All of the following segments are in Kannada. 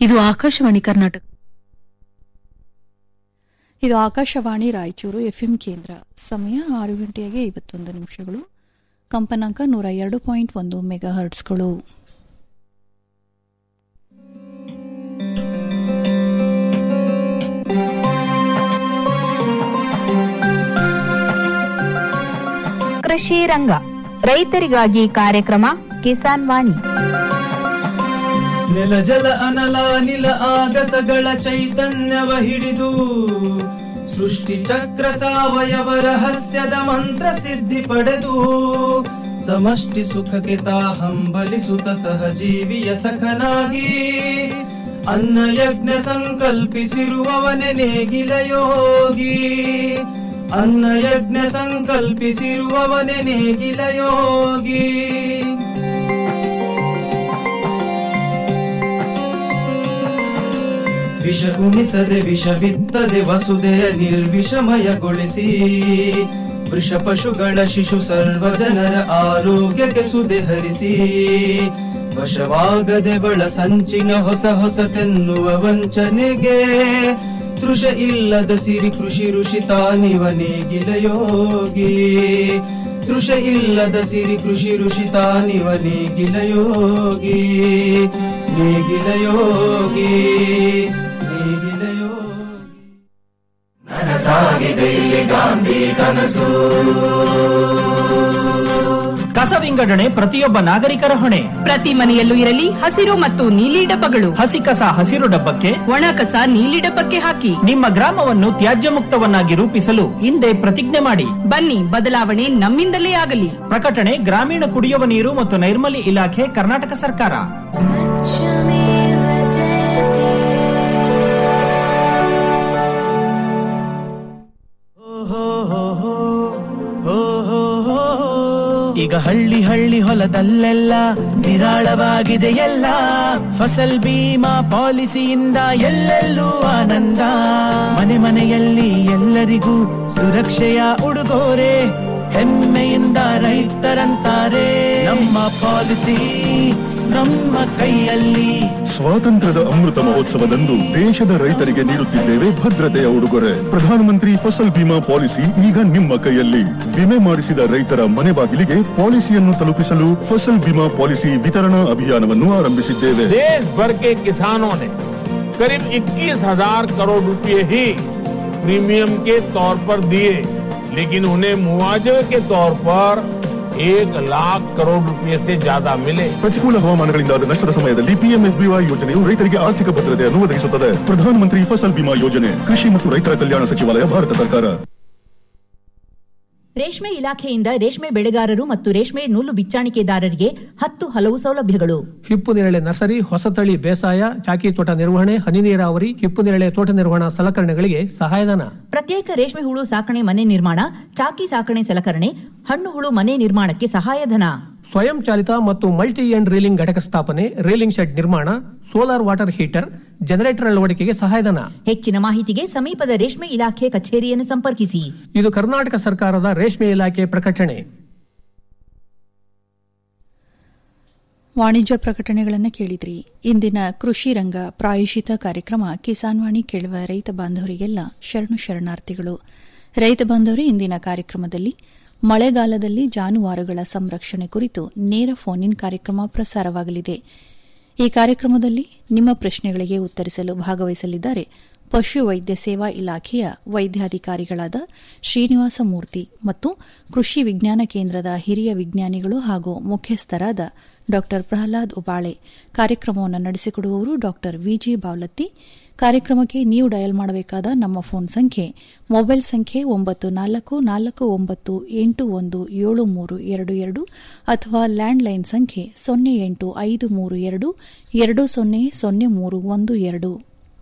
ಇದು ಆಕಾಶವಾಣಿ ಕರ್ನಾಟಕ ಇದು ಆಕಾಶವಾಣಿ ರಾಯಚೂರು ಎಫ್ಎಂ ಕೇಂದ್ರ ಸಮಯ ಆರು ಗಂಟೆಗೆ ಐವತ್ತೊಂದು ನಿಮಿಷಗಳು ಕಂಪನಾಂಕ ನೂರ ಎರಡು ಪಾಯಿಂಟ್ ಒಂದು ಮೆಗಾ ಹರ್ಟ್ಸ್ಗಳು ಕೃಷಿ ರಂಗ ರೈತರಿಗಾಗಿ ಕಾರ್ಯಕ್ರಮ ಕಿಸಾನ್ ವಾಣಿ ನೆಲ ಜಲ ಅನಲ ನಿಲ ಆಗಸಗಳ ಚೈತನ್ಯವ ಹಿಡಿದು ಸೃಷ್ಟಿ ಚಕ್ರ ಸಾವಯವ ರಹಸ್ಯದ ಮಂತ್ರ ಸಿದ್ಧಿ ಪಡೆದು ಸಮಷ್ಟಿ ಸುಖಕ್ಕೆ ತಾ ಹಂಬಲಿಸುತ್ತ ಸಹಜೀವಿಯ ಸಖನಾಗಿ ಅನ್ನ ಯಜ್ಞ ಸಂಕಲ್ಪಿಸಿರುವವನೆ ನೇಗಿಲ ಯೋಗಿ ಅನ್ನ ಯಜ್ಞ ಸಂಕಲ್ಪಿಸಿರುವವನೆ ನೇಗಿಲ ಯೋಗಿ ವಿಷ ಉಣಿಸದೆ ವಿಷ ಬಿತ್ತದೆ ವಸುದೆಯ ನಿರ್ವಿಷಮಯಗೊಳಿಸಿ ವೃಷ ಪಶುಗಳ ಶಿಶು ಸರ್ವ ಜನರ ಆರೋಗ್ಯಕ್ಕೆ ಸುದೆ ಹರಿಸಿ ವಶವಾಗದೆ ಬಳ ಸಂಚಿನ ಹೊಸ ಹೊಸತೆನ್ನುವ ವಂಚನೆಗೆ ತೃಷ ಇಲ್ಲದ ಸಿರಿ ಕೃಷಿ ಋಷಿ ತಾನಿವ ನೇಗಿಲ ಯೋಗಿ ತೃಷ ಇಲ್ಲದ ಸಿರಿ ಕೃಷಿ ಋಷಿ ತಾನಿವ ನೇಗಿಲ ಯೋಗಿ ನೇಗಿಲ ಯೋಗಿ ನೇಗಿಲ ಯೋಗಿ ಕಸ ವಿಂಗಡಣೆ ಪ್ರತಿಯೊಬ್ಬ ನಾಗರಿಕರ ಹೊಣೆ ಪ್ರತಿ ಮನೆಯಲ್ಲೂ ಇರಲಿ ಹಸಿರು ಮತ್ತು ನೀಲಿ ಡಬ್ಬಗಳು ಹಸಿ ಕಸ ಹಸಿರು ಡಬ್ಬಕ್ಕೆ ಒಣ ಕಸ ನೀಲಿ ಡಬ್ಬಕ್ಕೆ ಹಾಕಿ ನಿಮ್ಮ ಗ್ರಾಮವನ್ನು ತ್ಯಾಜ್ಯ ಮುಕ್ತವನ್ನಾಗಿ ರೂಪಿಸಲು ಹಿಂದೆ ಪ್ರತಿಜ್ಞೆ ಮಾಡಿ ಬನ್ನಿ ಬದಲಾವಣೆ ನಮ್ಮಿಂದಲೇ ಆಗಲಿ ಪ್ರಕಟಣೆ ಗ್ರಾಮೀಣ ಕುಡಿಯುವ ನೀರು ಮತ್ತು ನೈರ್ಮಲ್ಯ ಇಲಾಖೆ ಕರ್ನಾಟಕ ಸರ್ಕಾರ ಈಗ ಹಳ್ಳಿ ಹಳ್ಳಿ ಹೊಲದಲ್ಲೆಲ್ಲ ನಿರಾಳವಾಗಿದೆ ಎಲ್ಲ ಫಸಲ್ ಬೀಮಾ ಪಾಲಿಸಿಯಿಂದ ಎಲ್ಲೆಲ್ಲೂ ಆನಂದ ಮನೆ ಮನೆಯಲ್ಲಿ ಎಲ್ಲರಿಗೂ ಸುರಕ್ಷೆಯ ಉಡುಗೊರೆ ಹೆಮ್ಮೆಯಿಂದ ರೈತರಂತಾರೆ ನಮ್ಮ ಪಾಲಿಸಿ ನಮ್ಮ ಕೈಯಲ್ಲಿ ಸ್ವಾತಂತ್ರ್ಯದ ಅಮೃತ ಮಹೋತ್ಸವದಂದು ದೇಶದ ರೈತರಿಗೆ ನೀಡುತ್ತಿದ್ದೇವೆ ಭದ್ರತೆಯ ಉಡುಗೊರೆ ಪ್ರಧಾನಮಂತ್ರಿ ಫಸಲ್ ಬಿಮಾ ಪಾಲಿಸಿ ಈಗ ನಿಮ್ಮ ಕೈಯಲ್ಲಿ ವಿಮೆ ಮಾಡಿಸಿದ ರೈತರ ಮನೆ ಬಾಗಿಲಿಗೆ ಪಾಲಿಸಿಯನ್ನು ತಲುಪಿಸಲು ಫಸಲ್ ಬಿಮಾ ಪಾಲಿಸಿ ವಿತರಣಾ ಅಭಿಯಾನವನ್ನು ಆರಂಭಿಸಿದ್ದೇವೆ देश भर के किसानों ने करीब 21,000 करोड़ रुपए ही प्रीमियम के तौर पर दिए लेकिन उन्हें मुआवजे के तौर पर एक लाख करोड़ रुपए से ज्यादा मिले ಪ್ರತಿಕೂಲ ಹವಾಮಾನಗಳಿಂದಾದ ನಷ್ಟದ ಸಮಯದಲ್ಲಿ ಪಿಎಂಎಫ್ಬಿವೈ ಯೋಜನೆಯು ರೈತರಿಗೆ ಆರ್ಥಿಕ ಭದ್ರತೆಯನ್ನು ಒದಗಿಸುತ್ತದೆ ಪ್ರಧಾನಮಂತ್ರಿ ಫಸಲ್ ಬಿಮಾ ಯೋಜನೆ ಕೃಷಿ ಮತ್ತು ರೈತರ ಕಲ್ಯಾಣ ಸಚಿವಾಲಯ ಭಾರತ ಸರ್ಕಾರ ರೇಷ್ಮೆ ಇಲಾಖೆಯಿಂದ ರೇಷ್ಮೆ ಬೆಳೆಗಾರರು ಮತ್ತು ರೇಷ್ಮೆ ನೂಲು ಬಿಚ್ಚಾಣಿಕೆದಾರರಿಗೆ ಹತ್ತು ಹಲವು ಸೌಲಭ್ಯಗಳು ಹಿಪ್ಪು ನೇರಳೆ ನರ್ಸರಿ ಹೊಸತಳಿ ಬೇಸಾಯ ಚಾಕಿ ತೋಟ ನಿರ್ವಹಣೆ ಹನಿ ನೀರಾವರಿ ಹಿಪ್ಪು ನೇರಳೆ ತೋಟ ನಿರ್ವಹಣಾ ಸಲಕರಣೆಗಳಿಗೆ ಸಹಾಯಧನ ಪ್ರತ್ಯೇಕ ರೇಷ್ಮೆ ಹುಳು ಸಾಕಣೆ ಮನೆ ನಿರ್ಮಾಣ ಚಾಕಿ ಸಾಕಣೆ ಸಲಕರಣೆ ಹಣ್ಣು ಹುಳು ಮನೆ ನಿರ್ಮಾಣಕ್ಕೆ ಸಹಾಯಧನ ಸ್ವಯಂ ಚಾಲಿತ ಮತ್ತು ಮಲ್ಟಿ ಎಂಡ್ ರೀಲಿಂಗ್ ಘಟಕ ಸ್ಥಾಪನೆ ರೀಲಿಂಗ್ ಶೆಡ್ ನಿರ್ಮಾಣ ಸೋಲಾರ್ ವಾಟರ್ ಹೀಟರ್ ಜನರೇಟರ್ ಅಳವಡಿಕೆಗೆ ಸಹಾಯಧನ ಹೆಚ್ಚಿನ ಮಾಹಿತಿಗೆ ಸಮೀಪದ ರೇಷ್ಮೆ ಇಲಾಖೆ ಕಚೇರಿಯನ್ನು ಸಂಪರ್ಕಿಸಿ ಇದು ಕರ್ನಾಟಕ ಸರ್ಕಾರದ ರೇಷ್ಮೆ ಇಲಾಖೆ ಪ್ರಕಟಣೆ ವಾಣಿಜ್ಯ ಪ್ರಕಟಣೆಗಳನ್ನು ಕೇಳಿದ್ರಿ ಇಂದಿನ ಕೃಷಿ ರಂಗ ಪ್ರಾಯಶಿತ ಕಾರ್ಯಕ್ರಮ ಕಿಸಾನ್ ವಾಣಿ ಕೇಳುವ ರೈತ ಬಾಂಧವರಿಗೆಲ್ಲ ಶರಣು ಶರಣಾರ್ಥಿಗಳು ರೈತ ಬಾಂಧವರೇ ಇಂದಿನ ಕಾರ್ಯಕ್ರಮದಲ್ಲಿ ಮಳೆಗಾಲದಲ್ಲಿ ಜಾನುವಾರುಗಳ ಸಂರಕ್ಷಣೆ ಕುರಿತು ನೇರ ಫೋನ್ ಇನ್ ಕಾರ್ಯಕ್ರಮ ಪ್ರಸಾರವಾಗಲಿದೆ ಈ ಕಾರ್ಯಕ್ರಮದಲ್ಲಿ ನಿಮ್ಮ ಪ್ರಶ್ನೆಗಳಿಗೆ ಉತ್ತರಿಸಲು ಭಾಗವಹಿಸಲಿದ್ದಾರೆ ಪಶು ವೈದ್ಯ ಸೇವಾ ಇಲಾಖೆಯ ವೈದ್ಯಾಧಿಕಾರಿಗಳಾದ ಶ್ರೀನಿವಾಸ ಮೂರ್ತಿ ಮತ್ತು ಕೃಷಿ ವಿಜ್ಞಾನ ಕೇಂದ್ರದ ಹಿರಿಯ ವಿಜ್ಞಾನಿಗಳು ಹಾಗೂ ಮುಖ್ಯಸ್ಥರಾದ ಡಾ ಪ್ರಹ್ಲಾದ್ ಉಬಾಳೆ ಕಾರ್ಯಕ್ರಮವನ್ನು ನಡೆಸಿಕೊಡುವವರು ಡಾ ವಿಜಿ ಬಾವಲತ್ತಿ ಕಾರ್ಯಕ್ರಮಕ್ಕೆ ನೀವು ಡಯಲ್ ಮಾಡಬೇಕಾದ ನಮ್ಮ ಫೋನ್ ಸಂಖ್ಯೆ ಮೊಬೈಲ್ ಸಂಖ್ಯೆ ಒಂಬತ್ತು ನಾಲ್ಕು ನಾಲ್ಕು ಒಂಬತ್ತು ಎಂಟು ಒಂದು ಏಳು ಮೂರು ಎರಡು ಎರಡು ಅಥವಾ ಲ್ಯಾಂಡ್ಲೈನ್ ಸಂಖ್ಯೆ ಸೊನ್ನೆ ಎಂಟು ಐದು ಮೂರು ಎರಡು ಎರಡು ಸೊನ್ನೆ ಸೊನ್ನೆ ಮೂರು ಒಂದು ಎರಡು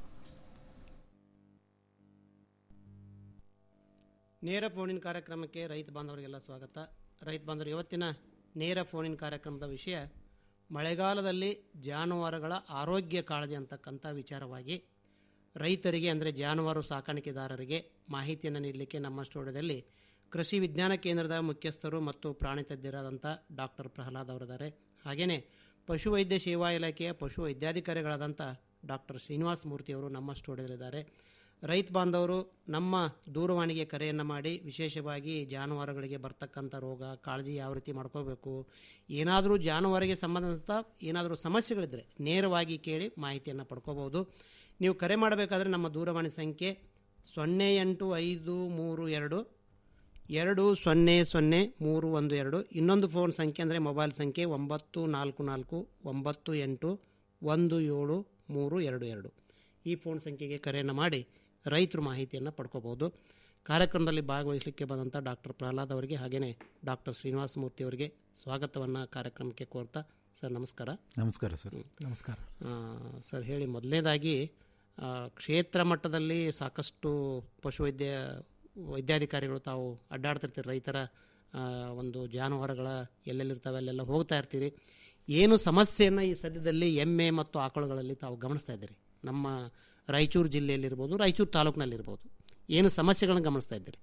ನೇರ ಫೋನಿನ್ ಕಾರ್ಯಕ್ರಮಕ್ಕೆ ರೈತ ಬಾಂಧವರಿಗೆಲ್ಲ ಸ್ವಾಗತ ರೈತ ಬಾಂಧವರು ಇವತ್ತಿನ ನೇರ ಫೋನಿನ್ ಕಾರ್ಯಕ್ರಮದ ವಿಷಯ ಮಳೆಗಾಲದಲ್ಲಿ ಜಾನುವಾರುಗಳ ಆರೋಗ್ಯ ಕಾಳಜಿ ಅಂತಕ್ಕಂಥ ವಿಚಾರವಾಗಿ ರೈತರಿಗೆ ಅಂದರೆ ಜಾನುವಾರು ಸಾಕಾಣಿಕೆದಾರರಿಗೆ ಮಾಹಿತಿಯನ್ನು ನೀಡಲಿಕ್ಕೆ ನಮ್ಮ ಸ್ಟುಡಿಯೋದಲ್ಲಿ ಕೃಷಿ ವಿಜ್ಞಾನ ಕೇಂದ್ರದ ಮುಖ್ಯಸ್ಥರು ಮತ್ತು ಪ್ರಾಣಿ ತಜ್ಞರಾದಂಥ ಡಾಕ್ಟರ್ ಪ್ರಹ್ಲಾದ್ ಅವರಿದ್ದಾರೆ ಹಾಗೆಯೇ ಪಶುವೈದ್ಯ ಸೇವಾ ಇಲಾಖೆಯ ಪಶು ವೈದ್ಯಾಧಿಕಾರಿಗಳಾದಂಥ ಡಾಕ್ಟರ್ ಶ್ರೀನಿವಾಸ ಮೂರ್ತಿ ಅವರು ನಮ್ಮ ಸ್ಟುಡಿಯೋದಲ್ಲಿದ್ದಾರೆ ರೈತ ಬಾಂಧವರು ನಮ್ಮ ದೂರವಾಣಿಗೆ ಕರೆಯನ್ನು ಮಾಡಿ ವಿಶೇಷವಾಗಿ ಜಾನುವಾರುಗಳಿಗೆ ಬರ್ತಕ್ಕಂಥ ರೋಗ ಕಾಳಜಿ ಯಾವ ರೀತಿ ಮಾಡ್ಕೋಬೇಕು ಏನಾದರೂ ಜಾನುವಾರಿಗೆ ಸಂಬಂಧಿಸಿದ ಏನಾದರೂ ಸಮಸ್ಯೆಗಳಿದ್ದರೆ ನೇರವಾಗಿ ಕೇಳಿ ಮಾಹಿತಿಯನ್ನು ಪಡ್ಕೋಬಹುದು ನೀವು ಕರೆ ಮಾಡಬೇಕಾದ್ರೆ ನಮ್ಮ ದೂರವಾಣಿ ಸಂಖ್ಯೆ ಸೊನ್ನೆ ಎಂಟು ಐದು ಮೂರು ಎರಡು ಎರಡು ಸೊನ್ನೆ ಸೊನ್ನೆ ಮೂರು ಒಂದು ಎರಡು ಇನ್ನೊಂದು ಫೋನ್ ಸಂಖ್ಯೆ ಅಂದರೆ ಮೊಬೈಲ್ ಸಂಖ್ಯೆ ಒಂಬತ್ತು ನಾಲ್ಕು ನಾಲ್ಕು ಒಂಬತ್ತು ಎಂಟು ಒಂದು ಏಳು ಮೂರು ಎರಡು ಎರಡು ಈ ಫೋನ್ ಸಂಖ್ಯೆಗೆ ಕರೆಯನ್ನು ಮಾಡಿ ರೈತರು ಮಾಹಿತಿಯನ್ನು ಪಡ್ಕೋಬೋದು ಕಾರ್ಯಕ್ರಮದಲ್ಲಿ ಭಾಗವಹಿಸಲಿಕ್ಕೆ ಬಂದಂಥ ಡಾಕ್ಟರ್ ಪ್ರಹ್ಲಾದ್ ಅವರಿಗೆ ಹಾಗೆಯೇ ಡಾಕ್ಟರ್ ಶ್ರೀನಿವಾಸ ಮೂರ್ತಿ ಅವರಿಗೆ ಸ್ವಾಗತವನ್ನು ಕಾರ್ಯಕ್ರಮಕ್ಕೆ ಕೋರ್ತಾ ಸರ್ ನಮಸ್ಕಾರ ನಮಸ್ಕಾರ ಸರ್ ನಮಸ್ಕಾರ ಆ, ಸರ್ ಹೇಳಿ ಮೊದಲನೇದಾಗಿ ಆ, ಕ್ಷೇತ್ರ ಮಟ್ಟದಲ್ಲಿ ಸಾಕಷ್ಟು ಪಶುವೈದ್ಯ ವೈದ್ಯಾಧಿಕಾರಿಗಳು ತಾವು ಅಡ್ಡಾಡ್ತಿರ್ತೀರಿ ರೈತರ ಆ, ಒಂದು ಜಾನುವಾರುಗಳ ಎಲ್ಲೆಲ್ಲಿರ್ತವೆ ಅಲ್ಲೆಲ್ಲ ಹೋಗ್ತಾ ಇರ್ತೀರಿ ಏನು ಸಮಸ್ಯೆಯನ್ನು ಈ ಸದ್ಯದಲ್ಲಿ ಎಮ್ಮೆ ಮತ್ತು ಆಕಳುಗಳಲ್ಲಿ ತಾವು ಗಮನಿಸ್ತಾ ಇದ್ದೀರಿ ನಮ್ಮ ರಾಯಚೂರು ಜಿಲ್ಲೆಯಲ್ಲಿರ್ಬೋದು ರಾಯಚೂರು ತಾಲೂಕಿನಲ್ಲಿರ್ಬೋದು ಏನು ಸಮಸ್ಯೆಗಳನ್ನು ಗಮನಿಸ್ತಾ ಇದ್ದೀರಿ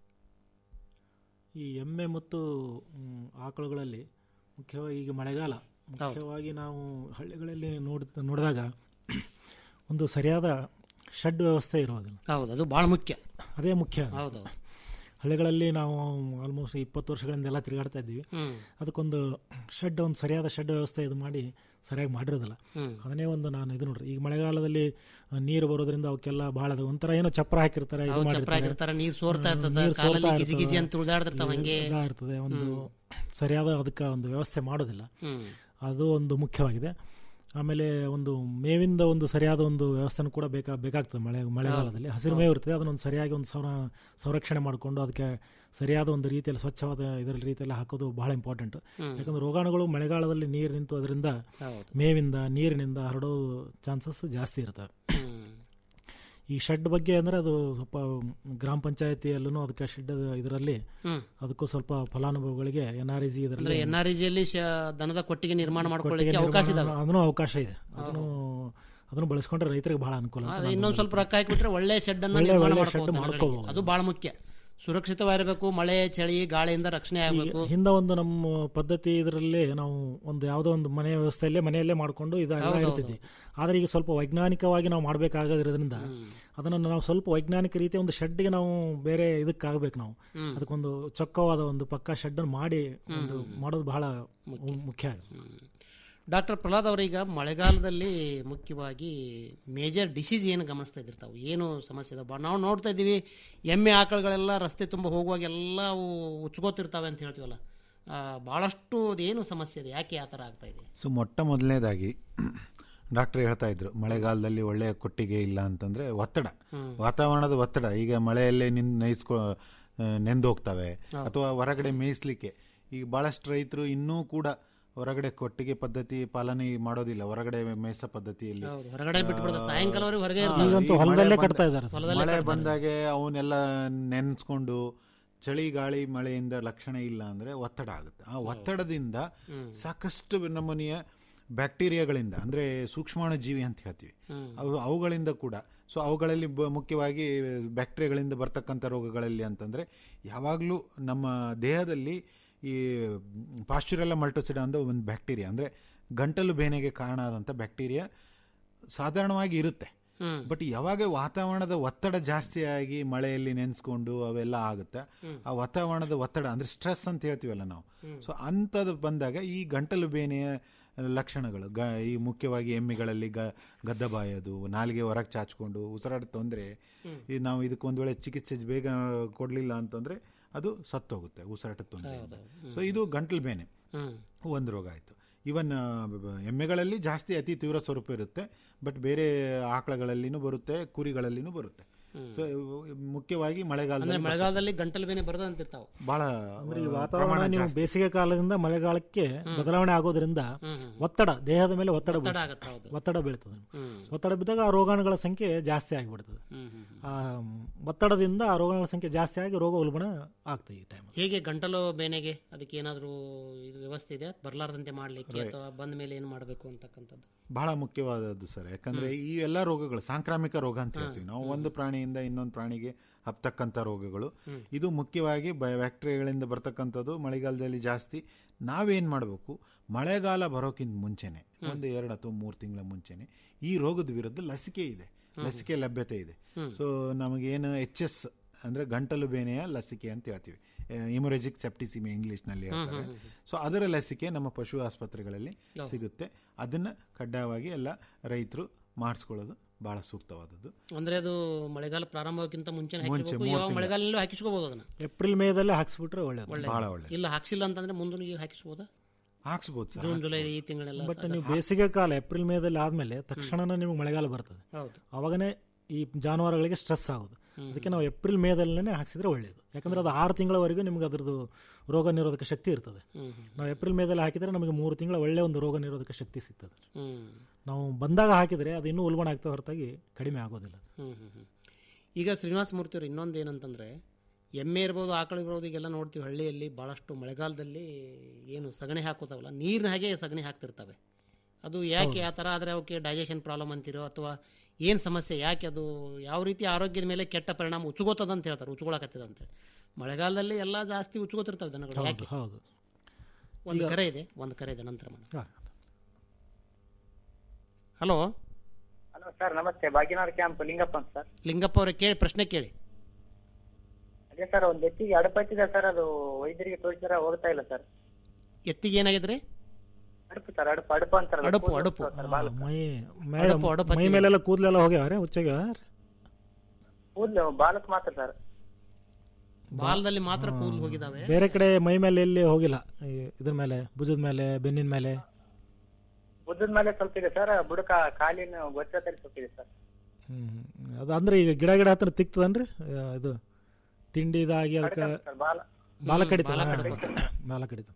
ಈ ಎಮ್ಮೆ ಮತ್ತು ಮ್, ಆಕಳುಗಳಲ್ಲಿ ಮುಖ್ಯವಾಗಿ ಈಗ ಮಳೆಗಾಲ ಮುಖ್ಯವಾಗಿ ನಾವು ಹಳ್ಳಿಗಳಲ್ಲಿ ನೋಡ್ ನೋಡಿದಾಗ ಒಂದು ಸರಿಯಾದ ಶೆಡ್ ವ್ಯವಸ್ಥೆ ಇರೋದಿಲ್ಲ ಹೌದು ಅದು ಭಾಳ ಮುಖ್ಯ ಅದೇ ಮುಖ್ಯ ಹೌದು ಹಳ್ಳಿಗಳಲ್ಲಿ ನಾವು ಆಲ್ಮೋಸ್ಟ್ ಇಪ್ಪತ್ತು ವರ್ಷಗಳಿಂದೆಲ್ಲ ತಿರುಗಾಡ್ತಾ ಇದ್ದೀವಿ ಹ್ಮ್. ಅದಕ್ಕೊಂದು ಶೆಡ್ ಒಂದು ಸರಿಯಾದ ಶೆಡ್ ವ್ಯವಸ್ಥೆ ಇದು ಮಾಡಿ ಸರಿಯಾಗಿ ಮಾಡಿರೋದಿಲ್ಲ ಹ್ಮ್. ಅದನ್ನೇ ಒಂದು ನಾನು ಇದು ನೋಡ್ರಿ ಈಗ ಮಳೆಗಾಲದಲ್ಲಿ ಆ, ನೀರು ಬರೋದ್ರಿಂದ ಅವಕ್ಕೆಲ್ಲ ಭಾಳ ಅದು ಒಂಥರ ಏನೋ ಚಪ್ರ ಹಾಕಿರ್ತಾರೆ ಇದು ಹೌದು, ಚಪ್ರ ಮಾಡಿರ್ತಾರೆ. ಹಾಕಿರ್ತಾರೆ, ನೀರು ಸೋರ್ತಾ ಆ, ಇರ್ತದೆ, ನೀರು ಕಾಲಲ್ಲಿ ಸೋರ್ತಾ ಗಿಜಿ ಗಿಜಿ ಇರ್ತದೆ. ಅಂತ ತುಳ್ದಾಡ್ತಿರ್ತಾವೆ ಹಂಗೆ. ಇದಾ ಇರ್ತದೆ ಒಂದು ಸರಿಯಾದ ಅದಕ್ಕೆ ಒಂದು ವ್ಯವಸ್ಥೆ ಮಾಡೋದಿಲ್ಲ ಹ್ಮ್. ಅದು ಒಂದು ಮುಖ್ಯವಾಗಿದೆ ಆಮೇಲೆ ಒಂದು ಮೇವಿಂದ ಒಂದು ಸರಿಯಾದ ಒಂದು ವ್ಯವಸ್ಥೆನೂ ಕೂಡ ಬೇಕಾ ಬೇಕಾಗ್ತದೆ ಮಳೆ ಮಳೆಗಾಲದಲ್ಲಿ ಹಸಿರು ಮೇವು ಇರ್ತದೆ ಅದನ್ನೊಂದು ಸರಿಯಾಗಿ ಒಂದು ಸಂರ ಸಂರಕ್ಷಣೆ ಮಾಡಿಕೊಂಡು ಅದಕ್ಕೆ ಸರಿಯಾದ ಒಂದು ರೀತಿಯಲ್ಲಿ ಸ್ವಚ್ಛವಾದ ಇದರ ರೀತಿಯಲ್ಲಿ ಹಾಕೋದು ಬಹಳ ಇಂಪಾರ್ಟೆಂಟ್ ಹ್ಮ್. ಯಾಕಂದ್ರೆ ರೋಗಾಣುಗಳು ಮಳೆಗಾಲದಲ್ಲಿ ನೀರು ನಿಂತು ಅದರಿಂದ ಹೌದು. ಮೇವಿಂದ ನೀರಿನಿಂದ ಹರಡೋ ಚಾನ್ಸಸ್ ಜಾಸ್ತಿ ಇರ್ತವೆ ಈ ಶೆಡ್ ಬಗ್ಗೆ ಅಂದ್ರೆ ಅದು ಸ್ವಲ್ಪ ಗ್ರಾಮ ಪಂಚಾಯತಿಯಲ್ಲೂ ಅದಕ್ಕೆ ಶೆಡ್ ಇದರಲ್ಲಿ ಹ್ಮ್. ಅದಕ್ಕೂ ಸ್ವಲ್ಪ ಫಲಾನುಭವಿಗಳಿಗೆ ಎನ್ ಆರ್ ಇ ಜಿ ಅಂದ್ರೆ ಇದರಲ್ಲಿ ಎನ್ ಆರ್ ಜಿಯಲ್ಲಿ ದನದ ಕೊಟ್ಟಿಗೆ ನಿರ್ಮಾಣ ಮಾಡ್ಕೊಳ್ಳಿಕ್ಕೆ ಕೊಟ್ಟಿಗೆ ಅವಕಾಶ ನಿರ್ಮಾಣ- ಇದಾವೆ ಅದನ್ನು ಅವಕಾಶ ಇದೆ ಅದನ್ನು ಅದನ್ನು ಬಳಸ್ಕೊಂಡ್ರೆ ರೈತರಿಗೆ ಬಹಳ ಅನುಕೂಲ ಅಂತ ಅದು ನಾನು ಇನ್ನೊಂದು ಸ್ವಲ್ಪ ರೊಕ್ಕ ಹಾಕಿಬಿಟ್ರೆ ಒಳ್ಳೆ ಶೆಡ್ ಅನ್ನು ಒಳ್ಳೆ- ನಿರ್ಮಾಣ ಒಳ್ಳೆ shed ಮಾಡ್ಕೋಬಹುದು ಮಾಡ್ಕೋಬಹುದು. ದನಗಳಿಗೆ. ಅದು ಬಹಳ ಮುಖ್ಯ ಸುರಕ್ಷಿತವಾಗಿರಬೇಕು ಮಳೆ ಚಳಿ ಗಾಳಿಯಿಂದ ರಕ್ಷಣೆ ಆಗಬೇಕು ಹಿಂದೆ ಒಂದು ನಮ್ಮ ಪದ್ಧತಿ ಇದರಲ್ಲಿ ನಾವು ಒಂದು ಯಾವುದೋ ಒಂದು ಮನೆ ವ್ಯವಸ್ಥೆಯಲ್ಲೇ ಮನೆಯಲ್ಲೇ ಮಾಡ್ಕೊಂಡು ಇದೆಲ್ಲ ಹೌದು, ಇರ್ತಿದ್ವಿ ಆದ್ರೆ ಈಗ ಸ್ವಲ್ಪ ವೈಜ್ಞಾನಿಕವಾಗಿ ನಾವು ಮಾಡಬೇಕಾಗಿರೋದ್ರಿಂದ ಅದನ್ನು ನಾವು ಸ್ವಲ್ಪ ವೈಜ್ಞಾನಿಕ ರೀತಿಯ ಒಂದು ಶೆಡ್ಗೆ ನಾವು ಬೇರೆ ಇದಕ್ಕಾಗಬೇಕು ನಾವು ಹ್ಮ್. ಅದಕ್ಕೊಂದು ಚೊಕ್ಕವಾದ ಒಂದು ಪಕ್ಕ ಶೆಡ್ ಮಾಡಿ ಒಂದು ಮಾಡೋದು ಬಹಳ ಮುಖ್ಯ ಡಾಕ್ಟರ್ ಪ್ರಹ್ಲಾದ್ ಅವರೀಗ ಮಳೆಗಾಲದಲ್ಲಿ ಮುಖ್ಯವಾಗಿ ಮೇಜರ್ ಡಿಸೀಸ್ ಏನು ಗಮನಿಸ್ತಾ ಇದ್ರಿ ತಾವು ಏನು ಸಮಸ್ಯೆ ಇದಾವೆ ನಾವು ನೋಡ್ತಾ ಇದ್ದೀವಿ ಎಮ್ಮೆ ಆಕಳುಗಳೆಲ್ಲ ರಸ್ತೆ ತುಂಬ ಹೋಗುವಾಗ ಎಲ್ಲ ಅವು ಉಚ್ಕೋತಿರ್ತಾವೆ ಅಂತ ಹೇಳ್ತೀವಲ್ಲ ಆ, ಭಾಳಷ್ಟು ಏನು ಸಮಸ್ಯೆ ಇದೆ ಯಾಕೆ ಆ ಥರ ಆಗ್ತಾ ಇದೆ ಸೊ ಮೊಟ್ಟ ಮೊದಲನೇದಾಗಿ ಡಾಕ್ಟರ್ ಹೇಳ್ತಾ ಇದ್ರು ಮಳೆಗಾಲದಲ್ಲಿ ಒಳ್ಳೆಯ ಕೊಟ್ಟಿಗೆ ಇಲ್ಲ ಅಂತಂದ್ರೆ ಒತ್ತಡ ಹ್ಮ್. ವಾತಾವರಣದ ಒತ್ತಡ ಈಗ ಮಳೆಯಲ್ಲೇ ನಿನ್ ನೈಸ್ಕೊ ನೆಂದೋಗ್ತವೆ ಹೌದು. ಅಥವಾ ಹೊರಗಡೆ ಮೇಯಿಸ್ಲಿಕ್ಕೆ ಈಗ ಬಹಳಷ್ಟು ರೈತರು ಇನ್ನೂ ಕೂಡ ಹೊರಗಡೆ ಕೊಟ್ಟಿಗೆ ಪದ್ಧತಿ ಪಾಲನೆ ಮಾಡೋದಿಲ್ಲ ಹೊರಗಡೆ ಮೇಯಿಸೋ ಪದ್ಧತಿಯಲ್ಲಿ ಹೌದು, ಹೊರಗಡೆ ಬಿಟ್ಬಿಡ್ತಾರೆ. ಸಾಯಂಕಾಲವರೆಗೆ ಹೊರಗೆ ಆ, ಇರ್ತಾರೆ. ಈಗಂತೂ ಈ ಮಳೆ ಹೊಲದಲ್ಲೇ ಬಂದ- ಕಟ್ತಾ ಇದ್ದಾರೆ ಸರ್. ಹೊಲದಲ್ಲೇ ಮಳೆ ಕಟ್ತಾರೆ. ಬಂದಾಗೆ ಅವನ್ನೆಲ್ಲ ನೆನೆಸ್ಕೊಂಡು ಚಳಿ ಗಾಳಿ ಮಳೆಯಿಂದ ಲಕ್ಷಣ ಇಲ್ಲ ಅಂದ್ರೆ ಒತ್ತಡ ಆಗುತ್ತೆ ಆ ಒತ್ತಡದಿಂದ ಸಾಕಷ್ಟು ನಮೂನೆಯ ಬ್ಯಾಕ್ಟೀರಿಯಾಗಳಿಂದ ಅಂದ್ರೆ ಸೂಕ್ಷ್ಮಾಣು ಜೀವಿ ಅಂತ ಹೇಳ್ತೀವಿ ಹ್ಮ್. ಅವು ಅವುಗಳಿಂದ ಕೂಡ ಸೊ ಅವುಗಳಲ್ಲಿ ಬ- ಮುಖ್ಯವಾಗಿ ಬ್ಯಾಕ್ಟೀರಿಯಾಗಳಿಂದ ಬರ್ತಕ್ಕಂಥ ರೋಗಗಳಲ್ಲಿ ಅಂತಂದ್ರೆ ಯಾವಾಗಲೂ ನಮ್ಮ ದೇಹದಲ್ಲಿ ಈ ಪಾಶ್ಚುರೆಲ್ಲ ಮಲ್ಟೋಸಿಡ ಅಂತ ಒಂದು ಬ್ಯಾಕ್ಟೀರಿಯಾ ಅಂದ್ರೆ ಗಂಟಲು ಬೇನೆಗೆ ಕಾರಣ ಆದಂಥ ಬ್ಯಾಕ್ಟೀರಿಯಾ ಸಾಧಾರಣವಾಗಿ ಇರುತ್ತೆ ಹ್ಮ್. ಬಟ್ ಯಾವಾಗ ವಾತಾವರಣದ ಒತ್ತಡ ಜಾಸ್ತಿ ಆಗಿ ಮಳೆಯಲ್ಲಿ ನೆನೆಸ್ಕೊಂಡು ಅವೆಲ್ಲ ಆಗುತ್ತೆ ಹ್ಮ್. ಆ ವಾತಾವರಣದ ಒತ್ತಡ ಅಂದ್ರೆ ಸ್ಟ್ರೆಸ್ ಅಂತ ಹೇಳ್ತೀವಲ್ಲ ನಾವು ಹ್ಮ್. ಸೊ ಅಂಥದ್ದು ಬಂದಾಗ ಈ ಗಂಟಲು ಬೇನೆಯ ಲಕ್ಷಣಗಳು ಗ ಈ ಮುಖ್ಯವಾಗಿ ಎಮ್ಮೆಗಳಲ್ಲಿ ಗ ಗದ್ದ ಬಾಯೋದು ನಾಲಿಗೆ ಹೊರಗೆ ಚಾಚ್ಕೊಂಡು ಉಸಿರಾಟ ತೊಂದರೆ ಹ್ಮ್. ಈ ನಾವು ಇದಕ್ಕೆ ಒಂದು ವೇಳೆ ಚಿಕಿತ್ಸೆ ಬೇಗ ಕೊಡಲಿಲ್ಲ ಅಂತಂದ್ರೆ ಅದು ಸತ್ತೋಗುತ್ತೆ ಉಸಿರಾಟ ತೊಂದರೆ ಹೌದು. ಹ್ಮ್. ಸೊ ಇದು ಗಂಟಲು ಬೇನೆ ಹ್ಮ್. ಒಂದು ರೋಗ ಆಯಿತು ಇವನ್ ಎಮ್ಮೆಗಳಲ್ಲಿ ಜಾಸ್ತಿ ಅತಿ ತೀವ್ರ ಸ್ವರೂಪ ಇರುತ್ತೆ ಬಟ್ ಬೇರೆ ಆಕಳಗಳಲ್ಲಿನೂ ಬರುತ್ತೆ ಕುರಿಗಳಲ್ಲಿನೂ ಬರುತ್ತೆ ಹ್ಮ್. ಸೊ ಮುಖ್ಯವಾಗಿ ಅಂದ್ರೆ ಮಳೆಗಾಲದಲ್ಲಿ ಮಳೆಗಾಲದಲ್ಲಿ ಗಂಟಲು ಬೇನೆ ಬರೋದು ಅಂತಿರ್ತಾವೆ ಬಹಳ ಅಂದ್ರೆ ಈ ಆ, ವಾತಾವರಣ ಪ್ರಮಾಣ ನೀವು ಜಾಸ್ತಿ. ಬೇಸಿಗೆ ಕಾಲದಿಂದ ಮಳೆಗಾಲಕ್ಕೆ ಬದಲಾವಣೆ ಆಗೋದ್ರಿಂದ ಹ್ಮ್, ಹ್ಮ್. ಒತ್ತಡ ದೇಹದ ಮೇಲೆ ಒತ್ತಡ ಒತ್ತಡ ಬೀಳ್ತದೆ. ಆಗತ್ತೆ, ಹೌದು. ಒತ್ತಡ ಬೀಳ್ತದೆ ಹ್ಮ್. ಒತ್ತಡ ಬಿದ್ದಾಗ ಆ ರೋಗಾಣುಗಳ ಸಂಖ್ಯೆ ಜಾಸ್ತಿ ಆಗಿಬಿಡ್ತದೆ ಹ್ಮ್, ಹ್ಮ್, ಆ ಒತ್ತಡದಿಂದ ಆ ರೋಗಗಳ ಸಂಖ್ಯೆ ಜಾಸ್ತಿ ಆಗಿ ರೋಗ ಉಲ್ಬಣ ಆಗ್ತದೆ ಈ ಟೈಮ್ ಹೇಗೆ ಗಂಟಲು ಬೇನೆಗೆ ಅದಕ್ಕೆ ಏನಾದರೂ ಇದು ವ್ಯವಸ್ಥೆ ಇದೆ ಬರಲಾರ್ದಂತೆ ಮಾಡಲಿಕ್ಕೆ Right. ಅಥವಾ ಬಂದ ಮೇಲೆ ಏನು ಮಾಡಬೇಕು ಅಂತಕ್ಕಂಥದ್ದು ಬಹಳ ಮುಖ್ಯವಾದದ್ದು ಸರ್ ಯಾಕಂದ್ರೆ ಈ ಎಲ್ಲಾ ರೋಗಗಳು ಸಾಂಕ್ರಾಮಿಕ ರೋಗ ಅಂತ ಹೇಳ್ತೀವಿ ನಾವು ಒಂದು ಪ್ರಾಣಿಯಿಂದ ಪ್ರಾಣಿಯಿಂದ ಇನ್ನೊಂದು ಪ್ರಾಣಿಗೆ ಹಬ್ತಕ್ಕಂಥ ರೋಗಗಳು ಇದು ಮುಖ್ಯವಾಗಿ ಬ್ಯಾಕ್ಟೀರಿಯಾಗಳಿಂದ ಬರ್ತಕ್ಕಂಥದ್ದು ಮಳೆಗಾಲದಲ್ಲಿ ಜಾಸ್ತಿ ನಾವೇನು ಮಾಡಬೇಕು ಮಳೆಗಾಲ ಬರೋಕ್ಕಿಂತ ಮುಂಚೆನೆ ಒಂದು ಎರಡು ಅಥವಾ ಮೂರು ತಿಂಗಳ ಮುಂಚೆನೆ ಈ ರೋಗದ ವಿರುದ್ಧ ಲಸಿಕೆ ಇದೆ ಲಸಿಕೆ ಲಭ್ಯತೆ ಇದೆ ಸೊ ನಮಗೇನು ಎಚ್ ಎಸ್ ಅಂದ್ರೆ ಗಂಟಲು ಬೇನೆಯ ಲಸಿಕೆ ಅಂತ ಹೇಳ್ತೀವಿ ಇಮೊರೆಜಿಕ್ ಸೆಪ್ಟಿಸಿಮಿ ಇಂಗ್ಲಿಷ್ನಲ್ಲಿ ಹೇಳ್ತಾರೆ ಸೊ ಅದರ ಲಸಿಕೆ ನಮ್ಮ ಪಶು ಆಸ್ಪತ್ರೆಗಳಲ್ಲಿ ಸಿಗುತ್ತೆ ಅದನ್ನ ಕಡ್ಡಾಯವಾಗಿ ಎಲ್ಲ ರೈತರು ಮಾಡಿಸ್ಕೊಳ್ಳೋದು ಬಹಳ ಸೂಕ್ತವಾದದ್ದು ಅಂದ್ರೆ ಅದು ಮಳೆಗಾಲ ಪ್ರಾರಂಭಕ್ಕಿಂತ ಮುಂಚೆ ಮುಂಚೆ, ಹಾಕಿಸ್ಬೇಕು ಮೂರು ಯಾವ ತಿಂಗಳು. ಮಳೆಗಾಲಲ್ಲೂ ಹಾಕಿಸ್ಕೋಬಹುದು ಅದನ್ನ ಏಪ್ರಿಲ್ ಮೇದಲ್ಲಿ ಹಾಕ್ಸ್ಬಿಟ್ರೆ ಒಳ್ಳೇದು ಒಳ್ಳೆ ಬಹಳ ಒಳ್ಳೆ ಇಲ್ಲ ಹಾಕ್ಸಿಲ್ಲ ಅಂತಂದ್ರೆ ಮುಂದೆ ಹಾಕಿಸ್ಬೋದಾ ಹಾಕ್ಸ್ಬೋದು ಸರ್ ಜೂನ್ ಜುಲೈ ಈ ತಿಂಗಳೆಲ್ಲ ಬಟ್ ನೀವು ಬೇಸಿಗೆ ಕಾಲ ಏಪ್ರಿಲ್ ಮೇದಲ್ಲಿ ಆದ್ಮೇಲೆ ತಕ್ಷಣನೇ ನಿಮ್ಗೆ ಮಳೆಗಾಲ ಬರ್ತದೆ ಹೌದು ಅವಾಗನೇ ಈ ಜಾನುವಾರುಗಳಿಗೆ ಸ್ಟ್ರೆಸ್ ಆಗೋದು ಅದಕ್ಕೆ ನಾವು ಏಪ್ರಿಲ್ ಮೇದಲ್ಲೇ ಹಾಕ್ಸಿದ್ರೆ ಒಳ್ಳೆಯದು ಯಾಕಂದ್ರೆ ಅದು ಆರು ತಿಂಗಳವರೆಗೂ ನಿಮ್ಗೆ ಅದರದ್ದು ರೋಗ ನಿರೋಧಕ ಶಕ್ತಿ ಇರ್ತದೆ ಹ್ಮ್ ನಾವು ಏಪ್ರಿಲ್ ಮೇದಲ್ಲಿ ಹಾಕಿದ್ರೆ ನಮಗೆ ಮೂರು ತಿಂಗಳ ಒಳ್ಳೆ ಒಂದು ರೋಗ ನಿರೋಧಕ ಶಕ್ತಿ ಸಿಗ್ತದೆ ಹ್ಮ್ ನಾವು ಬಂದಾಗ ಹಾಕಿದ್ರೆ ಅದು ಇನ್ನೂ ಉಲ್ಬಣ ಆಗ್ತಾ ಹೊರತಾಗಿ ಕಡಿಮೆ ಆಗೋದಿಲ್ಲ ಹ್ಮ್ ಹ್ಮ್ ಹ್ಮ್. ಈಗ ಶ್ರೀನಿವಾಸ ಮೂರ್ತಿಯವರು ಇನ್ನೊಂದು ಏನಂತಂದ್ರೆ ಎಮ್ಮೆ ಇರ್ಬೋದು ಆಕಳು ಇರ್ಬೋದು ಈಗೆಲ್ಲ ನೋಡ್ತೀವಿ ಹಳ್ಳಿಯಲ್ಲಿ ಭಾಳಷ್ಟು ಮಳೆಗಾಲದಲ್ಲಿ ಏನು ಸಗಣಿ ಹಾಕೋತಾವಲ್ಲ ನೀರಿನ ಹಾಗೆ ಸಗಣಿ ಹಾಕ್ತಿರ್ತವೆ ಅದು ಯಾಕೆ ಆ ಥರ ಆದರೆ ಅವಕ್ಕೆ ಡೈಜೆಷನ್ ಪ್ರಾಬ್ಲಮ್ ಅಂತಿರೋ ಅಥವಾ ಏನು ಸಮಸ್ಯೆ ಯಾಕೆ ಅದು ಯಾವ ರೀತಿ ಆರೋಗ್ಯದ ಮೇಲೆ ಕೆಟ್ಟ ಪರಿಣಾಮ ಉಚ್ಕೋತದ ಅಂತ ಹೇಳ್ತಾರೆ ಉಚ್ಕೊಳಕತ್ತದ ಅಂತೇಳಿ ಮಳೆಗಾಲದಲ್ಲಿ ಎಲ್ಲ ಜಾಸ್ತಿ ಉಚ್ಕೋತಿರ್ತವೆ ದನಗಳು ಹೌದು ಯಾಕೆ ಹೌದು ಒಂದು ಈಗ- ಕರೆ ಇದೆ ಒಂದು ಕರೆ ಇದೆ ನಂತರ ಮಾಡೋಣ ಹಾ. ಹಲೋ ಹಲೋ ಸರ್ ನಮಸ್ತೆ ಭಾಗ್ಯನಗರ ಕ್ಯಾಂಪ್ ಲಿಂಗಪ್ಪ ಅಂತ ಸರ್ ಲಿಂಗಪ್ಪ ಅವರೇ ಕೇಳಿ ಪ್ರಶ್ನೆ ಕೇಳಿ ಅದೇ ಸರ್ ಒಂದು ಎತ್ತಿಗೆ ಅಡಪತ್ತಿದೆ ಸರ್ ಅದು ವೈದ್ಯರಿಗೆ ತೋರಿಸಿದ್ರೆ ಹೋಗ್ತಾ ಇಲ್ಲ ಸರ್ ಎತ್ತಿಗೆ ಏನಾಗಿದ್ರಿ ಅಡುಪು ಸರ್ ಅಡುಪು ಅಡುಪು ಅಂತಾರಲ್ಲ ಅಡುಪು, ಕೂದಲು ಅಡುಪು. ಸರ್, ಬಾಲ ಮೈ ಅಡಪು, ಅಡಪು ಮೈ ಹತ್ತಿಗೆ. ಮೇಲೆಲ್ಲ ಕೂದಲೆಲ್ಲ ಹೋಗ್ಯಾವ್ರೆ ಉಚ್ಚಗೆ ಕೂದಲು ಬಾಲಕ್ ಮಾತ್ರ ಸರ್ ಬಾಲದಲ್ಲಿ ಮಾತ್ರ ಕೂದಲು ಹೋಗಿದಾವೆ ಬೇರೆ ಕಡೆ ಮೈ ಮೇಲೆ ಎಲ್ಲಿ ಹೋಗಿಲ್ಲ ಈ ಇದ್ರ ಮೇಲೆ ಭುಜದ ಮೇಲೆ ಬೆನ್ನಿನ ಮೇಲೆ ಬುದ್ಧದ ಮೇಲೆ ಸ್ವಲ್ಪ ಇದೆ ಸರ್ ಬುಡಕ ಕಾಲಿನ ಗೊತ್ತದಲ್ಲಿ ಸ್ವಲ್ಪ ಇದೆ ಸರ್ ಹ್ಮ್ ಅದು ಅಂದ್ರೆ ಈಗ ಗಿಡ ಗಿಡ ಹತ್ರ ತಿಕ್ತದನ್ರಿ ಆ, ಇದು ತಿಂಡಿ ಇದಾಗಿ ಅದಕ್ಕೆ ಸರ್ ಬಾಲ ಬಾಲ ಹ್ಮ್, ಕಡಿತ ಬಾಲ ಕಡಿತ. ಬಾಲ ಕಡಿತ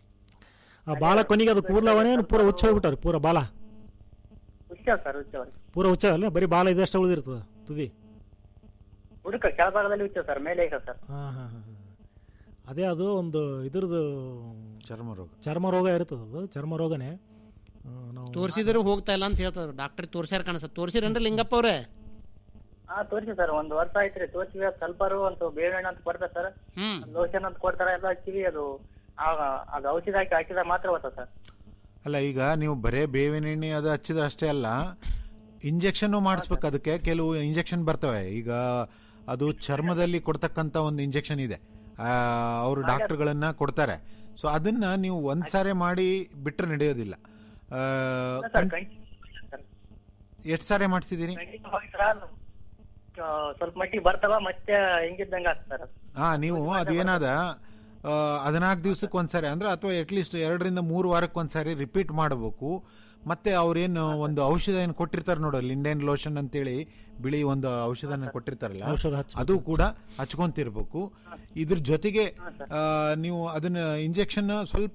ಆ ಬಾಲ ಕೊನೆಗೆ ಅದು ಕೂದಲವನೇ ಪೂರ ಉಚ್ಚ ಹೋಗ್ಬಿಟ್ಟಾರೆ ಪೂರ ಬಾಲ ಹುಚ್ಚ ಸರ್ ಹುಚ್ಚ ಪೂರ ಉಚ್ಚ ಅಲ್ಲ ಬರೀ ಬಾಲ ಇದಷ್ಟು ಉಳಿದಿರ್ತದ ತುದಿ ಬುಡಕ ಕೆಳಭಾಗದಲ್ಲಿ ಹುಚ್ಚ ಸರ್ ಮೇಲೆ ಇಲ್ಲ ಸರ್ ಹಾ ಹಾ ಹಾ ಹಾ. ಅದೇ ಅದು ಒಂದು ಇದ್ರದ್ದು ಚರ್ಮ ರೋಗ ಚರ್ಮ ರೋಗ ಇರ್ತದೆ ಅದು ಚರ್ಮ ರೋಗನೇ ಆ, ನಾವು ತೋರಿಸಿದ್ರು ಹೋಗ್ತಾ ಇಲ್ಲ ಅಂತ ಹೇಳ್ತಾರೆ ಡಾಕ್ಟರ್ ತೋರ್ಸ್ಯಾರ ಕಾಣಿಸ್ತದೆ ತೋರಿಸಿರೇನ್ರಿ ಲಿಂಗಪ್ಪ ಅವ್ರೆ ಹಾ ತೋರಿಸಿ ಸರ್ ಒಂದು ವರ್ಷ ಆಯ್ತ್ರಿ ತೋರಿಸಿವಿ ಸ್ವಲ್ಪ ಅಂತ ಬೇವಿನ ಅಂತ ಕೊಡ್ತಾರೆ ಸರ್ ಹ್ಮ್ ಲೋಷನ್ ಅಂತ ಕೊಡ್ತಾರೆ ಎಲ್ಲ ಹಚ್ಚಿವಿ ಅದು ಆ- ಅದು ಔಷಧ ಹಾಕಿ ಹಾಕಿದ್ರೆ ಮಾತ್ರ ಬರ್ತದೆ ಸರ್ ಅಲ್ಲ ಈಗ ನೀವು ಬರೇ ಬೇವಿನ ಎಣ್ಣೆ ಅದು ಹಚ್ಚಿದ್ರೆ ಅಷ್ಟೇ ಅಲ್ಲ ಇಂಜೆಕ್ಷನ್ ಮಾಡಿಸ್ಬೇಕು ಅದಕ್ಕೆ ಕೆಲವು ಇಂಜೆಕ್ಷನ್ ಬರ್ತವೆ ಈಗ ಅದು ಚರ್ಮದಲ್ಲಿ ಕೊಡ್ತಕ್ಕಂಥ ಒಂದು ಇಂಜೆಕ್ಷನ್ ಇದೆ ಅವರು ಡಾಕ್ಟರ್ಗಳನ್ನ ಕೊಡ್ತಾರೆ ಸೊ ಅದನ್ನ ನೀವು ಒಂದ್ ಸಾರಿ ಮಾಡಿ ಬಿಟ್ರೆ ನಡೆಯೋದಿಲ್ಲ ಆ, ಸರ್ ಕಂ- ಎಷ್ಟ್ ಸಾರಿ ಮಾಡಿಸಿದೀನಿ ಕಂಟಿನ್ಯೂ ಮಾಡಿ ಸರ್ ಅದು, ಆ, ಸ್ವಲ್ಪ ಮಟ್ಟಿಗೆ ಬರ್ತಾವ ಮತ್ತೆ ಹೆಂಗಿದ್ದಂಗ ಆಗ್ತಾರ ಹಾ ನೀವು ಅದೇನಾದ ಹದಿನಾಲ್ಕು ದಿವ್ಸಕ್ಕೆ ಒಂದ್ಸಾರಿ ಅಂದ್ರೆ ಅಥವಾ ಅಟ್ಲೀಸ್ಟ್ ಎರಡರಿಂದ ಮೂರು ವಾರಕ್ಕೆ ಒಂದ್ಸಾರಿ ರಿಪೀಟ್ ಮಾಡಬೇಕು ಮತ್ತೆ ಅವ್ರೇನು ಒಂದು ಔಷಧ ಏನು ಕೊಟ್ಟಿರ್ತಾರೆ ನೋಡು ಲಿಂಡೇನ್ ಲೋಷನ್ ಅಂತೇಳಿ ಬಿಳಿ ಒಂದು ಔಷಧನ ಕೊಟ್ಟಿರ್ತಾರಲ್ಲ ಔಷಧ ಹಚ್ಬೇಕು. ಅದು ಕೂಡ ಹಚ್ಕೊಂತಿರ್ಬೇಕು ಇದ್ರ ಜೊತೆಗೆ ಆ, ನೀವು ಅದನ್ನ ಇಂಜೆಕ್ಷನ್ ಸ್ವಲ್ಪ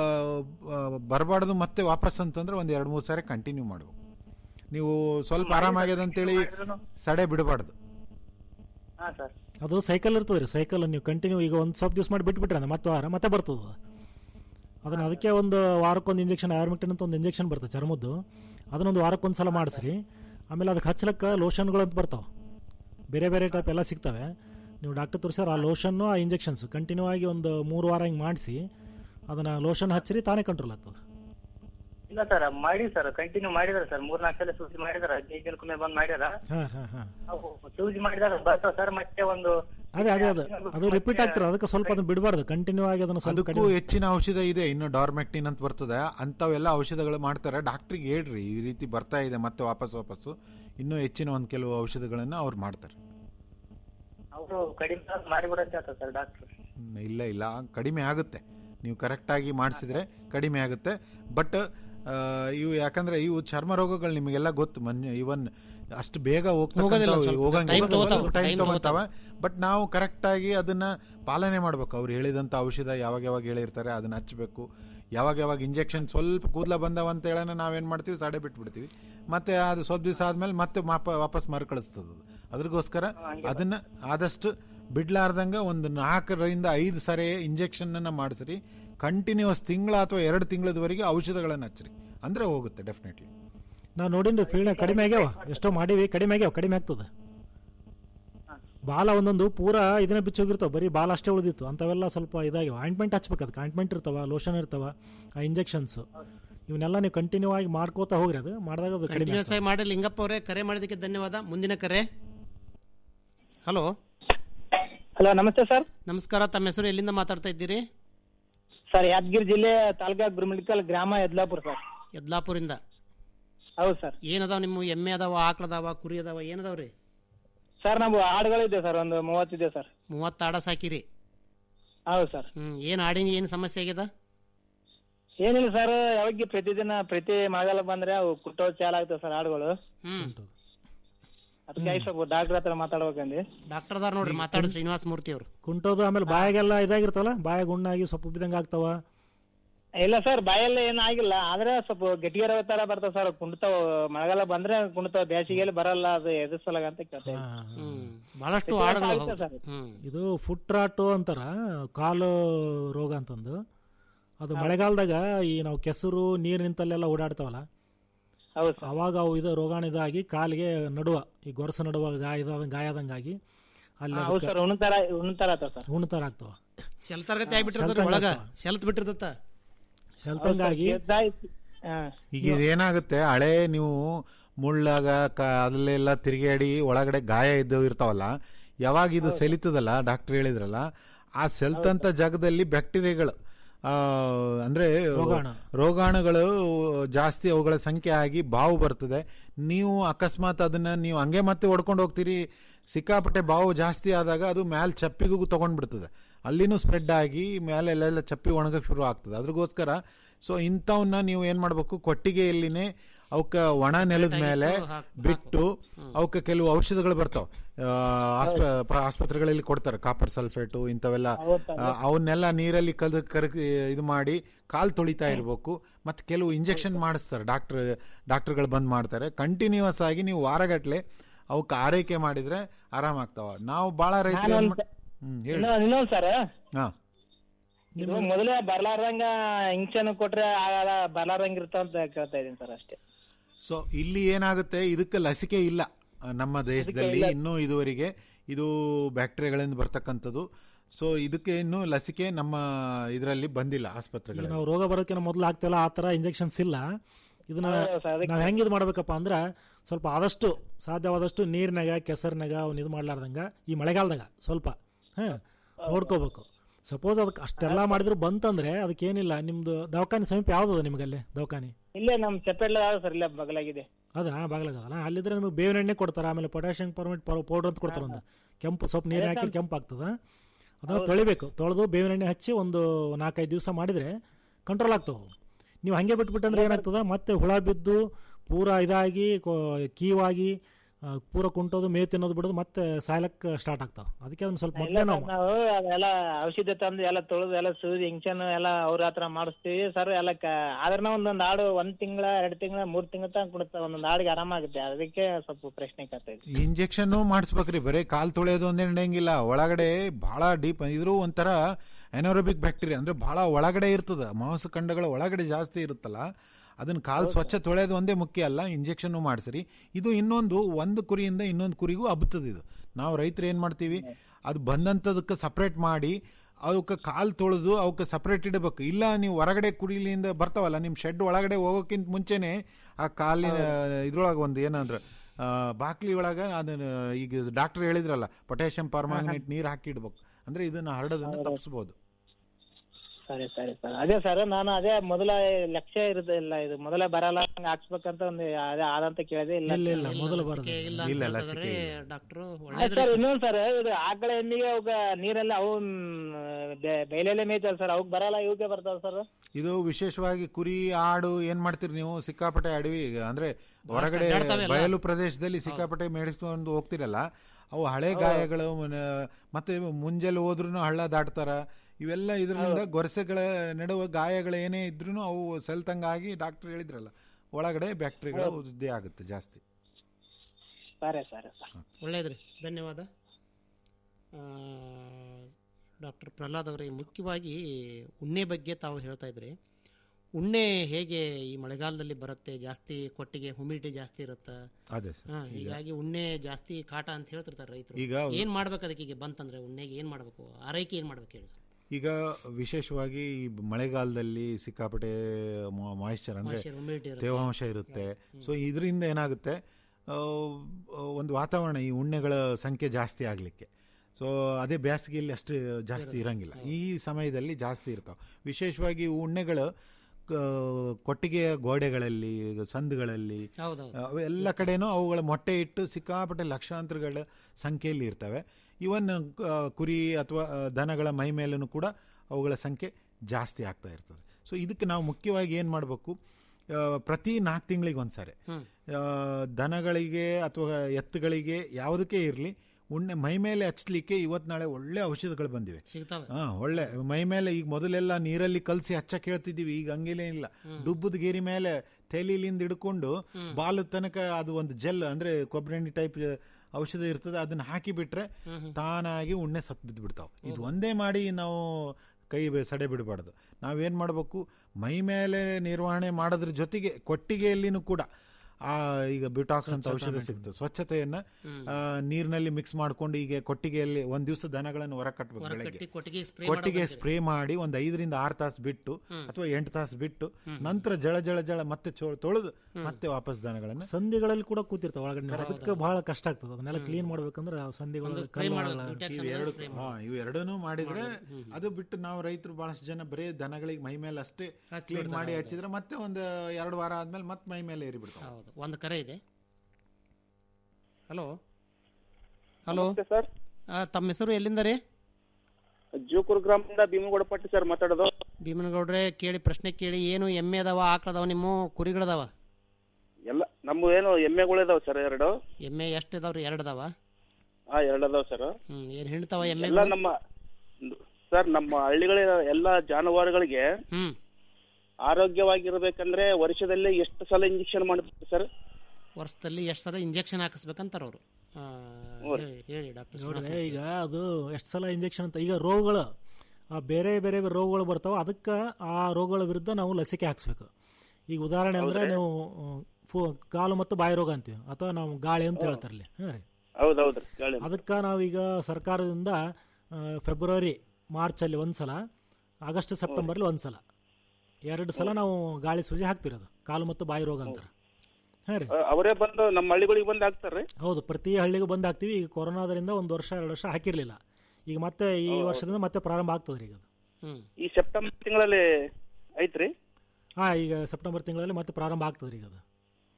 ಬರಬಾರ್ದು ಮತ್ತೆ ವಾಪಸ್ ಅಂತಂದ್ರೆ ಒಂದ್ ಎರಡು ಮೂರು ಸಾರಿ ಕಂಟಿನ್ಯೂ ಮಾಡ್ಬೇಕು ನೀವು ಸ್ವಲ್ಪ ಆರಾಮಾಗ್ಯದ ಅಂತೇಳಿ ಸಡೆ ಬಿಡಬಾರ್ದು ಹಾ ಸರ್ ಅದು ಸೈಕಲ್ ಇರ್ತದೆ ರೀ ಸೈಕಲ್ ನೀವು ಕಂಟಿನ್ಯೂ ಈಗ ಒಂದು ಸ್ವಲ್ಪ ದಿವಸ ಮಾಡಿ ಬಿಟ್ಬಿಟ್ರೆ ಅಂದ್ರೆ ಮತ್ತೆ ವಾರ ಮತ್ತೆ ಬರ್ತದೆ ಅದು. ಅದನ್ನ ಅದಕ್ಕೆ ಒಂದು ವಾರಕ್ಕೊಂದು ಇಂಜೆಕ್ಷನ್ ಆರ್ಮಿಟನ್ ಅಂತ ಒಂದು ಇಂಜೆಕ್ಷನ್ ಬರ್ತದೆ ಚರ್ಮದ್ದು ಅದನ್ನೊಂದು ವಾರಕ್ಕೊಂದು ಸಲ ಮಾಡಿಸ್ರಿ ಆಮೇಲೆ ಅದಕ್ಕೆ ಹಚ್ಚಲಕ್ಕೆ ಲೋಷನ್ಗಳು ಅಂತ ಬರ್ತಾವೆ ಬೇರೆ ಬೇರೆ ಟೈಪ್ ಎಲ್ಲ ಸಿಗ್ತವೆ ನೀವು ಡಾಕ್ಟರ್ ತೋರಿಸ್ಯಾರ ಆ ಲೋಷನ್ನು ಆ ಇಂಜೆಕ್ಷನ್ಸ್ ಕಂಟಿನ್ಯೂ ಆಗಿ ಒಂದು ಮೂರು ವಾರ ಹಿಂಗೆ ಮಾಡಿಸಿ ಅದನ್ನು ಲೋಷನ್ ಹಚ್ಚಿರಿ ತಾನೇ ಕಂಟ್ರೋಲ್ ಆಗ್ತದೆ ಇಲ್ಲ ಸರ್ ಮಾಡಿ ಸರ್ ಕಂಟಿನ್ಯೂ ಮಾಡಿದಾರೆ ಸರ್ ಮೂರ್ ನಾಲ್ಕು ಸಲ ಸೂಜಿ ಮಾಡಿದಾರೆ ಹದಿನೈದು ದಿನಕ್ಕೊಮ್ಮೆ ಬಂದ್ ಮಾಡ್ಯಾರ ಹಾಂ ಹಾಂ ಹಾಂ ಅವು ಸೂಜಿ ಮಾಡಿದಾಗ ಬರ್ತಾವ ಸರ್ ಮತ್ತೆ ಒಂದು ಅದೇ ಅದೇ ಅದು ಅದು ರಿಪೀಟ್ ಆಗ್ತಿರ ಅದಕ್ಕೆ ಸ್ವಲ್ಪ ಅದನ್ನ ಬಿಡಬಾರ್ದು ಕಂಟಿನ್ಯೂ ಆಗಿ ಅದನ್ನು ಸ್ವಲ್ಪ ಅದಕ್ಕೂ ಕಡಿಮೆ ಹೆಚ್ಚಿನ ಔಷಧ ಇದೆ ಇನ್ನು ಡಾರ್ಮೆಕ್ಟಿನ್ ಅಂತ ಬರ್ತದೆ ಅಂಥವೆಲ್ಲ ಔಷಧಗಳು ಮಾಡ್ತಾರೆ ಡಾಕ್ಟ್ರಿಗೆ ಹೇಳ್ರಿ ಈ ರೀತಿ ಬರ್ತಾ ಇದೆ ಮತ್ತೆ ವಾಪಸ್ ವಾಪಸ್ಸು ಇನ್ನೂ ಹೆಚ್ಚಿನ ಒಂದು ಕೆಲವು ಔಷಧಗಳನ್ನ ಅವ್ರು ಮಾಡ್ತಾರೆ ಅವರು ಕಡಿಮೆ ಮಾಡಿಬಿಡಂತ ಹೇಳ್ತಾರೆ ಸರ್ ಡಾಕ್ಟರ್ ಹ್ಮ್, ಇಲ್ಲ ಇಲ್ಲ ಕಡಿಮೆ ಆಗುತ್ತೆ ನೀವು ಕರೆಕ್ಟಾಗಿ ಮಾಡಿಸಿದ್ರೆ ಕಡಿಮೆ ಆಗುತ್ತೆ ಬಟ್ ಇವು ಯಾಕಂದ್ರೆ ಇವು ಚರ್ಮ ರೋಗಗಳು ನಿಮಗೆಲ್ಲ ಗೊತ್ತು ಮನ್ ಇವನ್ ಅಷ್ಟು ಬೇಗ ಹೋಗೋದಿಲ್ಲ ಸ್ವಲ್ಪ time ತಗೋತಾವೆ, ಟೈಮ್ time ತಗೊಂತಾವ ಬಟ್ ನಾವು ಕರೆಕ್ಟಾಗಿ ಅದನ್ನ ಪಾಲನೆ ಮಾಡ್ಬೇಕು ಅವ್ರು ಹೇಳಿದಂಥ ಔಷಧ ಯಾವಾಗ ಯಾವಾಗ ಹೇಳಿರ್ತಾರೆ ಅದನ್ನ ಹಚ್ಚಬೇಕು ಯಾವಾಗ ಯಾವಾಗ ಇಂಜೆಕ್ಷನ್ ಸ್ವಲ್ಪ ಕೂದಲ ಬಂದವ ಅಂತ ಹೇಳೋಣ ನಾವೇನು ಮಾಡ್ತೀವಿ ಸಾಡೆ ಬಿಟ್ಬಿಡ್ತೀವಿ ಮತ್ತೆ ಅದು ಸ್ವಲ್ಪ ದಿವಸ ಆದ್ಮೇಲೆ ಮತ್ತೆ ಮಾಪ ವಾಪಸ್ ಮರುಕಳಿಸ್ತದೆ ಅದು ಅದ್ರಗೋಸ್ಕರ ಅದನ್ನ ಆದಷ್ಟು ಬಿಡ್ಲಾರ್ದಂಗ ಒಂದು ನಾಲ್ಕರಿಂದ ಐದು ಸರಿ ಇಂಜೆಕ್ಷನ್ ಅನ್ನ ಮಾಡಿಸ್ರಿ ಕಂಟಿನ್ಯೂಸ್ ತಿಂಗಳ ಅಥವಾ ಎರಡು ತಿಂಗಳದವರೆಗೆ ಔಷಧಗಳನ್ನು ಹಚ್ಚ್ರಿ ಅಂದ್ರೆ ಹೋಗುತ್ತೆ ಡೆಫಿನೆಟ್ಲಿ ನಾವು ನೋಡಿನ್ರಿ ಫೀಲ್ಡ್ ಕಡಿಮೆ ಆಗ್ಯಾವ ಎಷ್ಟೋ ಮಾಡೀವಿ ಕಡಿಮೆ ಆಗ್ಯಾವ ಕಡಿಮೆ ಆಗ್ತದೆ ಬಾಲ ಒಂದೊಂದು ಪೂರಾ ಇದನ್ನ ಬಿಚ್ಚೋಗಿರ್ತಾವ ಬರೀ ಬಾಲ ಅಷ್ಟೇ ಉಳಿದಿತ್ತು ಅಂಥವೆಲ್ಲ ಸ್ವಲ್ಪ ಇದಾಗಿ ಆಯಿಂಟ್ಮೆಂಟ್ ಹಚ್ಬೇಕು ಅದಕ್ಕೆ ಆಯಿಂಟ್ಮೆಂಟ್ ಇರ್ತಾವ ಲೋಷನ್ ಇರ್ತಾವ ಆ ಇಂಜೆಕ್ಷನ್ಸ್ ಇವನ್ನೆಲ್ಲ ನೀವು ಕಂಟಿನ್ಯೂ ಆಗಿ ಮಾಡ್ಕೋತಾ ಹೋಗ್ರಿ ಅದು ಮಾಡಿದಾಗ ಅದು ಕಡಿಮೆ ಕಂಟಿನ್ಯೂಸ್ ಆಗಿ ಮಾಡಿ ಲಿಂಗಪ್ಪ ಅವರೇ ಕರೆ ಮಾಡಿದ್ದಕ್ಕೆ ಧನ್ಯವಾದ ಮುಂದಿನ ಕರೆ ಹಲೋ ಹಲೋ ನಮಸ್ತೆ ಸರ್ ನಮಸ್ಕಾರ ತಮ್ಮ ಹೆಸರು ಎಲ್ಲಿಂದ ಮಾತಾಡ್ತಾ ಇದ್ದೀರಿ ಸರ್ ಯಾದಗಿರಿ ಜಿಲ್ಲೆ ತಾಲೂಕಾ ಗುರುಮಿಡ್ಕಲ್ ಗ್ರಾಮ ಯದ್ಲಾಪುರ ಸರ್ ಯದ್ಲಾಪುರಿಂದ ಹೌದು ಸರ್ ಏನದಾವ ನಿಮ್ಮ ಎಮ್ಮೆ ಅದಾವ ಆಕಳದಾವ ಕುರಿ ಅದಾವ ಏನದಾವ್ರಿ ಸರ್ ನಾವು ಆಡುಗಳಿದೆ ಸರ್ ಒಂದು ಮೂವತ್ತಿದೆ ಸರ್ ಮೂವತ್ತು ಆಡ ಸಾಕಿರಿ ಹೌದು ಸರ್ ಹ್ಮ್ ಏನ್ ಆಡಿನ ಏನ್ ಸಮಸ್ಯೆ ಆಗ್ಯದ ಏನಿಲ್ಲ ಸರ್ ಯಾವಾಗ ಪ್ರತಿದಿನ ಪ್ರತಿ ಮಳೆಗಾಲ ಬಂದ್ರೆ ಅವು ಕುಟ್ಟೋ ಚಾಲ ಆಗ್ತದೆ ಸರ್ ಆಡುಗಳು ಹ್ಮ್ ಅದಕ್ಕಾಗಿ ಸ್ವಲ್ಪ ಡಾಕ್ಟರ್ ಹತ್ರ ಮಾತಾಡ್ಬೇಕಂದಿ ಡಾಕ್ಟರ್ ಅದಾರ ನೋಡ್ರಿ ಮಾತಾಡು ಶ್ರೀನಿವಾಸ ಮೂರ್ತಿ ಅವರು ಕುಂಟೋದು ಆಮೇಲೆ ಬಾಯಾಗೆಲ್ಲ ಇದಾಗಿರ್ತಾವಲ್ಲ ಬಾಯಾಗ ಉಣ್ಣಾಗಿ ಸ್ವಲ್ಪ ಉಬ್ಬಿದಂಗೆ ಆಗ್ತಾವ ಇಲ್ಲ ಸರ್ ಬಾಯಲ್ಲಿ ಏನು ಆಗಿಲ್ಲ ಆದ್ರೆ ಸ್ವಲ್ಪ ಗಟ್ಟಿಗೆರ ತರ ಬರ್ತಾವ ಸರ್ ಕುಂಡ್ತಾವ ಮಳೆಗಾಲ ಬಂದ್ರೆ ಕುಂಡ್ತಾವ ಬೇಸಿಗೆಯಲ್ಲಿ ಬರಲ್ಲ ಅದು ಎದುರ್ಸಲಾಗ ಅಂತ ಕೇಳ್ತಾ ಇದ್ದೀನಿ. ಬಹಳಷ್ಟು ಪ್ರತಿ ವರ್ಷ ಆಡುಗಳು ಆಗುತ್ತೆ ಹೌದು. ಸರ್. ಹ್ಮ್ ಇದು ಫುಟ್ ರಾಟು ಅಂತಾರ ಕಾಲು ರೋಗ ಅಂತಂದು ಅದು ಮಳೆಗಾಲದಾಗ ಈ ನಾವು ಕೆಸರು ನೀರು ನಿಂತಲ್ಲೆಲ್ಲ ಓಡಾಡ್ತಾವಲ್ಲ ಅವಾಗ ಅವು ಇದು ರೋಗಾಣು ಇದಾಗಿ ಕಾಲಿಗೆ ನಡುವ ಈ ಗೊರಸ ನಡುವ ಗಾಯ ಇದಾದ ಗಾಯದಂಗಾಗಿ ಅಲ್ಲಿ ಹಾ, ಹೌದು ಸರ್ ಉಣ್ತಾರ ಉಣ್ತಾರ ಆತ ಸರ್ ಉಣ್ತಾರ ಆಗ್ತಾವ ಸೆಲ್ ತರಗತಿ ಆಗ್ಬಿಟ್ಟಿರ್ತದ ಸೆಲ್ತಂಗ್ ಒಳಗ ಆಗ್ತಾವ. ಸೆಲ್ತ್ ಬಿಟ್ಟಿರ್ತದ ಶೆಲ್ತಂಗಾಗಿ ಈಗ ಇದೇನಾಗುತ್ತೆ ಹಳೆ ನೀವು ಮುಳ್ಳಾಗ ಕ ಅಲ್ಲೆಲ್ಲ ತಿರುಗಾಡಿ ಒಳಗಡೆ ಗಾಯ ಇದ್ದವು ಇರ್ತಾವಲ್ಲ ಯಾವಾಗ ಇದು ಸೆಲಿತದಲ್ಲ ಡಾಕ್ಟರ್ ಹೇಳಿದ್ರಲ್ಲ ಆ ಸೆಲ್ತಂತ ಜಾಗದಲ್ಲಿ ಬ್ಯಾಕ್ಟೀರಿಯಾಗಳು ಆ, ಅಂದ್ರೆ ರೋಗಾಣು. ರೋಗಾಣುಗಳು ಜಾಸ್ತಿ ಅವುಗಳ ಸಂಖ್ಯೆ ಆಗಿ ಬಾವು ಬರ್ತದೆ ನೀವು ಅಕಸ್ಮಾತ್ ಅದನ್ನ ನೀವು ಹಂಗೆ ಮತ್ತೆ ಹೊಡ್ಕೊಂಡು ಹೋಗ್ತೀರಿ ಸಿಕ್ಕಾಪಟ್ಟೆ ಬಾವು ಜಾಸ್ತಿ ಆದಾಗ ಅದು ಮ್ಯಾಲ್ ಚಪ್ಪಿಗೂ ತಗೊಂಡ್ಬಿಡ್ತದೆ ಅಲ್ಲಿನೂ ಸ್ಪ್ರೆಡ್ ಆಗಿ ಮೇಲೆ ಎಲ್ಲೆಲ್ಲ ಚಪ್ಪಿ ಒಣಗಕ್ಕೆ ಶುರು ಆಗ್ತದೆ ಅದ್ರಗೋಸ್ಕರ ಸೊ ಇಂಥವನ್ನ ನೀವು ಏನ್ ಮಾಡ್ಬೇಕು ಕೊಟ್ಟಿಗೆಯಲ್ಲಿನೇ ಅವಕ್ಕ ಒಣ ನೆಲದ ಮೇಲೆ ಬಿಟ್ಟು ಅವಕ್ಕೆ ಕೆಲವು ಔಷಧಗಳು ಬರ್ತಾವ ಆ, ಆಸ್ಪ- ಪ- ಆಸ್ಪತ್ರೆಗಳಲ್ಲಿ ಕೊಡ್ತಾರೆ ಕಾಪರ್ ಸಲ್ಫೇಟು ಇಂಥವೆಲ್ಲ ಆ, ಅವನ್ನೆಲ್ಲ ನೀರಲ್ಲಿ ಕಲ್ ಕರಗಿ ಇದು ಮಾಡಿ ಕಾಲ್ ತೊಳಿತಾ ಇರಬೇಕು ಮತ್ತೆ ಕೆಲವು ಇಂಜೆಕ್ಷನ್ ಮಾಡಿಸ್ತಾರೆ ಡಾಕ್ಟರ್ ಡಾಕ್ಟರ್ಗಳು ಬಂದ್ ಮಾಡ್ತಾರೆ ಕಂಟಿನ್ಯೂಸ್ ಆಗಿ ನೀವು ವಾರಗಟ್ಲೆ ಅವಕ್ಕೆ ಆರೈಕೆ ಮಾಡಿದ್ರೆ ಆರಾಮಾಗ್ತಾವ ನಾವು ಬಹಳ ರೈತರು ಏನ್ ಮಾಡ್- ಹ್ಮ್ ಹೇಳಿ ಇನ್ನೊಂದ್ ಇನ್ನೊಂದ್ ಸರ್ ಹಾ ಇದು ಮೊದಲೇ ಬರ್ಲಾರ್ದಂಗ ಇಂಕ್ಷನ್ ಕೊಟ್ರೆ ಆಗಲ್ಲ ಬರ್ಲಾರ್ದಂಗ ಇರ್ತಾವ ಅಂತ ಕೇಳ್ತಾ ಇದೀನಿ ಸರ್ ಅಷ್ಟೇ ಸೊ ಇಲ್ಲಿ ಏನಾಗುತ್ತೆ ಇದಕ್ಕೆ ಲಸಿಕೆ ಇಲ್ಲ ಆ, ನಮ್ಮ ದೇಶದಲ್ಲಿ ಇಲ್ಲ. ಇನ್ನೂ ಇದುವರೆಗೆ ಇದು ಬ್ಯಾಕ್ಟೀರಿಯಾಗಳಿಂದ ಬರ್ತಕ್ಕಂಥದ್ದು ಸೊ ಇದಕ್ಕೆ ಇನ್ನೂ ಲಸಿಕೆ ನಮ್ಮ ಇದರಲ್ಲಿ ಬಂದಿಲ್ಲ ಈಗ ಆಸ್ಪತ್ರೆಗಳಲ್ಲಿ ನಾವು ರೋಗ ಬರೋದಕ್ಕಿಂತ ಮೊದಲು ಆಗ್ತಿಲ್ಲ ಆ ಥರ ಇಂಜೆಕ್ಷನ್ಸ್ ಇಲ್ಲ ಇದನ್ನ ಹೌದು ಸರ್, ಅದಕ್ಕೆ- ನಾವು ಹೆಂಗೆ ಇದು ಮಾಡ್ಬೇಕಪ್ಪ ಅಂದ್ರೆ ಸ್ವಲ್ಪ ಆದಷ್ಟು ಸಾಧ್ಯವಾದಷ್ಟು ನೀರಿನಾಗ ಕೆಸರಿನಾಗ ಅವ್ನ ಇದು ಮಾಡ್ಲಾರ್ದಂಗ ಈ ಮಳೆಗಾಲದಾಗ ಸ್ವಲ್ಪ ಹಾಂ ನೋಡ್ಕೋಬೇಕು ಸಪೋಸ್ ಅದಕ್ಕೆ ಅಷ್ಟೆಲ್ಲ ಮಾಡಿದ್ರು ಬಂತಂದ್ರೆ ಅದಕ್ಕೇನಿಲ್ಲ ನಿಮ್ದು ದವಾಖಾನೆ ಸಮೀಪ ಯಾವ್ದದ ನಿಮ್ಗಲ್ಲಿ ದವಾಖಾನೆ ಇಲ್ಲೇ ನಮ್ ಚಪ್ಪೆಡ್ಲ ಸರ್ ಇಲ್ಲೇ ಬಗಲಾಗಿದೆ ಅದಾ ಬಾಗ್ಲಾಗದಲ್ಲ ಅಲ್ಲಿದ್ರೆ ನಿಮಗೆ ಬೇವಿನ ಎಣ್ಣೆ ಕೊಡ್ತಾರೆ ಆಮೇಲೆ ಪೊಟ್ಯಾಷಿಯಂ ಪರ್ಮಿಟ್ ಪೌಡರ್ ಅಂತ ಕೊಡ್ತಾರೆ ಒಂದು ಕೆಂಪು ಸ್ವಲ್ಪ ನೀರು ಅದೇ ಹಾಕಿ ಸರ್. ಕೆಂಪು ಆಗ್ತದ ಅದನ್ನ ತೊಳಿಬೇಕು ತೊಳೆದು ಬೇವಿನ ಎಣ್ಣೆ ಹಚ್ಚಿ ಒಂದು ನಾಲ್ಕೈದು ದಿವಸ ಮಾಡಿದ್ರೆ ಕಂಟ್ರೋಲ್ ಆಗ್ತವೆ ನೀವು ಹಂಗೆ ಬಿಟ್ಬಿಟ್ಟಂದ್ರೆ ಏನಾಗ್ತದ ಮತ್ತೆ ಹುಳ ಬಿದ್ದು ಪೂರ ಇದಾಗಿ ಕೊ- ಕೀವಾಗಿ ಆ, ಪೂರ ಕುಂಟೋದು ಮೇವು ತಿನ್ನೋದು ಬಿಡೋದು ಮತ್ತೆ ಸಾಯ್ಲಕ್ ಸ್ಟಾರ್ಟ್ ಆಗ್ತಾವ ಅದಕ್ಕೆ ಅದನ್ನ ಸ್ವಲ್ಪ ಇಲ್ಲ ಮೊದಲೇ ಸರ್, ನಾವು ನಾವು ಅದೆಲ್ಲ ಔಷಧಿ ತಂದು ಎಲ್ಲ ತೊಳೆದು ಎಲ್ಲ ಸೂದಿ ಇಂಕ್ಷನ್ ಎಲ್ಲ ಅವ್ರ ಹತ್ರ ಮಾಡಿಸ್ತೀವಿ ಸರ್ ಎಲ್ಲ ಕ ಆದ್ರೆ ಒಂದೊಂದು ಆಡು ಒಂದ್ ತಿಂಗಳ ಎರಡ್ ತಿಂಗಳ ಮೂರ್ ತಿಂಗಳ ತನಕ ಕೊಡುತ್ತೆ ಒಂದೊಂದು ಆಡಿಗೆ ಆರಾಮಾಗುತ್ತೆ ಅದಕ್ಕೆ ಸ್ವಲ್ಪ ಪ್ರಶ್ನೆ ಕೇಳ್ತಾ ಇದ್ವಿ ಇಂಜೆಕ್ಷನ್ ಮಾಡಿಸ್ಬೇಕ್ರಿ ಬರೀ ಕಾಲ್ ತೊಳೆಯೋದು ಒಂದೇ ನಡೆಯಂಗಿಲ್ಲ ಒಳಗಡೆ ಬಹಳ ಡೀಪ್ ಇದ್ರು ಒಂಥರ ಎನೋರೋಬಿಕ್ ಬ್ಯಾಕ್ಟೀರಿಯಾ ಅಂದ್ರೆ ಬಹಳ ಒಳಗಡೆ ಇರ್ತದ ಮಾಂಸಖಂಡಗಳ ಒಳಗಡೆ ಜಾಸ್ತಿ ಇರುತ್ತಲ್ಲ ಅದನ್ನ ಕಾಲ್ ಸ್ವಚ್ಛ ತೊಳೆಯೋದು ಒಂದೇ ಮುಖ್ಯ ಅಲ್ಲ ಇಂಜೆಕ್ಷನ್ ಮಾಡಿಸ್ರಿ ಇದು ಇನ್ನೊಂದು ಒಂದು ಕುರಿಯಿಂದ ಇನ್ನೊಂದು ಕುರಿಗೂ ಹಬ್ಬತದ ಇದು ನಾವು ರೈತರು ಏನ್ ಮಾಡ್ತೀವಿ ಅದು ಬಂದಂಥದಕ್ಕೆ ಸಪ್ರೇಟ್ ಮಾಡಿ ಅವಕ್ಕೆ ಕಾಲ್ ತೊಳೆದು ಅವಕ್ಕೆ ಸಪ್ರೇಟ್ ಇಡಬೇಕು ಇಲ್ಲ ನೀವು ಹೊರಗಡೆ ಕುರಿಲಿಂದ ಬರ್ತಾವಲ್ಲ ನಿಮ್ಮ ಶೆಡ್ ಒಳಗಡೆ ಹೋಗೋಕ್ಕಿಂತ ಮುಂಚೆನೆ ಆ ಕಾಲಿನ ಇದ್ರೊಳಗೆ ಒಂದು ಏನಂದ್ರೆ ಆ, ಬಾಕ್ಲಿ ಒಳಗೆ ಅದನ್ನ ಈಗ ಡಾಕ್ಟರ್ ಹೇಳಿದ್ರಲ್ಲ ಪೊಟ್ಯಾಷಿಯಂ ಪರ್ಮಾಂಗನೇಟ್ ನೀರು ಹಾಕಿ ಇಡ್ಬೇಕು ಅಂದ್ರೆ ಇದನ್ನ ಹರಡೋದನ್ನ ತಪ್ಪಿಸ್ಬೋದು ಸರಿ ಸರಿ ಸರ್ ಅದೇ ಸರ್ ನಾನು ಅದೇ ಮೊದಲ ಲಕ್ಷ್ಯ ಇರೋದಿಲ್ಲ ಇದು ಮೊದಲ ಬರಲ್ಲ ಹಂಗ ಹಾಕ್ಸ್ಬೇಕಂತ ಒಂದು ಅದೇ ಆದಂತ ಕೇಳಿದೆ ಇಲ್ಲ ಇಲ್ಲ ಇಲ್ಲ ಮೊದಲು ಲಸಿಕೆ ಇಲ್ಲ ಇಲ್ಲ, ಅಂತ ಲಸಿಕೆ ಹೇಳ್ತಿದಾರೆ ಇಲ್ಲ. ಡಾಕ್ಟ್ರು ಆಯ್ತ್ ಸರ್ ಇನ್ನೊಂದ್ ಸರ್ ಇದು ಆಕಳ ಎಮ್ಮಿಗೆ ಅವಕ್ಕ ನೀರೆಲ್ಲ ಅವು ಬೇಲೆಲೆ ಮೇಯ್ತಾವ ಸರ್ ಅವಕ್ ಬರಲ್ಲ ಇವಕ್ಕೆ ಬರ್ತಾವ ಸರ್ ಇದು ವಿಶೇಷವಾಗಿ ಕುರಿ ಆಡು ಏನ್ ಮಾಡ್ತೀರಿ ನೀವು ಸಿಕ್ಕಾಪಟ್ಟೆ ಅಡವಿ ಈಗ ಅಂದ್ರೆ ಹೊರಗಡೆ ಅಡ್ಡಾಡ್ತಾವೆಲ್ಲ. ಬಯಲು ಪ್ರದೇಶದಲ್ಲಿ ಸಿಕ್ಕಾಪಟ್ಟೆ ಮೇಡಿಸ್ಕೊಂಡು ಹೋಗ್ತಿರಲ್ಲ ಅವು ಹಳೆ ಗಾಯಗಳು ಮನ- ಮತ್ತೆ ಮುಂಜಾನೆ ಹೋದ್ರೂ ಹಳ್ಳ ದಾಟ್ತಾರ ಇವೆಲ್ಲ ಇದರಿಂದ ಗೊರಸೆಗಳ ನಡುವ ಗಾಯಗಳು ಏನೇ ಇದ್ರೂ ಅವು ಸೆಲ್ತಂಗಾಗಿ ಡಾಕ್ಟರ್ ಹೇಳಿದ್ರಲ್ಲ ಒಳಗಡೆ ಬ್ಯಾಕ್ಟೀರಿಯಾಗಳು ವೃದ್ಧಿ ಆಗುತ್ತೆ ಜಾಸ್ತಿ ಸರಿ ಸರಿ ಸರ್ ಒಳ್ಳೇದ್ರಿ ಧನ್ಯವಾದ ಡಾಕ್ಟರ್ ಪ್ರಹ್ಲಾದ್ ಅವರೇ ಮುಖ್ಯವಾಗಿ ಉಣ್ಣೆ ಬಗ್ಗೆ ತಾವು ಹೇಳ್ತಾ ಇದ್ರಿ ಉಣ್ಣೆ ಹೇಗೆ ಈ ಮಳೆಗಾಲದಲ್ಲಿ ಬರುತ್ತೆ ಜಾಸ್ತಿ ಕೊಟ್ಟಿಗೆ ಹುಮಿಡಿಟಿ ಜಾಸ್ತಿ ಇರುತ್ತೆ ಅದೇ ಸರ್. ಹಾ, ಈಗ- ಹೀಗಾಗಿ ಉಣ್ಣೆ ಜಾಸ್ತಿ ಕಾಟ ಅಂತ ಹೇಳ್ತಿರ್ತಾರೆ ರೈತರು ಈಗ ಏನ್ ಮಾಡ್ಬೇಕು ಅದಕ್ಕೆ ಈಗ ಬಂತಂದ್ರೆ ಉಣ್ಣೆಗೆ ಏನ್ ಮಾಡ್ಬೇಕು ಆರೈಕೆ ಏನ್ ಮಾಡ್ಬೇಕು ಹೇಳಿ ಈಗ ವಿಶೇಷವಾಗಿ ಈ ಮಳೆಗಾಲದಲ್ಲಿ ಸಿಕ್ಕಾಪಟ್ಟೆ ಮಾಯಿಶ್ಚರ್ ಅಂದ್ರೆ Moisture, humidity ಇರುತ್ತೆ. ತೇವಾಂಶ ಇರುತ್ತೆ ಸೊ ಇದರಿಂದ ಏನಾಗುತ್ತೆ ಆ, ಒಂದು ವಾತಾವರಣ ಈ ಉಣ್ಣೆಗಳ ಸಂಖ್ಯೆ ಜಾಸ್ತಿ ಆಗಲಿಕ್ಕೆ ಸೊ ಅದೇ ಬೇಸಿಗೆಯಲ್ಲಿ ಅಷ್ಟು ಜಾಸ್ತಿ ಇರಂಗಿಲ್ಲ ಈ ಸಮಯದಲ್ಲಿ ಜಾಸ್ತಿ ಇರ್ತಾವೆ ವಿಶೇಷವಾಗಿ ಈ ಉಣ್ಣೆಗಳು ಕ- ಕೊಟ್ಟಿಗೆಯ ಗೋಡೆಗಳಲ್ಲಿ ಸಂದುಗಳಲ್ಲಿ ಹೌದೌದು. ಅವು ಎಲ್ಲ ಕಡೆನೂ ಅವುಗಳ ಮೊಟ್ಟೆ ಇಟ್ಟು ಸಿಕ್ಕಾಪಟ್ಟೆ ಲಕ್ಷಾಂತರಗಳ ಸಂಖ್ಯೆಯಲ್ಲಿ ಇರ್ತವೆ ಇವನ್ ಕುರಿ ಅಥವಾ ಆ, ದನಗಳ ಮೈ ಮೇಲೂ ಕೂಡ ಅವುಗಳ ಸಂಖ್ಯೆ ಜಾಸ್ತಿ ಆಗ್ತಾ ಇರ್ತದೆ ಸೊ ಇದಕ್ಕೆ ನಾವು ಮುಖ್ಯವಾಗಿ ಏನು ಮಾಡಬೇಕು ಪ್ರತಿ ನಾಲ್ಕು ತಿಂಗಳಿಗೆ ಒಂದ್ಸರಿ ಹ್ಮ್. ಆ, ದನಗಳಿಗೆ ಅಥವಾ ಎತ್ತುಗಳಿಗೆ ಯಾವುದಕ್ಕೆ ಇರಲಿ ಉಣ್ಣೆ ಮೈ ಮೇಲೆ ಹಚ್ಚಲಿಕ್ಕೆ ಇವತ್ತು ನಾಳೆ ಒಳ್ಳೆ ಔಷಧಗಳು ಬಂದಿವೆ ಸಿಗ್ತವೆ ಹಾ ಒಳ್ಳೆ ಮೈ ಮೇಲೆ ಈಗ ಮೊದಲೆಲ್ಲ ನೀರಲ್ಲಿ ಕಲಸಿ ಹಚ್ಚಕ್ ಹೇಳ್ತಿದ್ದೀವಿ ಈಗ ಹಂಗಿಲ್ಲ ಇಲ್ಲ ಡುಬ್ಬದ ಗೇರಿ ಮೇಲೆ ತಲೆಲಿಂದ ಹಿಡ್ಕೊಂಡು ಬಾಲದ ತನಕ ಅದು ಒಂದು ಜೆಲ್ ಅಂದ್ರೆ ಕೊಬ್ಬರಿ ಎಣ್ಣೆ ಟೈಪ್ ಔಷಧ ಇರ್ತದೆ ಅದನ್ನ ಹಾಕಿ ಬಿಟ್ರೆ ತಾನಾಗಿ ಉಣ್ಣೆ ಸತ್ ಬಿದ್ದು ಬಿಡ್ತಾವೆ ಇದು ಒಂದೇ ಮಾಡಿ ನಾವು ಕೈ ಬೆ- ಸಡೆ ಬಿಡಬಾರ್ದು ನಾವೇನ್ ಮಾಡಬೇಕು ಮೈ ಮೇಲೆ ನಿರ್ವಹಣೆ ಮಾಡೋದ್ರ ಜೊತೆಗೆ ಕೊಟ್ಟಿಗೆಯಲ್ಲಿನೂ ಕೂಡ ಆ ಈಗ ಬ್ಯೂಟಾಕ್ಸ್ ಅಂತ ಔಷಧ ಸಿಗ್ತದೆ ಸ್ವಚ್ಛತೆಯನ್ನ ಆ, ನೀರಿನಲ್ಲಿ ಮಿಕ್ಸ್ ಮಾಡ್ಕೊಂಡು ಈಗ ಕೊಟ್ಟಿಗೆಯಲ್ಲಿ ಒಂದ್ ದಿವಸ ದನಗಳನ್ನು ಹೊರ ಕಟ್ಟಬೇಕು ಹೊರಗ್ ಬೆಳಗ್ಗೆ ಕಟ್ಟಿ ಕೊಟ್ಟಿಗೆ spray ಕೊಟ್ಟಿಗೆ ಮಾಡೋದಂತೀರಿ. ಸ್ಪ್ರೇ ಮಾಡಿ ಒಂದ್ ಐದರಿಂದ ಆರು ತಾಸು ಬಿಟ್ಟು ಅಥವಾ ಎಂಟು ತಾಸು ಬಿಟ್ಟು ನಂತರ ಜಳ ಜಳ ಜಳ ಮತ್ತೆ ಚೊ- ತೊಳೆದು ಮತ್ತೆ ವಾಪಸ್ ದನಗಳನ್ನ ಸಂಧಿಗಳಲ್ಲಿ ಕೂಡ ಕೂತಿರ್ತಾವೆ ಒಳಗಡೆ ನೀರು. ಅದಕ್ಕೆ ಬಹಳ ಕಷ್ಟ ಆಗ್ತದೆ ಅದನ್ನೆಲ್ಲ ಕ್ಲೀನ್ ಮಾಡ್ಬೇಕಂದ್ರೆ ಆ ಸಂಧಿಗಳು ಇವು ಎರಡು ಹಾ ಇವು ಎರಡನ್ನೂ ಮಾಡಿದ್ರೆ ಅದು ಬಿಟ್ಟು ನಾವು ರೈತರು ಬಹಳಷ್ಟು ಜನ ಬರೀ ದನಗಳಿಗೆ ಮೈ ಮೇಲೆ ಅಷ್ಟೇ ಕ್ಲೀನ್ ಮಾಡಿ ಹಚ್ಚಿದ್ರೆ ಮತ್ತೆ ಒಂದು ಎರಡು ವಾರ ಆದ್ಮೇಲೆ ಮತ್ತೆ ಮೈ ಮೇಲೆ ಏರಿ ಬಿಡ್ತಾವೆ ಹೌದು ಒಂದು ಕರೆ ಇದೆ ಹಲೋ ಹಲೋ ಸರ್ ತಮ್ಮ ಹೆಸರು ಎಲ್ಲಿಂದ ರೀ ಜೂಕೂರು ಗ್ರಾಮದಿಂದ ಭೀಮಗೌಡ ಪಟ್ಟಿ ಸರ್ ಮಾತಾಡೋದು ಭೀಮನಗೌಡ್ರೆ ಕೇಳಿ ಪ್ರಶ್ನೆ ಕೇಳಿ ಏನು ಎಮ್ಮೆ ಅದಾವ ಆಕಳದಾವ ನಿಮ್ಮ ಕುರಿಗಳದಾವ ಎಲ್ಲ ನಮ್ಮ ಏನು ಎಮ್ಮೆಗಳಿದಾವ್ ಸರ್ ಎರಡು ಎಮ್ಮೆ ಎಷ್ಟು ಇದಾವ್ರಿ ಎರಡು ಅದಾವ ಹಾ ಎರಡು ಅದಾವ್ ಸರ್ ಹ್ಮ್ ಏನ್ ಹೇಳ್ತಾವ ಎಮ್ಮೆ ಎಲ್ಲ ನಮ್ಮ ಸರ್ ನಮ್ಮ ಹಳ್ಳಿಗಳ ಎಲ್ಲ ಜಾನುವಾರುಗಳಿಗೆ ಹ್ಮ್ ಆರೋಗ್ಯವಾಗಿರ್ಬೇಕಂದ್ರೆ ವರ್ಷದಲ್ಲಿ ಎಷ್ಟು ಸಲ ಇಂಜೆಕ್ಷನ್ ಮಾಡ್ಬೇಕು ಸರ್ ವರ್ಷದಲ್ಲಿ ಎಷ್ಟು ಸಲ ಇಂಜೆಕ್ಷನ್ ಹಾಕಿಸ್ಬೇಕಂತಾರ ಅವರು ಹೇಳಿ ಡಾಕ್ಟರ್ ನೋಡ್ರಿ ಈಗ ಅದು ಎಷ್ಟು ಸಲ ಇಂಜೆಕ್ಷನ್ ಅಂತ ಈಗ ರೋಗಗಳು ಆ ಬೇರೆ ಬೇರೆ ರೋಗಗಳು ಬರ್ತಾವ ಅದಕ್ಕೆ ಆ ರೋಗಗಳ ವಿರುದ್ಧ ನಾವು ಲಸಿಕೆ ಹಾಕ್ಸ್ಬೇಕು ಈಗ ಉದಾಹರಣೆ ಅಂದ್ರೆ ಹೌದ್ರಿ? ನೀವು ಫು- ಕಾಲು ಮತ್ತು ಬಾಯಿ ರೋಗ ಅಂತೀವಿ ಅಥವಾ ನಾವು ಗಾಳಿ ಅಂತ ಹೇಳ್ತಾರಲ್ಲಿ ಹಾಂ ರೀ ಹೌದೌದ್ರಿ ಗಾಳಿ ಅದಕ್ಕೆ ನಾವೀಗ ಸರ್ಕಾರದಿಂದ ಆ, ಫೆಬ್ರವರಿ ಮಾರ್ಚಲ್ಲಿ ಒಂದು ಸಲ ಆಗಸ್ಟ್ ಸೆಪ್ಟೆಂಬರ್ಲಿ ಒಂದು ಸಲ ಎರಡು ಸಲ ನಾವು ಗಾಳಿ ಸೂಜಿ ಹಾಕ್ತಿರಿ ಅದು ಕಾಲು ಮತ್ತು ಬಾಯಿ ರೋಗ ಅಂತಾರೆ ಹಾಂ ರೀ ಅ- ಅವರೇ ಬಂದು ನಮ್ಮ ಹಳ್ಳಿಗಳಿಗೆ ಬಂದು ಹಾಕ್ತಾರ್ರಿ ಹೌದು ಪ್ರತಿ ಹಳ್ಳಿಗೂ ಬಂದು ಹಾಕ್ತೀವಿ ಈಗ ಕೊರೋನಾದರಿಂದ ಒಂದು ವರ್ಷ ಎರಡು ವರ್ಷ ಹಾಕಿರಲಿಲ್ಲ ಈಗ ಮತ್ತೆ ಈ ವರ್ಷದಿಂದ ಮತ್ತೆ ಪ್ರಾರಂಭ ಆಗ್ತದೆ ಈಗ ಅದು ಈ ಸೆಪ್ಟೆಂಬರ್ ತಿಂಗಳಲ್ಲಿ ಐತ್ರಿ ಹಾಂ ಈಗ ಸೆಪ್ಟೆಂಬರ್ ತಿಂಗಳಲ್ಲಿ ಮತ್ತೆ ಪ್ರಾರಂಭ ಆಗ್ತದೆ ಈಗ ಅದು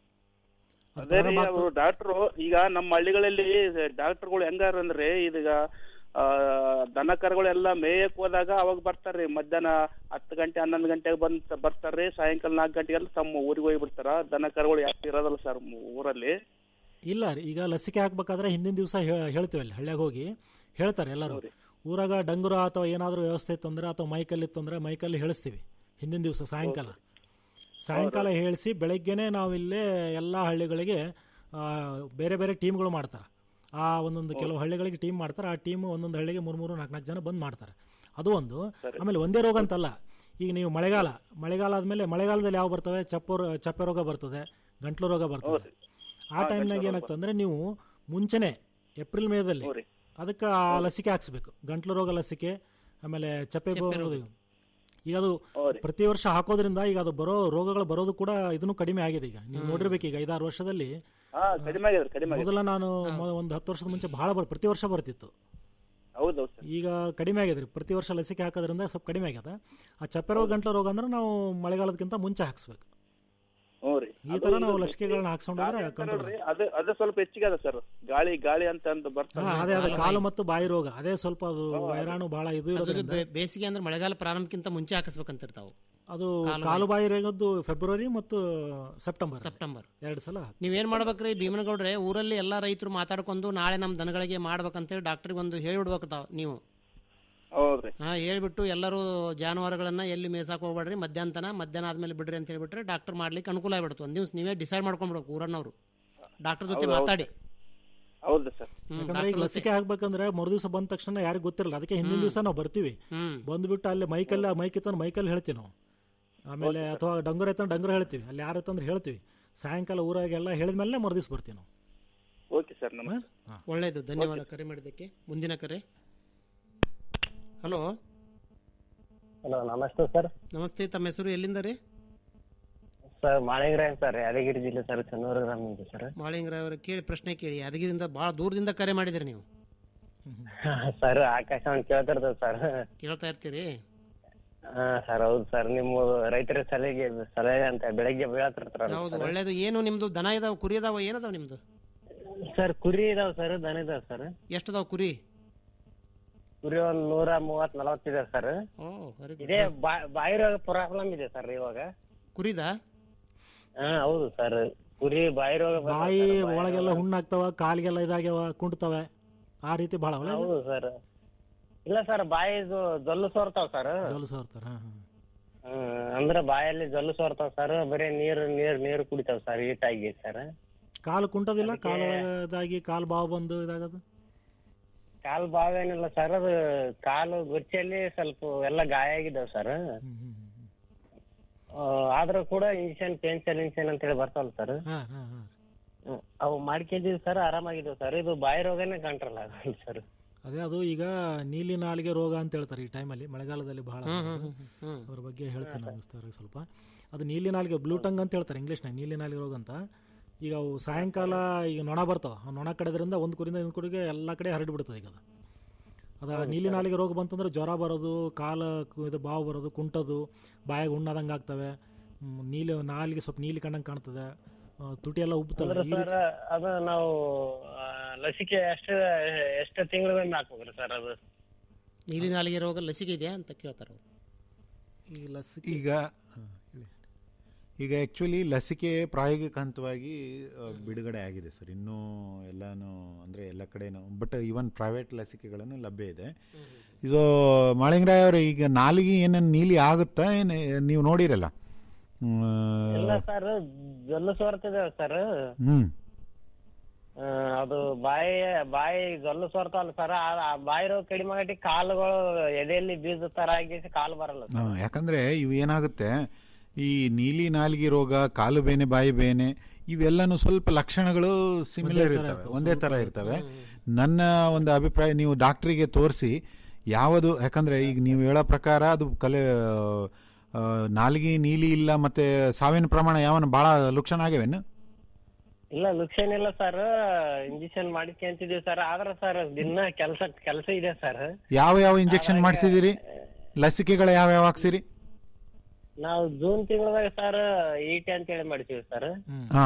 ಅದು ಅದೇ ರೀ ಪ್ರಾರಂಭ ಅವರು ಆಗ್ತದೆ ಡಾಕ್ಟ್ರು ಈಗ ನಮ್ಮ ಹಳ್ಳಿಗಳಲ್ಲಿ ಡಾಕ್ಟರ್ಗಳು ಹೆಂಗಾರ ಅಂದ್ರೆ ಇದೀಗ ಆ, ದನ ಕರುಗಳೆಲ್ಲ ಮೇಯಕ್ ಹೋದಾಗ ಅವಾಗ ಬರ್ತಾರ್ರಿ ಮಧ್ಯಾಹ್ನ ಹತ್ತು ಗಂಟೆ ಹನ್ನೊಂದು ಗಂಟೆಗೆ ಬಂದ್ ಬರ್ತಾರ್ರಿ ಸಾಯಂಕಾಲ ನಾಲ್ಕು ಗಂಟೆಗೆಲ್ಲ ತಮ್ಮ ಊರಿಗೆ ಹೋಗಿ ಬಿಡ್ತಾರ ದನ ಕರುಗಳು ಯಾಕೆ ಇರೋದಲ್ಲ ಸರ್ ಊರಲ್ಲಿ ಇಲ್ಲ ರೀ ಈಗ ಲಸಿಕೆ ಹಾಕ್ಬೇಕಾದ್ರೆ ಹಿಂದಿನ ದಿವಸ ಹೇಳ್ತೀವಿ ಅಲ್ಲಿ ಹಳ್ಳಿಯಾಗ ಹೋಗಿ ಹೇಳ್ತಾರೆ ಎಲ್ಲರೂ ಊರಾಗ ಡಂಗುರ ಅಥವಾ ಏನಾದರೂ ವ್ಯವಸ್ಥೆ ಇತ್ತಂದ್ರೆ ಅಥವಾ ಮೈಕಲ್ ಇತ್ತಂದ್ರೆ ಮೈಕಲ್ಲಿ ಹೇಳಿಸ್ತೀವಿ ಹಿಂದಿನ ದಿವಸ ಸಾಯಂಕಾಲ ಸಾಯಂಕಾಲ ಹೇಳಿಸಿ ಬೆಳಗ್ಗೆನೆ ನಾವಿಲ್ಲೇ ಎಲ್ಲ ಹಳ್ಳಿಗಳಿಗೆ ಆ, ಬೇರೆ ಬೇರೆ ಟೀಮ್ಗಳು ಮಾಡ್ತಾರೆ ಆ ಒಂದೊಂದು ಕೆಲವು ಹಳ್ಳಿಗಳಿಗೆ ಟೀಮ್ ಮಾಡ್ತಾರೆ ಆ ಟೀಮ್ ಒಂದೊಂದು ಹಳ್ಳಿಗೆ ಮೂರು ಮೂರು ನಾಲ್ಕು ನಾಲ್ಕು ಜನ ಬಂದ್ ಮಾಡ್ತಾರೆ ಅದು ಒಂದು ಆಮೇಲೆ ಒಂದೇ ರೋಗ ಅಂತಲ್ಲ ಈಗ ನೀವು ಮಳೆಗಾಲ ಮಳೆಗಾಲ ಆದಮೇಲೆ ಮಳೆಗಾಲದಲ್ಲಿ ಯಾವ ಬರ್ತವೆ ಚಪ್ಪು ರೋ- ಚಪ್ಪೆ ರೋಗ ಬರ್ತದೆ ಗಂಟ್ಲು ರೋಗ ಬರ್ತದೆ ಆ ಟೈಮ್ನಾಗ ಏನಾಗ್ತದೆ ಅಂದ್ರೆ ನೀವು ಮುಂಚೆನೆ ಏಪ್ರಿಲ್ ಮೇದಲ್ಲಿ ಅದಕ್ಕೆ ಆ ಲಸಿಕೆ ಹಾಕ್ಸ್ಬೇಕು ಗಂಟ್ಲು ರೋಗ ಲಸಿಕೆ ಆಮೇಲೆ ಚಪ್ಪೆ ಬರೋದು ಈಗ ಅದು ಪ್ರತಿ ವರ್ಷ ಹಾಕೋದ್ರಿಂದ ಈಗ ಅದು ಬರೋ ರೋಗಗಳು ಬರೋದು ಕೂಡ ಇದನ್ನು ಕಡಿಮೆ ಆಗಿದೆ ಈಗ ನೀವು ನೋಡಿರ್ಬೇಕು ಈಗ ಐದಾರು ವರ್ಷದಲ್ಲಿ ಹಾ ಕಡಿಮೆ ಆಗಿದ್ರಿ ಕಡಿಮೆ ಆಗಿದೆ ಮೊದಲ ನಾನು ಮೊ- ಒಂದು ಹತ್ತು ವರ್ಷದ ಮುಂಚೆ ಬಹಳ ಬರ್ ಪ್ರತಿ ವರ್ಷ ಬರ್ತಿತ್ತು ಹೌದೌದು ಸರ್ ಈಗ ಕಡಿಮೆ ಆಗಿದೆ ರೀ ಪ್ರತಿ ವರ್ಷ ಲಸಿಕೆ ಹಾಕೋದ್ರಿಂದ ಸ್ವಲ್ಪ ಕಡಿಮೆ ಆಗ್ಯದ ಆ ಚಪ್ಪೆ ರೋಗ ಗಂಟ್ಲು ರೋಗ ಅಂದ್ರೆ ನಾವು ಮಳೆಗಾಲದಕ್ಕಿಂತ ಮುಂಚೆ ಹಾಕ್ಸ್ಬೇಕು ಹ್ಞೂ ರೀ ಈ ತರ ನಾವು ಲಸಿಕೆಗಳನ್ನ ಹಾಕ್ಸ್ಕೊಂಡ್ರೆ ಕಂಟ್ರೋಲ್ ನೋಡ್ರಿ ಅದು ಅದು ಸ್ವಲ್ಪ ಹೆಚ್ಚಿಗೆ ಅದ ಸರ್ ಗಾಳಿ ಗಾಳಿ ಅಂತ ಅಂತ ಬರ್ತಾರೆ ಹಾ ಅದೇ ಅದೇ ಕಾಲು ಮತ್ತು ಬಾಯಿ ರೋಗ ಅದೇ ಸ್ವಲ್ಪ ಅದು ವೈರಾಣು ಬಹಳ ಇದು ಅದು ಇರೋದ್ರಿಂದ ಬೇ- ಬೇಸಿಗೆ ಅಂದ್ರೆ ಮಳೆಗಾಲ ಪ್ರಾರಂಭಕ್ಕಿಂತ ಮುಂಚೆ ಹಾಕಿಸ್ಬೇಕಂತಿರ್ತಾವು ಅದು ಕಾಲು ಕಾಲು ಬಾಯಿ ರೋಗದ್ದು ಫೆಬ್ರವರಿ ಮತ್ತು ಸೆಪ್ಟೆಂಬರ್ ಸೆಪ್ಟೆಂಬರ್ ಎರಡು ಸಲ ನೀವೇನ್ ಮಾಡ್ಬೇಕ್ರಿ ಭೀಮನಗೌಡ್ರೆ ಊರಲ್ಲಿ ಎಲ್ಲಾ ರೈತರು ಮಾತಾಡ್ಕೊಂಡು ನಾಳೆ ನಮ್ಮ ದನಗಳಿಗೆ ಮಾಡ್ಬೇಕಂತೇಳಿ ಡಾಕ್ಟರ್ಗೆ ಒಂದು ಹೇಳಿಬಿಡ್ಬೇಕು ತಾವು ನೀವು ಹೌದ್ರಿ ಹಾ ಹೇಳ್ಬಿಟ್ಟು ಎಲ್ಲರೂ ಜಾನುವಾರುಗಳನ್ನ ಎಲ್ಲಿ ಮೇಸಾಕ್ ಹೋಗ್ಬೇಡ್ರಿ ಮಧ್ಯಾಹ್ನ ತನ ಮಧ್ಯಾಹ್ನ ಆದ್ಮೇಲೆ ಬಿಡ್ರಿ ಅಂತ ಹೇಳ್ಬಿಟ್ರೆ ಡಾಕ್ಟರ್ ಮಾಡ್ಲಿಕ್ಕೆ ಅನುಕೂಲ ಆಗ್ಬಿಡುತ್ತೆ ಒಂದ್ ದಿವ್ಸ ನೀವೇ ಡಿಸೈಡ್ ಮಾಡ್ಕೊಂಡ್ಬಿಡ್ಬೇಕು ಊರನ್ನವರು ಡಾಕ್ಟರ್ ಜೊತೆ ಹೌದು, ಹೌದು. ಮಾತಾಡಿ ಹೌದು ಸರ್ ಹ್ಮ್, ಯಾಕಂದ್ರೆ ಈಗ ಡಾಕ್ಟರ್ ಲಸಿಕೆ ಹಾಕ್ಬೇಕಂದ್ರೆ ಮರುದಿವಸ ಬಂದ ತಕ್ಷಣ ಯಾರಿಗೂ ಗೊತ್ತಿರಲ್ಲ ಅದಕ್ಕೆ ಹಿಂದಿನ ದಿವಸ ನಾವು ಬರ್ತೀವಿ ಹ್ಮ್ ಬಂದ್ಬಿಟ್ಟು ಅಲ್ಲಿ ಮೈಕಲ್ಲಿ ಮೈಕ್ ಇತ್ತ ಮೈಕಲ್ಲಿ ಹೇಳ್ತೀವಿ ನಾವು ಆಮೇಲೆ ಅಥವಾ ಡಂಗೂರ ಐತಂದ್ರೆ ಡಂಗೂರ ಹೇಳ್ತೀವಿ ಅಲ್ಲಿ ಯಾರು ಐತಂದ್ರೆ ಹೇಳ್ತೀವಿ ಸಾಯಂಕಾಲ ಊರಾಗೆಲ್ಲ ಹೇಳಿದ್ಮೇಲೆ ಮರುದಿವ್ಸ ಬರ್ತೀವಿ ನಾವು ಓಕೆ ಸರ್ ನಮಸ್ತೆ ಒಳ್ಳೆಯದು ಧನ್ಯವಾದ ಕರೆ ಮಾಡಿದ್ದಕ್ಕೆ ಮುಂದಿನ ಕರೆ ಹಲೋ ಹಲೋ ನಮಸ್ತೆ ಸರ್ ನಮಸ್ತೆ ತಮ್ಮ ಹೆಸರು ಎಲ್ಲಿಂದ ರೀ ಸರ್ ಮಾಳಿಂಗರಾಯನ್ ಸರ್ ಯಾದಗಿರಿ ಜಿಲ್ಲೆ ಸರ್ ಚನ್ನೂರು ಗ್ರಾಮದಿಂದ ಸರ್ ಮಾಳಿಂಗರಾಯ್ ಅವರ ಕೇಳಿ ಪ್ರಶ್ನೆ ಕೇಳಿ ಅದಗಿರಿಂದ ಭಾಳ ದೂರದಿಂದ ಕರೆ ಮಾಡಿದ್ರಿ ನೀವು ಸರ್ ಆಕಾಶವಾಣಿ ಕೇಳ್ತಿರ್ತೇವೆ ಸರ್ ಕೇಳ್ತಾ ಇರ್ತೀರಿ ಹಾ ಸರ್ ಹೌದು ಸರ್ ನಿಮ್ಮ ರೈತರ ಸಲಹೆಗೆ ಸಲಹೆ ಅಂತ ಬೆಳಗ್ಗೆ ಬೀಳತ್ತಿರ್ತಾರಲ್ಲ ಹೌದು ಸರ್ ಒಳ್ಳೇದು ಏನು ನಿಮ್ದು ದನ ಇದಾವ ಕುರಿ ಇದಾವ ಏನದಾವ ನಿಮ್ದು ಸರ್ ಕುರಿ ಇದಾವ ಸರ್ ದನ ಇದಾವ ಸರ್ ಎಷ್ಟದಾವ ಕುರಿ ಕುರಿ ಒಂದ್ ನೂರ ಮೂವತ್ ನಲವತ್ತಿದೆ ಸರ್ ಓ ವೆರಿ ಇದೇ ಬಾ- ಬಾಯಿ ರೋಗ ಪ್ರಾಬ್ಲಮ್ ಇದೆ ಸರ್ ಇವಾಗ ಕುರಿದ ಹಾ ಹೌದು ಸರ್ ಕುರಿ ಬಾಯಿ ರೋಗ ಬಂದದ ಬಾಯಿ sir, ಬಾಯಿ ಒಳಗೆಲ್ಲ ರೋಗ. ಹುಣ್ಣಾಗ್ತಾವ ಕಾಲಿಗೆಲ್ಲ ಇದಾಗ್ಯಾವ ಕುಂಟ್ತವೆ ಆ ರೀತಿ ಭಾಳ ಅವಲ್ಲ ಹೌದು ಸರ್ ಇಲ್ಲ ಸರ್ ಬಾಯಿ ಜೊಲ್ಲು ಸೋರ್ತಾವ ಸರ್ ಜೋಲು ಸೋರ್ತಾರ ಹಾಂ ಹಾಂ ಹ್ಮ್ ಅಂದ್ರ ಬಾಯಲ್ಲಿ ಜೊಲ್ಲು ಸೋರ್ತಾವ ಸರ್ ಬರೀ ನೀರು ನೀರ್ ನೀರು ಕುಡಿತಾವ ಸರ್ ಈಟಾಗಿ ಸರ್ ಕಾಲು ಕುಂಟದಿಲ್ಲ ಕಾಲು ಇದಾಗಿ ಕಾಲು ಬಾವು ಬಂದು ಇದಾಗೋದು ಕಾಲ್ ಬಾವ್ ಏನಿಲ್ಲ ಸರ್ ಅದು ಕಾಲು ಗುಚ್ಚಿಯಲ್ಲಿ ಸ್ವಲ್ಪ ಎಲ್ಲ ಗಾಯ ಆಗಿದಾವ ಸರ್ ಆದ್ರೂ ಕೂಡ ಇಂಜೆಕ್ಷನ್ ಪೇನ್ಸಲ್ ಇಂಜೆಕ್ಷನ್ ಅಂತ ಹೇಳಿ ಬರ್ತಾವಲ್ಲ ಸರ್ ಹಾಂ ಹಾಂ ಹಾಂ ಅವು ಮಾಡ್ಕೊಂಡಿದ್ವಿ ಸರ್ ಆರಾಮಾಗಿದ್ದಾವ ಸರ್ ಇದು ಬಾಯಿ ರೋಗನೇ ಕಂಟ್ರೋಲ್ ಆಗಲ್ಲ ಸರ್ ಅದೇ ಅದು ಈಗ ನೀಲಿ ನಾಲಿಗೆ ರೋಗ ಅಂತ ಹೇಳ್ತಾರೆ ಈ ಟೈಮಲ್ಲಿ ಮಳೆಗಾಲದಲ್ಲಿ ಬಹಳ ಹ್ಮ್, ಹ್ಮ್, ಹ್ಮ್, ಹ್ಮ್. ಅದ್ರ ಬಗ್ಗೆ ಹೇಳ್ತೇನೆ ನಾನು ವಿಸ್ತಾರವಾಗಿ ಸ್ವಲ್ಪ ಅದು ನೀಲಿ ನಾಲಿಗೆ ಬ್ಲೂ ಟಂಗ್ ಅಂತ ಹೇಳ್ತಾರೆ ಇಂಗ್ಲೀಷ್ನಾಗ ನೀಲಿ ನಾಲಿಗೆ ರೋಗ ಅಂತ ಈಗ ಅವು ಸಾಯಂಕಾಲ ಈಗ ನೊಣ ಬರ್ತಾವ ಆ ನೊಣ ಕಡೆದ್ರಿಂದ ಒಂದು ಕುರಿಂದ ಇನ್ನೊಂದು ಕುರಿಗೆ ಎಲ್ಲ ಕಡೆ ಹರಡಿ ಬಿಡ್ತದೆ ಈಗ ಅದು ಅದು ಹೌದು ನೀಲಿ ಸರ್. ನಾಲಿಗೆ ರೋಗ ಬಂತಂದ್ರೆ ಜ್ವರ ಬರೋದು ಕಾಲ ಕು- ಇದು ಬಾವು ಬರೋದು ಕುಂಟದು ಬಾಯಾಗ ಹುಣ್ಣಾದಂಗೆ ಆಗ್ತವೆ ಹ್ಮ್, ನೀಲಿ ನಾಲಿಗೆ ಸ್ವಲ್ಪ ನೀಲಿ ಕಂಡಂಗೆ ಕಾಣ್ತದೆ ಆ, ತುಟಿ ಎಲ್ಲ ಉಬ್ತವೆ ಅಂದ್ರೆ ಈ ಸರ್ ರೀತಿ ಅದು ನಾವು ಆ, ಲಸಿಕೆ ಎಷ್ಟು ಎಷ್ಟು ತಿಂಗಳಿಗೊಮ್ಮೆ ಹಾಕ್ಬೇಕ್ರಿ ಸರ್ ಅದು ನೀಲಿ ನಾಲಿಗೆ ರೋಗ ಲಸಿಕೆ ಇದೆಯಾ ಅಂತ ಕೇಳ್ತಾರೆ ಅವ್ರು. ಈ ಲಸಿಕೆ ಈಗ ಈಗ ಆ್ಯಕ್ಚುಲಿ ಲಸಿಕೆ ಪ್ರಾಯೋಗಿಕ ಹಂತವಾಗಿ ಆ, ಬಿಡುಗಡೆ ಆಗಿದೆ ಸರ್ ಇನ್ನೂ ಎಲ್ಲಾನು ಅಂದರೆ ಎಲ್ಲ ಕಡೆನೂ ಬಟ್ ಈವನ್ ಪ್ರೈವೇಟ್ ಲಸಿಕೆಗಳನ್ನು ಲಭ್ಯ ಇದೆ ಇದು ಮಾಳಿಂಗರಾಯ್ ಅವರು ಈಗ ನಾಲಿಗೆ ಏನೇನು ನೀಲಿ ಆಗುತ್ತಾ ಏನು ನೀವು ನೋಡಿರಲ್ಲ ಇಲ್ಲ ಸರ್ ಜೊಲ್ಲು ಸೋರ್ತಿದೆ ಸರ್ ಹ್ಞೂ ಆ, ಅದು ಬಾಯಿ ಬಾಯಿ ಜೊಲ್ಲು ಸೋರ್ತಾವಲ್ಲ ಸರ್ ಆ ಬಾಯಿ ರೋಗ ಕಡಿಮೆ ಆಗಟ್ಟಿ ಕಾಲುಗಳು ಎದೆಯಲ್ಲಿ ಬೀಜ ತರ ಆಗಿ ಕಾಲು ಬರಲ್ಲ ಹಾ, ಯಾಕಂದ್ರೆ ಇವು ಏನಾಗುತ್ತೆ ಈ ನೀಲಿ ನಾಲಿಗೆ ರೋಗ ಕಾಲು ಬೇನೆ ಬಾಯಿ ಬೇನೆ ಇವೆಲ್ಲನೂ ಸ್ವಲ್ಪ ಲಕ್ಷಣಗಳು ಸಿಮಿಲರ್ ಒಂದೇ ಥರ ಇರ್ತವೆ ಇರ್ತವೆ, ಒಂದೇ ಸ್ವಲ್ಪ ಥರ ಇರ್ತವೆ ನನ್ನ ಒಂದು ಅಭಿಪ್ರಾಯ ನೀವು ಡಾಕ್ಟ್ರಿಗೆ ತೋರಿಸಿ ಯಾವುದು ಯಾಕಂದ್ರೆ ಈಗ ನೀವು ಹೇಳೋ ಪ್ರಕಾರ ಅದು ಕಲೆ ಆ, ನಾಲಿಗೆ ನೀಲಿ ಇಲ್ಲ ಮತ್ತೆ ಸಾವಿನ ಪ್ರಮಾಣ ಯಾವನ ಭಾಳ ಲಕ್ಷಣ ಆಗ್ಯಾವೇನು ಇಲ್ಲ ಲುಕ್ಷನ್ ಇಲ್ಲ ಸರ್ ಇಂಜೆಕ್ಷನ್ ಮಾಡಿಸ್ಕೊಂತಿದೀವಿ ಸರ್ ಆದ್ರೆ ಸರ್ ದಿನ ಕೆಲಸ ಕೆಲಸ ಇದೆ ಸರ್ ಯಾವ ಯಾವ ಇಂಜೆಕ್ಷನ್ ಮಾಡಿಸಿದಿರಿ ಲಸಿಕೆಗಳು ಯಾವ ಯಾವ ಹಾಕ್ಸಿರಿ ನಾವು ಜೂನ್ ತಿಂಗಳದಾಗ ಸರ್ ಈಟಿ ಅಂತ ಹೇಳಿ ಮಾಡ್ತೀವಿ ಸರ್ ಹಾ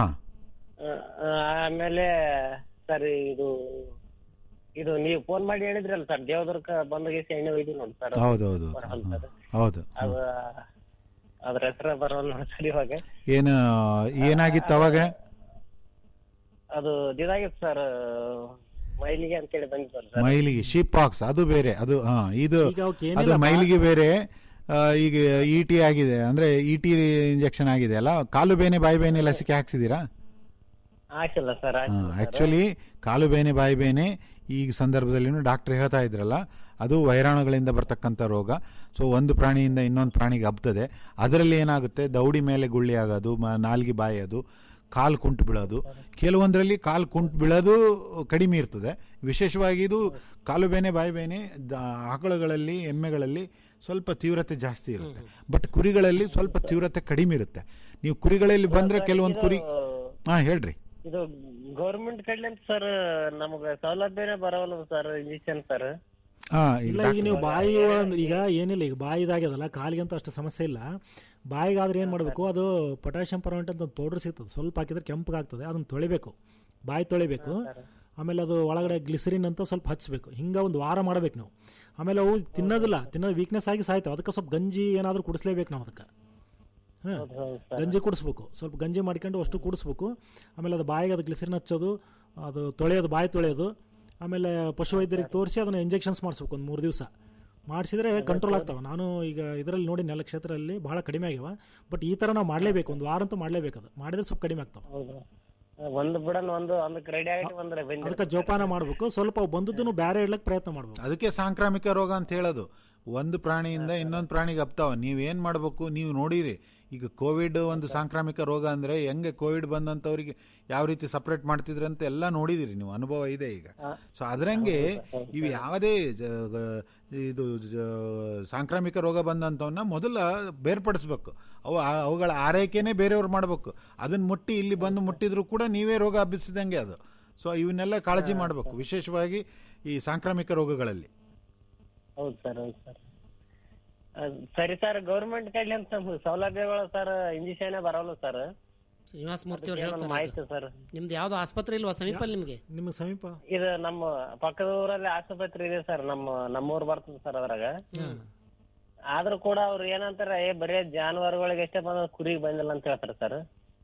ಆಮೇಲೆ ಸರ್ ಇದು ಇದು ನೀವು ಫೋನ್ ಮಾಡಿ ಹೇಳಿದ್ರಲ್ಲ ಸರ್ ದೇವದುರ್ಗ ಬಂದಗೇಸಿ ಎಣ್ಣೆ ಒಯ್ದು ನೋಡಿ ಸರ್ ಹೌದು ಹೌದು ಬರಲ್ಲ ಸರ್ ಹೌದು ಅದು ಅದ್ರ ಹೆಸರ ಬರೋಲ್ಲ ನೋಡಿ ಸರ್ ಇವಾಗ ಏನು ಏನಾಗಿತ್ತು ಅವಾಗ ಅದು ಇದಾಗಿತ್ತು ಸರ್ ಮೈಲಿಗೆ ಅಂತ ಹೇಳಿ ಬಂದಿದ್ದಲ್ಲ ಸರ್ ಮೈಲಿಗೆ ಶೀಪ್ ಪಾಕ್ಸ್ ಅದು ಬೇರೆ ಅದು ಹಾ ಇದು ಈಗ ಅವಕ್ಕೆ ಅದು ಏನಿಲ್ಲ ಮೈಲಿಗೆ ಬೇರೆ ಆ, ಈಗ ಇ ಟಿ ಆಗಿದೆ ಅಂದ್ರೆ ಇ ಟಿ ಇಂಜೆಕ್ಷನ್ ಆಗಿದೆ ಅಲ್ಲ ಕಾಲು ಬೇನೆ ಬಾಯಿ ಬೇನೆ ಲಸಿಕೆ ಹಾಕ್ಸಿದೀರಾ ಹಾಕಿಲ್ಲ ಸರ್ ಹಾಕಿಲ್ಲ ಸರ್. ಆಕ್ಚುಲಿ ಕಾಲು ಬೇನೆ ಬಾಯಿ ಬೇನೆ ಈ ಸಂದರ್ಭದಲ್ಲಿ ಡಾಕ್ಟರ್ ಹೇಳ್ತಾ ಇದ್ರಲ್ಲ ಅದು ವೈರಾಣುಗಳಿಂದ ಬರ್ತಕ್ಕಂಥ ರೋಗ ಸೊ ಒಂದು ಪ್ರಾಣಿಯಿಂದ ಇನ್ನೊಂದು ಪ್ರಾಣಿಗೆ ಹಬ್ತದೆ ಅದರಲ್ಲಿ ಏನಾಗುತ್ತೆ ದೌಡಿ ಮೇಲೆ ಗುಳ್ಳಿ ಆಗೋದು ಮ- ನಾಲ್ಗೆ ಬಾಯೋದು ಕಾಲು ಕುಂಟು ಬೀಳೋದು ಕೆಲವೊಂದರಲ್ಲಿ ಕಾಲು ಕುಂಟು ಬೀಳೋದು ಕಡಿಮೆ ಇರ್ತದೆ ವಿಶೇಷವಾಗಿ ಇದು ಕಾಲು ಬೇನೆ ಬಾಯಿ ಬೇನೆ ದ- ಆಕಳುಗಳಲ್ಲಿ ಎಮ್ಮೆಗಳಲ್ಲಿ ಸ್ವಲ್ಪ ತೀವ್ರತೆ ಜಾಸ್ತಿ ಇರುತ್ತೆ ಬಟ್ ಕುರಿಗಳಲ್ಲಿ ಸ್ವಲ್ಪ ತೀವ್ರತೆ ಕಡಿಮೆ ಇರುತ್ತೆ ನೀವು ಕುರಿಗಳಲ್ಲಿ ಬಂದ್ರೆ ಕೆಲವೊಂದು ಕುರಿ ಹಾ ಹೇಳ್ರಿ ಇದು ಗೌರ್ಮೆಂಟ್ ಕಡ್ಲಿಂದ ಸರ್ ನಮಗ ಸೌಲಭ್ಯನೇ ಬರವಲ್ಲ ಸರ್ ಇಂಜೆಕ್ಷನ್ ಸರ್ ಹಾ ಇಲ್ಲ ಈಗ ನೀವು ಬಾಯಿ ಒಳಗ್- ಈಗ ಏನಿಲ್ಲ ಈಗ ಬಾಯಿ ಇದಾಗ್ಯದಲ್ಲ ಕಾಲಿಗಂತ ಅಷ್ಟು ಸಮಸ್ಯೆ ಇಲ್ಲ ಬಾಯಿಗಾದ್ರೆ ಏನು ಮಾಡಬೇಕು ಅದು ಪೊಟ್ಯಾಷಿಯಂ ಪರ್ಮೆಂಟ್ ಅಂತ ಒಂದು ಪೌಡರ್ ಸಿಗ್ತದೆ ಸ್ವಲ್ಪ ಹಾಕಿದ್ರೆ ಕೆಂಪಗಾಗ್ತದೆ ಅದನ್ನ ತೊಳಿಬೇಕು ಬಾಯಿ ತೊಳಿಬೇಕು ಆಮೇಲೆ ಅದು ಒಳಗಡೆ ಗ್ಲಿಸರಿನ್ ಅಂತ ಸ್ವಲ್ಪ ಹಚ್ಚಬೇಕು ಹಿಂಗೆ ಒಂದು ವಾರ ಮಾಡ್ಬೇಕು ನಾವು ಆಮೇಲೆ ಅವು ತಿನ್ನೋದಿಲ್ಲ ತಿನ್ನೋದು ವೀಕ್ನೆಸ್ ಆಗಿ ಸಾಯ್ತಾವೆ ಅದಕ್ಕೆ ಸ್ವಲ್ಪ ಗಂಜಿ ಏನಾದರೂ ಕುಡಿಸ್ಲೇಬೇಕು ನಾವು ಅದಕ್ಕೆ ಹಾಂ ಗಂಜಿ ಕುಡಿಸ್ಬೇಕು ಸ್ವಲ್ಪ ಗಂಜಿ ಮಾಡ್ಕೊಂಡು ಅಷ್ಟು ಕುಡಿಸ್ಬೇಕು ಆಮೇಲೆ ಅದು ಬಾಯಿಗೆ ಅದು ಗ್ಲಿಸರಿನ್ ಹಚ್ಚೋದು ಅದು ತೊಳೆಯೋದು ಬಾಯಿ ತೊಳೆಯೋದು ಆಮೇಲೆ ಪಶುವೈದ್ಯರಿಗೆ ತೋರಿಸಿ ಅದನ್ನು ಇಂಜೆಕ್ಷನ್ಸ್ ಮಾಡಿಸ್ಬೇಕು ಒಂದು ಮೂರು ದಿವಸ ಮಾಡಿಸಿದ್ರೆ ಕಂಟ್ರೋಲ್ ಆಗ್ತಾವೆ ನಾನು ಈಗ ಇದರಲ್ಲಿ ನೋಡಿ ನೆಲ ಕ್ಷೇತ್ರದಲ್ಲಿ ಬಹಳ ಕಡಿಮೆ ಆಗ್ಯಾವ ಬಟ್ ಈ ಥರ ನಾವು ಮಾಡಲೇಬೇಕು ಒಂದು ವಾರ ಅಂತೂ ಮಾಡಲೇಬೇಕು ಅದು ಮಾಡಿದ್ರೆ ಸ್ವಲ್ಪ ಕಡಿಮೆ ಆಗ್ತಾವೆ ಹೌದು ಒಂದು ಬಿಡನ್ ಒಂದು ಒಂದಕ್ಕೆ ರೆಡಿ ಆಗಿ ಒಂದ್ರೆ ಬಂದ ಅದಕ್ಕೆ ಜೋಪಾನ ಮಾಡಬೇಕು ಸ್ವಲ್ಪ ಅವು ಬಂದದ್ದನ್ನು ಬೇರೆ ಇಡ್ಲಕ್ಕೆ ಪ್ರಯತ್ನ ಮಾಡಬೇಕು ಅದಕ್ಕೆ ಸಾಂಕ್ರಾಮಿಕ ರೋಗ ಅಂತ ಹೇಳೋದು ಒಂದು ಪ್ರಾಣಿಯಿಂದ ಇನ್ನೊಂದು ಪ್ರಾಣಿಗೆ ಹಪ್ತಾವ ನೀವೇನ್ ಮಾಡ್ಬೇಕು ನೀವು ನೋಡಿರಿ ಈಗ ಕೋವಿಡ್ ಒಂದು ಸಾಂಕ್ರಾಮಿಕ ರೋಗ ಅಂದ್ರೆ ಹೆಂಗೆ ಕೋವಿಡ್ ಬಂದಂತವ್ರಿಗೆ ಯಾವ ರೀತಿ ಸಪರೇಟ್ ಮಾಡ್ತಿದ್ರು ಅಂತ ಎಲ್ಲ ನೋಡಿದಿರಿ ನೀವು ಅನುಭವ ಇದೆ ಈಗ ಸೊ ಅದ್ರಂಗೆ ಇವು ಯಾವುದೇ ಜ- ಗ- ಇದು ಜ- ಸಾಂಕ್ರಾಮಿಕ ರೋಗ ಬಂದಂತವನ್ನ ಮೊದಲ ಬೇರ್ಪಡಿಸ್ಬೇಕು ಅವು ಆ- ಅವುಗಳ ಆರೈಕೆನೇ ಬೇರೆಯವ್ರು ಮಾಡ್ಬೇಕು ಅದನ್ನ ಮುಟ್ಟಿ ಇಲ್ಲಿ ಬಂದು ಮುಟ್ಟಿದ್ರು ಕೂಡ ನೀವೇ ರೋಗ ಹಬ್ಬಿಸಿದಂಗೆ ಅದು ಸೊ ಇವನ್ನೆಲ್ಲ ಕಾಳಜಿ ಮಾಡಬೇಕು ವಿಶೇಷವಾಗಿ ಈ ಸಾಂಕ್ರಾಮಿಕ ರೋಗಗಳಲ್ಲಿ ಹೌದು ಸರ್ ಹೌದು ಸರ್ ಸರಿ ಸರ್ ಗೌರ್ಮೆಂಟ್ ಕೈಲಿ ಅಂತ ಸೌಲಭ್ಯಗಳು ಸರ್ ಇಂಜೆಕ್ಷನ್ ಬರಲ್ಲ ಸರ್ ಶ್ರೀನಿವಾಸ ಮೂರ್ತಿ ಅವ್ರು ಅದಕ್ಕೆ ಏನೋ ಹೇಳ್ತಾರೆ ಮಾಹಿತಿ ಸರ್ ನಿಮ್ದು ಯಾವ್ದು ಆಸ್ಪತ್ರೆ ಇಲ್ವಾ ಸಮೀಪ ಅಲ್ಲಿ ನಿಮಗೆ ನಿಮ್ಮ ಸಮೀಪ ಇದು ನಮ್ಮ ಪಕ್ಕದ ಊರಲ್ಲಿ ಆಸ್ಪತ್ರೆ ಇದೆ ಸರ್ ನಮ್ಮ ನಮ್ಮೂರ್ ಬರ್ತದೆ ಸರ್ ಅದ್ರಾಗ ಆದ್ರೂ ಕೂಡ ಅವ್ರು ಏನಂತಾರ ಏ ಬರೇ ಜಾನುವಾರುಗಳಿಗೆ ಎಷ್ಟೇ ಬಂದ ಕುರಿಗೆ ಬಂದಿಲ್ಲ ಅಂತ ಹೇಳ್ತಾರೆ ಸರ್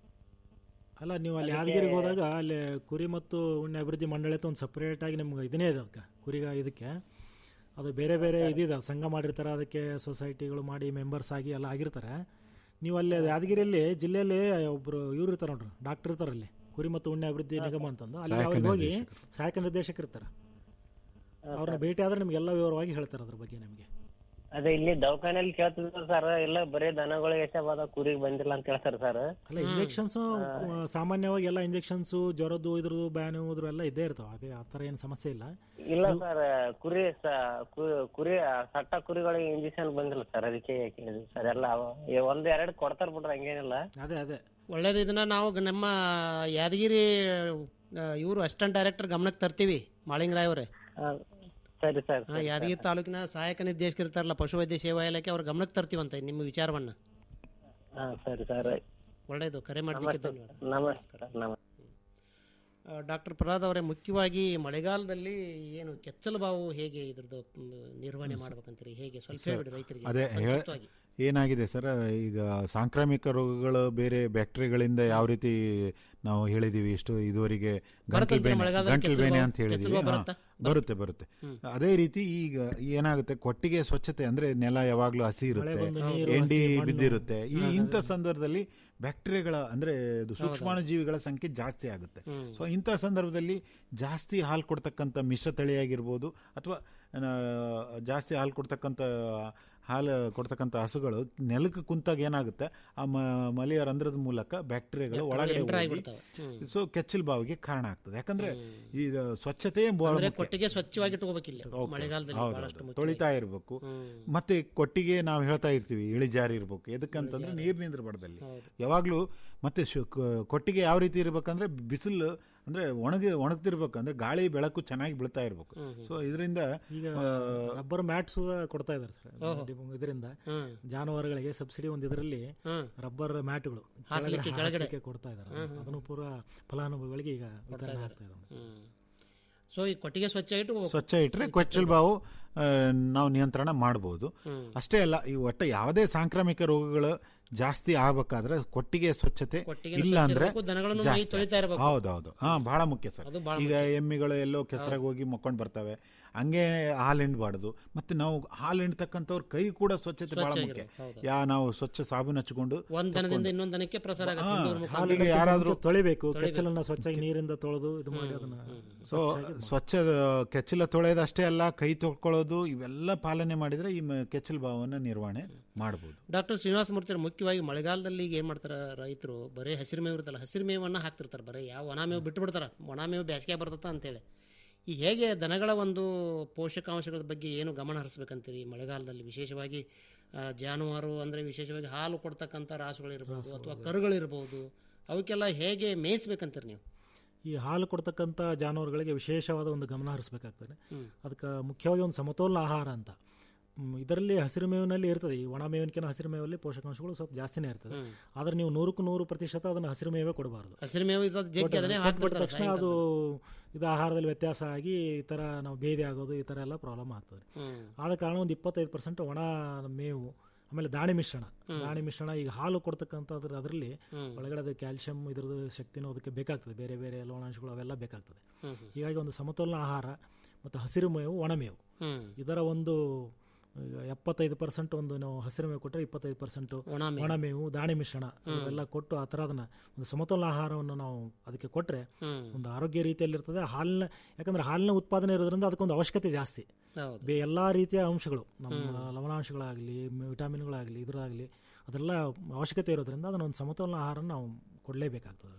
ಅಲ್ಲ ನೀವು ಅಲ್ಲಿ ಅದಕ್ಕೆ- ಯಾದಗಿರಿಗೆ ಹೋದಾಗ ಅಲ್ಲಿ ಕುರಿ ಮತ್ತು ಉಣ್ಣೆ ಅಭಿವೃದ್ಧಿ ಮಂಡಳಿ ಅಂತ ಒಂದು ಸಪ್ರೇಟ್ ಆಗಿ ನಿಮ್ಗೆ ಇದನ್ನೇ ಇದೆ ಅದಕ್ಕೆ ಕುರಿಗ ಇದಕ್ಕೆ ಅದು ಬೇರೆ ಬೇರೆ ಇದಿದೆ ಸಂಘ ಮಾಡಿರ್ತಾರೆ ಅದಕ್ಕೆ ಸೊಸೈಟಿಗಳು ಮಾಡಿ ಮೆಂಬರ್ಸ್ ಆಗಿ ಎಲ್ಲ ಆಗಿರ್ತಾರೆ ನೀವು ಅಲ್ಲಿ ಯಾದಗಿರಿಯಲ್ಲಿ ಜಿಲ್ಲೆಯಲ್ಲಿ ಒಬ್ರು ಇವ್ರು ಇರ್ತಾರೆ ನೋಡ್ರಿ ಡಾಕ್ಟರ್ ಇರ್ತಾರೆ ಅಲ್ಲಿ ಕುರಿ ಮತ್ತು ಉಣ್ಣೆ ಅಭಿವೃದ್ಧಿ ನಿಗಮ ಅಂತಂದು ಅಲ್ಲಿ ಸಹಾಯಕ ಅವ್ರಿಗೆ ಹೋಗಿ ನಿರ್ದೇಶಕರು. ಸಹಾಯಕ ನಿರ್ದೇಶಕರು ಇರ್ತಾರೆ ಅವ್ರನ್ನ ಭೇಟಿ ಆದ್ರೆ ನಿಮ್ಗೆಲ್ಲ ವಿವರವಾಗಿ ಹೇಳ್ತಾರೆ ಅದ್ರ ಬಗ್ಗೆ ನಿಮಗೆ ಅದೇ ಇಲ್ಲಿ ದವಾಖಾನೆಯಲ್ಲಿ ಕೇಳ್ತಿದ್ರು ಸರ್ ಇಲ್ಲ ಬರೀ ದನಗಳಿಗೆ ಎಷ್ಟೇ ಬಂದ ಕುರಿಗೆ ಬಂದಿಲ್ಲ ಅಂತ ಹೇಳ್ತಾರೆ ಸರ್ ಅಲ್ಲ ಇಂಜೆಕ್ಷನ್ಸ್ ಸಾಮಾನ್ಯವಾಗಿ ಎಲ್ಲ ಇಂಜೆಕ್ಷನ್ಸ್ ಜ್ವರದ್ದು ಇದ್ರದ್ದು ಬ್ಯಾನು ಇದ್ರು ಎಲ್ಲ ಇದ್ದೇ ಇರ್ತಾವೆ ಅದೇ ಆ ಥರ ಏನು ಸಮಸ್ಯೆ ಇಲ್ಲ ಇಲ್ಲ ಸರ್ ಕುರಿ ಸ- ಕು- ಕುರಿ ಸಟ್ಟ ಕುರಿಗಳಿಗೆ ಇಂಜೆಕ್ಷನ್ ಬಂದಿಲ್ಲ ಸರ್ ಅದಕ್ಕೆ ಕೇಳಿದ್ವಿ ಸರ್ ಎಲ್ಲ ಅವ- ಈ ಒಂದ್ ಎರಡು ಕೊಡ್ತಾರ ಬಿಡ್ರಿ ಹಂಗೇನಿಲ್ಲ ಅದೇ ಅದೇ ಒಳ್ಳೇದು ಇದನ್ನ ನಾವು ಗ- ನಮ್ಮ ಯಾದಗಿರಿ ಇವರು ಅಸಿಸ್ಟೆಂಟ್ ಡೈರೆಕ್ಟರ್ ಗಮನಕ್ಕೆ ತರ್ತೀವಿ ಮಾಳಿಂಗರಾಯ್ ಅವರೇ ಸರಿ ಸರ್ ಹಾ, ಯಾದಗಿರಿ ತಾಲೂಕಿನ ಸಹಾಯಕ ನಿರ್ದೇಶಕರು ಇರ್ತಾರಲ್ಲ ಪಶುವೈದ್ಯ ಸೇವಾ ಇಲಾಖೆ ಅವ್ರ ಗಮನಕ್ಕೆ ತರ್ತೀವಂತ ನಿಮ್ಮ ವಿಚಾರವನ್ನ ಹಾ ಸರಿ ಸರ್ ಒಳ್ಳೇದು ಕರೆ ಮಾಡಿದ್ದಕ್ಕೆ ಧನ್ಯವಾದ ನಮಸ್ಕಾರ ನಮಸ್ಕಾರ ಡಾಕ್ಟರ್ ಪ್ರಹ್ಲಾದ್ ಅವರೇ ಮುಖ್ಯವಾಗಿ ಮಳೆಗಾಲದಲ್ಲಿ ಏನು ಕೆಚ್ಚಲು ಬಾವು ಹೇಗೆ ಇದ್ರದ್ದು ಮ್, ನಿರ್ವಹಣೆ ಮಾಡ್ಬೇಕಂತೀರಿ ಹೇಗೆ ಸ್ವಲ್ಪ ಹೇಳ್ಬಿಡಿ ರೈತರಿಗೆ ಅದೇ ಹೇಳ್- ಸಂಕ್ಷಿಪ್ತವಾಗಿ. ಏನಾಗಿದೆ ಸರ್ ಈಗ ಸಾಂಕ್ರಾಮಿಕ ರೋಗಗಳು ಬೇರೆ ಬ್ಯಾಕ್ಟೀರಿಯಾಗಳಿಂದ ಯಾವ ರೀತಿ ನಾವು ಹೇಳಿದೀವಿ ಇಷ್ಟು ಇದುವರೆಗೆ ಗಂಟಲು ಬರುತ್ತಂತೆ ಬೇನೆ ಮಳೆಗಾಲದಲ್ಲಿ ಗಂಟಲು ಕೆಚ್ಚಲು ಬೇನೆ ಬಾವು- ಅಂತ ಹೇಳಿದೀವಿ ಕೆಚ್ಚಲು ಬಾವು ಹಾ, ಬರುತ್ತಾ? ಬರುತ್ತೆ ಬರುತ್ತೆ ಅದೇ ರೀತಿ ಈಗ ಏನಾಗುತ್ತೆ ಕೊಟ್ಟಿಗೆ ಸ್ವಚ್ಛತೆ ಅಂದ್ರೆ ನೆಲ ಯಾವಾಗ್ಲೂ ಹಸಿ ಇರುತ್ತೆ ಬಂದು ನೀರು, ಎಂಡಿ ಹಸಿ ಮಣ್ಣು. ಬಿದ್ದಿರುತ್ತೆ ಈ ಹಾ, ಇಂಥ ಸಂದರ್ಭದಲ್ಲಿ ಬ್ಯಾಕ್ಟೀರಿಯಾಗಳ ಅಂದ್ರೆ ಇದು ಸೂಕ್ಷ್ಮಾಣು ಜೀವಿಗಳ ಸಂಖ್ಯೆ ಜಾಸ್ತಿ ಆಗುತ್ತೆ ಹ್ಮ್. ಸೊ ಇಂಥ ಸಂದರ್ಭದಲ್ಲಿ ಜಾಸ್ತಿ ಹಾಲು ಕೊಡ್ತಕ್ಕಂಥ ಮಿಶ್ರ ತಳಿಯಾಗಿರ್ಬೋದು ಅಥವಾ ಜಾಸ್ತಿ ಹಾಲು ಕೊಡ್ತಕ್ಕಂಥ ಹಾಲು ಕೊಡ್ತಕ್ಕಂಥ ಹಸುಗಳು ನೆಲಕ್ಕೆ ಕುಂತಾಗ ಏನಾಗುತ್ತೆ ಆ ಮ- ಮಲೆಯ ರಂಧ್ರದ ಮೂಲಕ ಬ್ಯಾಕ್ಟೀರಿಯಾಗಳು ಒಳಗಡೆ enter ಹೋಗಿ ಆಗ್ಬಿಡ್ತವೆ. ಹ್ಮ್. ಸೊ ಕೆಚ್ಚಲು ಬಾವಿಗೆ ಕಾರಣ ಆಗ್ತದೆ ಯಾಕಂದ್ರೆ ಇದು ಸ್ವಚ್ಛತೆ ಬಹಳ ಅಂದ್ರೆ ಮುಖ್ಯ. ಕೊಟ್ಟಿಗೆ ಸ್ವಚ್ಛವಾಗಿ ಇಟ್ಕೋಬೇಕಿಲ್ಲ ಓಕೆ. ಮಳೆಗಾಲದಲ್ಲಿ ಹೌದು, ಬಹಳಷ್ಟು ಹೌದು. ಮುಖ್ಯ. ತೊಳಿತಾ ಇರಬೇಕು ಮತ್ತೆ ಕೊಟ್ಟಿಗೆ ನಾವು ಹೇಳ್ತಾ ಇರ್ತೀವಿ ಇಳಿಜಾರಿ ಇರ್ಬೇಕು ಎದಕ್ಕಂತಂದ್ರೆ ನೀರ್ ನಿಂದ್ರಬಾರ್ದಲ್ಲಿ ಯಾವಾಗ್ಲೂ ಮತ್ತೆ ಶು- ಕೊ- ಕೊಟ್ಟಿಗೆ ಯಾವ ರೀತಿ ಇರ್ಬೇಕಂದ್ರೆ ಬಿಸಿಲು ಅಂದ್ರೆ ಒಣಗಿ ಒಣಗ್ತಿರ್ಬೇಕು ಅಂದ್ರೆ ಗಾಳಿ ಬೆಳಕು ಚೆನ್ನಾಗಿ ಬೀಳ್ತಾ ಇರ್ಬೇಕು ಸೊ ಇದರಿಂದ ಈಗ ರಬ್ಬರ್ ಮ್ಯಾಟ್ಸ್ ಕೊಡ್ತಾ ಇದ್ದಾರೆ ಸರ್ ಇದರಿಂದ ಜಾನುವಾರುಗಳಿಗೆ ಸಬ್ಸಿಡಿ ಒಂದು ಇದರಲ್ಲಿ ರಬ್ಬರ್ ಮ್ಯಾಟ್ಗಳು ಹಾಸ್ಲಿಕ್ಕೆ ಕೆಳಗಡೆ. ಕೊಡ್ತಾ ಇದ್ದಾರೆ ಹ್ಮ್, ಹ್ಮ್. ಅದನ್ನು ಪೂರ ಫಲಾನುಭವಿಗಳಿಗೆ ಈಗ ವಿತರಣೆ ಆಗ್ತಾ ಇದೆ ಸೊ ಈ ಕೊಟ್ಟಿಗೆ ಸ್ವಚ್ಛ ಇಟ್ಟು ಸ್ವಚ್ಛ ಇಟ್ಟರೆ ಕೊಚ್ಚಲ್ ಬಾವು ಆ, ನಾವು ನಿಯಂತ್ರಣ ಮಾಡಬಹುದು ಹ್ಮ್. ಅಷ್ಟೇ ಅಲ್ಲ ಈ ಒಟ್ಟ ಯಾವುದೇ ಸಾಂಕ್ರಾಮಿಕ ರೋಗಗಳು ಜಾಸ್ತಿ ಆಗ್ಬೇಕಾದ್ರೆ ಕೊಟ್ಟಿಗೆ ಸ್ವಚ್ಛತೆ ಕೊಟ್ಟಿಗೆನೂ ಇಲ್ಲ ಸ್ವಚ್ಛ ಅಂದ್ರೆ ಇರ್ಬೇಕು, ದನಗಳನ್ನು ಮೈ ಜಾಸ್ತಿ ತೊಳಿತಾ ಇರ್ಬೇಕು. ಹೌದೌದು ಹಾ ಬಹಳ ಮುಖ್ಯ ಸರ್ ಅದು ಬಹಳ ಈಗ ಎಮ್ಮಿಗಳು ಎಲ್ಲೋ ಕೆಸರಾಗಿ ಹೋಗಿ ಮಕ್ಕೊಂಡ್ ಬರ್ತವೆ ಹಂಗೆ ಹಾಲು ಹಿಂಡಬಾರ್ದು ಮತ್ತೆ ನಾವು ಹಾಲು ಹಿಂಡ್ತಕ್ಕಂಥವ್ರ ಕೈ ಕೂಡ ಸ್ವಚ್ಛತೆ ಬಹಳ ಮುಖ್ಯ ಸ್ವಚ್ಛಾಗಿರ್ಬೇಕು, ಹೌದು. ಯಾ ನಾವು ಸ್ವಚ್ಛ ಸಾಬೂನು ಹಚ್ಕೊಂಡು ಒಂದ್ ದನದಿಂದ ಇನ್ನೊಂದ್ ದನಕ್ಕೆ ಪ್ರಸಾರ ಹಾ, ಆಗುತ್ತೆ ಇವ್ರ ಮುಖಾಂತರ. ಹಾಲಿಗೆ ಯಾರಾದ್ರೂ ತೊಳಿಬೇಕು ಕೆಚ್ಚಲನ್ನ ಸ್ವಚ್ಛಾಗಿ ನೀರಿಂದ ತೊಳೆದು ಇದು ಮಾಡಿ ಅದನ್ನ ಸೊ ಸ್ವಚ್ಛ ಕೆಚ್ಚಲ ತೊಳೆಯೋದಷ್ಟೇ ಅಲ್ಲ ಕೈ ತೊಳ್ಕೊಳ್ಳೋದು ಇವೆಲ್ಲ ಪಾಲನೆ ಮಾಡಿದ್ರೆ ಈ ಮ- ಕೆಚ್ಚಲು ಭಾವನ ನಿರ್ವಹಣೆ ಮಾಡಬಹುದು ಡಾಕ್ಟರ್ ಶ್ರೀನಿವಾಸ ಮೂರ್ತಿ ಅವ್ರು ಮುಖ್ಯವಾಗಿ ಮಳೆಗಾಲದಲ್ಲಿ ಈಗ ಏನ್ ಮಾಡ್ತಾರ ರೈತರು ಬರೀ ಹಸಿರು ಮೇವು ಇರುತ್ತಲ್ಲ ಹಸಿರು ಮೇವನ್ನ ಹಾಕ್ತಿರ್ತಾರೆ ಬರೀ ಯಾವ ಒಣ ಮೇವು ಬಿಟ್ಟು ಬಿಡ್ತಾರ ಒಣ ಮೇವು ಬೇಸಿಗೆ ಬರ್ತದ ಅಂತೇಳಿ ಈ ಹೇಗೆ ದನಗಳ ಒಂದು ಪೋಷಕಾಂಶಗಳ ಬಗ್ಗೆ ಏನು ಗಮನ ಹರಿಸ್ಬೇಕಂತೀರಿ ಮಳೆಗಾಲದಲ್ಲಿ ವಿಶೇಷವಾಗಿ ಆ, ಜಾನುವಾರು ಅಂದ್ರೆ ವಿಶೇಷವಾಗಿ ಹಾಲು ಕೊಡ್ತಕ್ಕಂಥ ರಾಸುಗಳಿರ್ಬೋದು ಅಥವಾ ಕರುಗಳಿರ್ಬೋದು ಅವಕ್ಕೆಲ್ಲ ಹೇಗೆ ಮೇಯಿಸ್ಬೇಕಂತೀರಿ ನೀವು ಈ ಹಾಲು ಕೊಡ್ತಕ್ಕಂಥ ಜಾನುವಾರುಗಳಿಗೆ ವಿಶೇಷವಾದ ಒಂದು ಗಮನ ಹರಿಸಬೇಕಾಗ್ತದೆ ಹ್ಮ್. ಅದಕ್ಕೆ ಮುಖ್ಯವಾಗಿ ಒಂದು ಸಮತೋಲನ ಆಹಾರ ಅಂತ ಮ್, ಇದರಲ್ಲಿ ಹಸಿರು ಮೇವಿನಲ್ಲಿ ಇರ್ತದೆ ಈ ಒಣ ಮೇವಿನಕಿನ ಹಸಿರು ಮೇವಲ್ಲಿ ಪೋಷಕಾಂಶಗಳು ಸ್ವಲ್ಪ ಜಾಸ್ತಿನೇ ಇರ್ತದೆ ಹ್ಮ್. ಆದ್ರೆ ನೀವು ನೂರಕ್ಕೂ ನೂರು ಪ್ರತಿಶತ ಅದನ್ನ ಹಸಿರು ಮೇವೇ ಕೊಡಬಾರ್ದು ಹಸಿರು ಮೇವು ಇದ್ದದ್ದು ಜಗ್ಗಿ ಅದನ್ನೇ ಕೊಟ್ಬಿಟ್ಟ ಹಾಕ್ಬಿಡ್ತಾರೆ ತಕ್ಷಣ ಅದು ಇದು ಆಹಾರದಲ್ಲಿ ವ್ಯತ್ಯಾಸ ಆಗಿ ಈ ಥರ ನಾವು ಬೇದಿ ಆಗೋದು ಈ ಥರ ಎಲ್ಲ ಪ್ರಾಬ್ಲಮ್ ಆಗ್ತದೆ ಹ್ಮ್. ಆದ ಕಾರಣ ಒಂದು ಇಪ್ಪತ್ತೈದು ಪರ್ಸೆಂಟ್ ಒಣ ಮೇವು ಆಮೇಲೆ ದಾಣಿ ಮಿಶ್ರಣ ದಾಣಿ ಮಿಶ್ರಣ ಈಗ ಹಾಲು ಕೊಡ್ತಕ್ಕಂಥದ್ರ ಅದರಲ್ಲಿ ಹ್ಮ್. ಒಳಗಡೆ ಅದು ಕ್ಯಾಲ್ಸಿಯಂ ಇದ್ರದ್ದು ಶಕ್ತಿನೂ ಅದಕ್ಕೆ ಬೇಕಾಗ್ತದೆ ಬೇರೆ ಬೇರೆ ಲವಣಾಂಶಗಳು ಅವೆಲ್ಲ ಬೇಕಾಗ್ತದೆ ಹ್ಮ್ ಹ್ಮ್. ಹೀಗಾಗಿ ಒಂದು ಸಮತೋಲನ ಆಹಾರ ಮತ್ತು ಹಸಿರು ಮೇವು ಒಣಮೇವು ಹ್ಮ್. ಇದರ ಒಂದು ಈಗ ಎಪ್ಪತ್ತೈದು ಪರ್ಸೆಂಟ್ ಒಂದು ನಾವು ಹಸಿರು ಮೇವು ಕೊಟ್ಟರೆ ಇಪ್ಪತ್ತೈದು ಪರ್ಸೆಂಟ್ ಒಣ ಮೇವು. ಒಣ ಮೇವು ದಾಣಿ ಮಿಶ್ರಣ ಇವೆಲ್ಲ ಕೊಟ್ಟು ಆ ಥರ ಅದನ್ನ ಒಂದು ಸಮತೋಲನ ಆಹಾರವನ್ನು ನಾವು ಅದಕ್ಕೆ ಕೊಟ್ಟರೆ ಹ್ಮ್. ಒಂದು ಆರೋಗ್ಯ ರೀತಿಯಲ್ಲಿ ಇರ್ತದೆ ಹಾಲಿನ ಯಾಕಂದ್ರೆ ಹಾಲಿನ ಉತ್ಪಾದನೆ ಇರೋದ್ರಿಂದ ಅದಕ್ಕೊಂದು ಅವಶ್ಯಕತೆ ಜಾಸ್ತಿ ಹೌದು. ಬೇ ಎಲ್ಲ ರೀತಿಯ ಅಂಶಗಳು ನಮ್ಮ ಲವಣಾಂಶಗಳಾಗಲಿ ವಿಟಾಮಿನ್ಗಳಾಗಲಿ ಇದರಾಗಲಿ ಅದೆಲ್ಲ ಅವಶ್ಯಕತೆ ಇರೋದ್ರಿಂದ ಅದನ್ನ ಒಂದು ಸಮತೋಲನ ಆಹಾರ ನಾವು ಕೊಡಲೇಬೇಕಾಗ್ತದೆ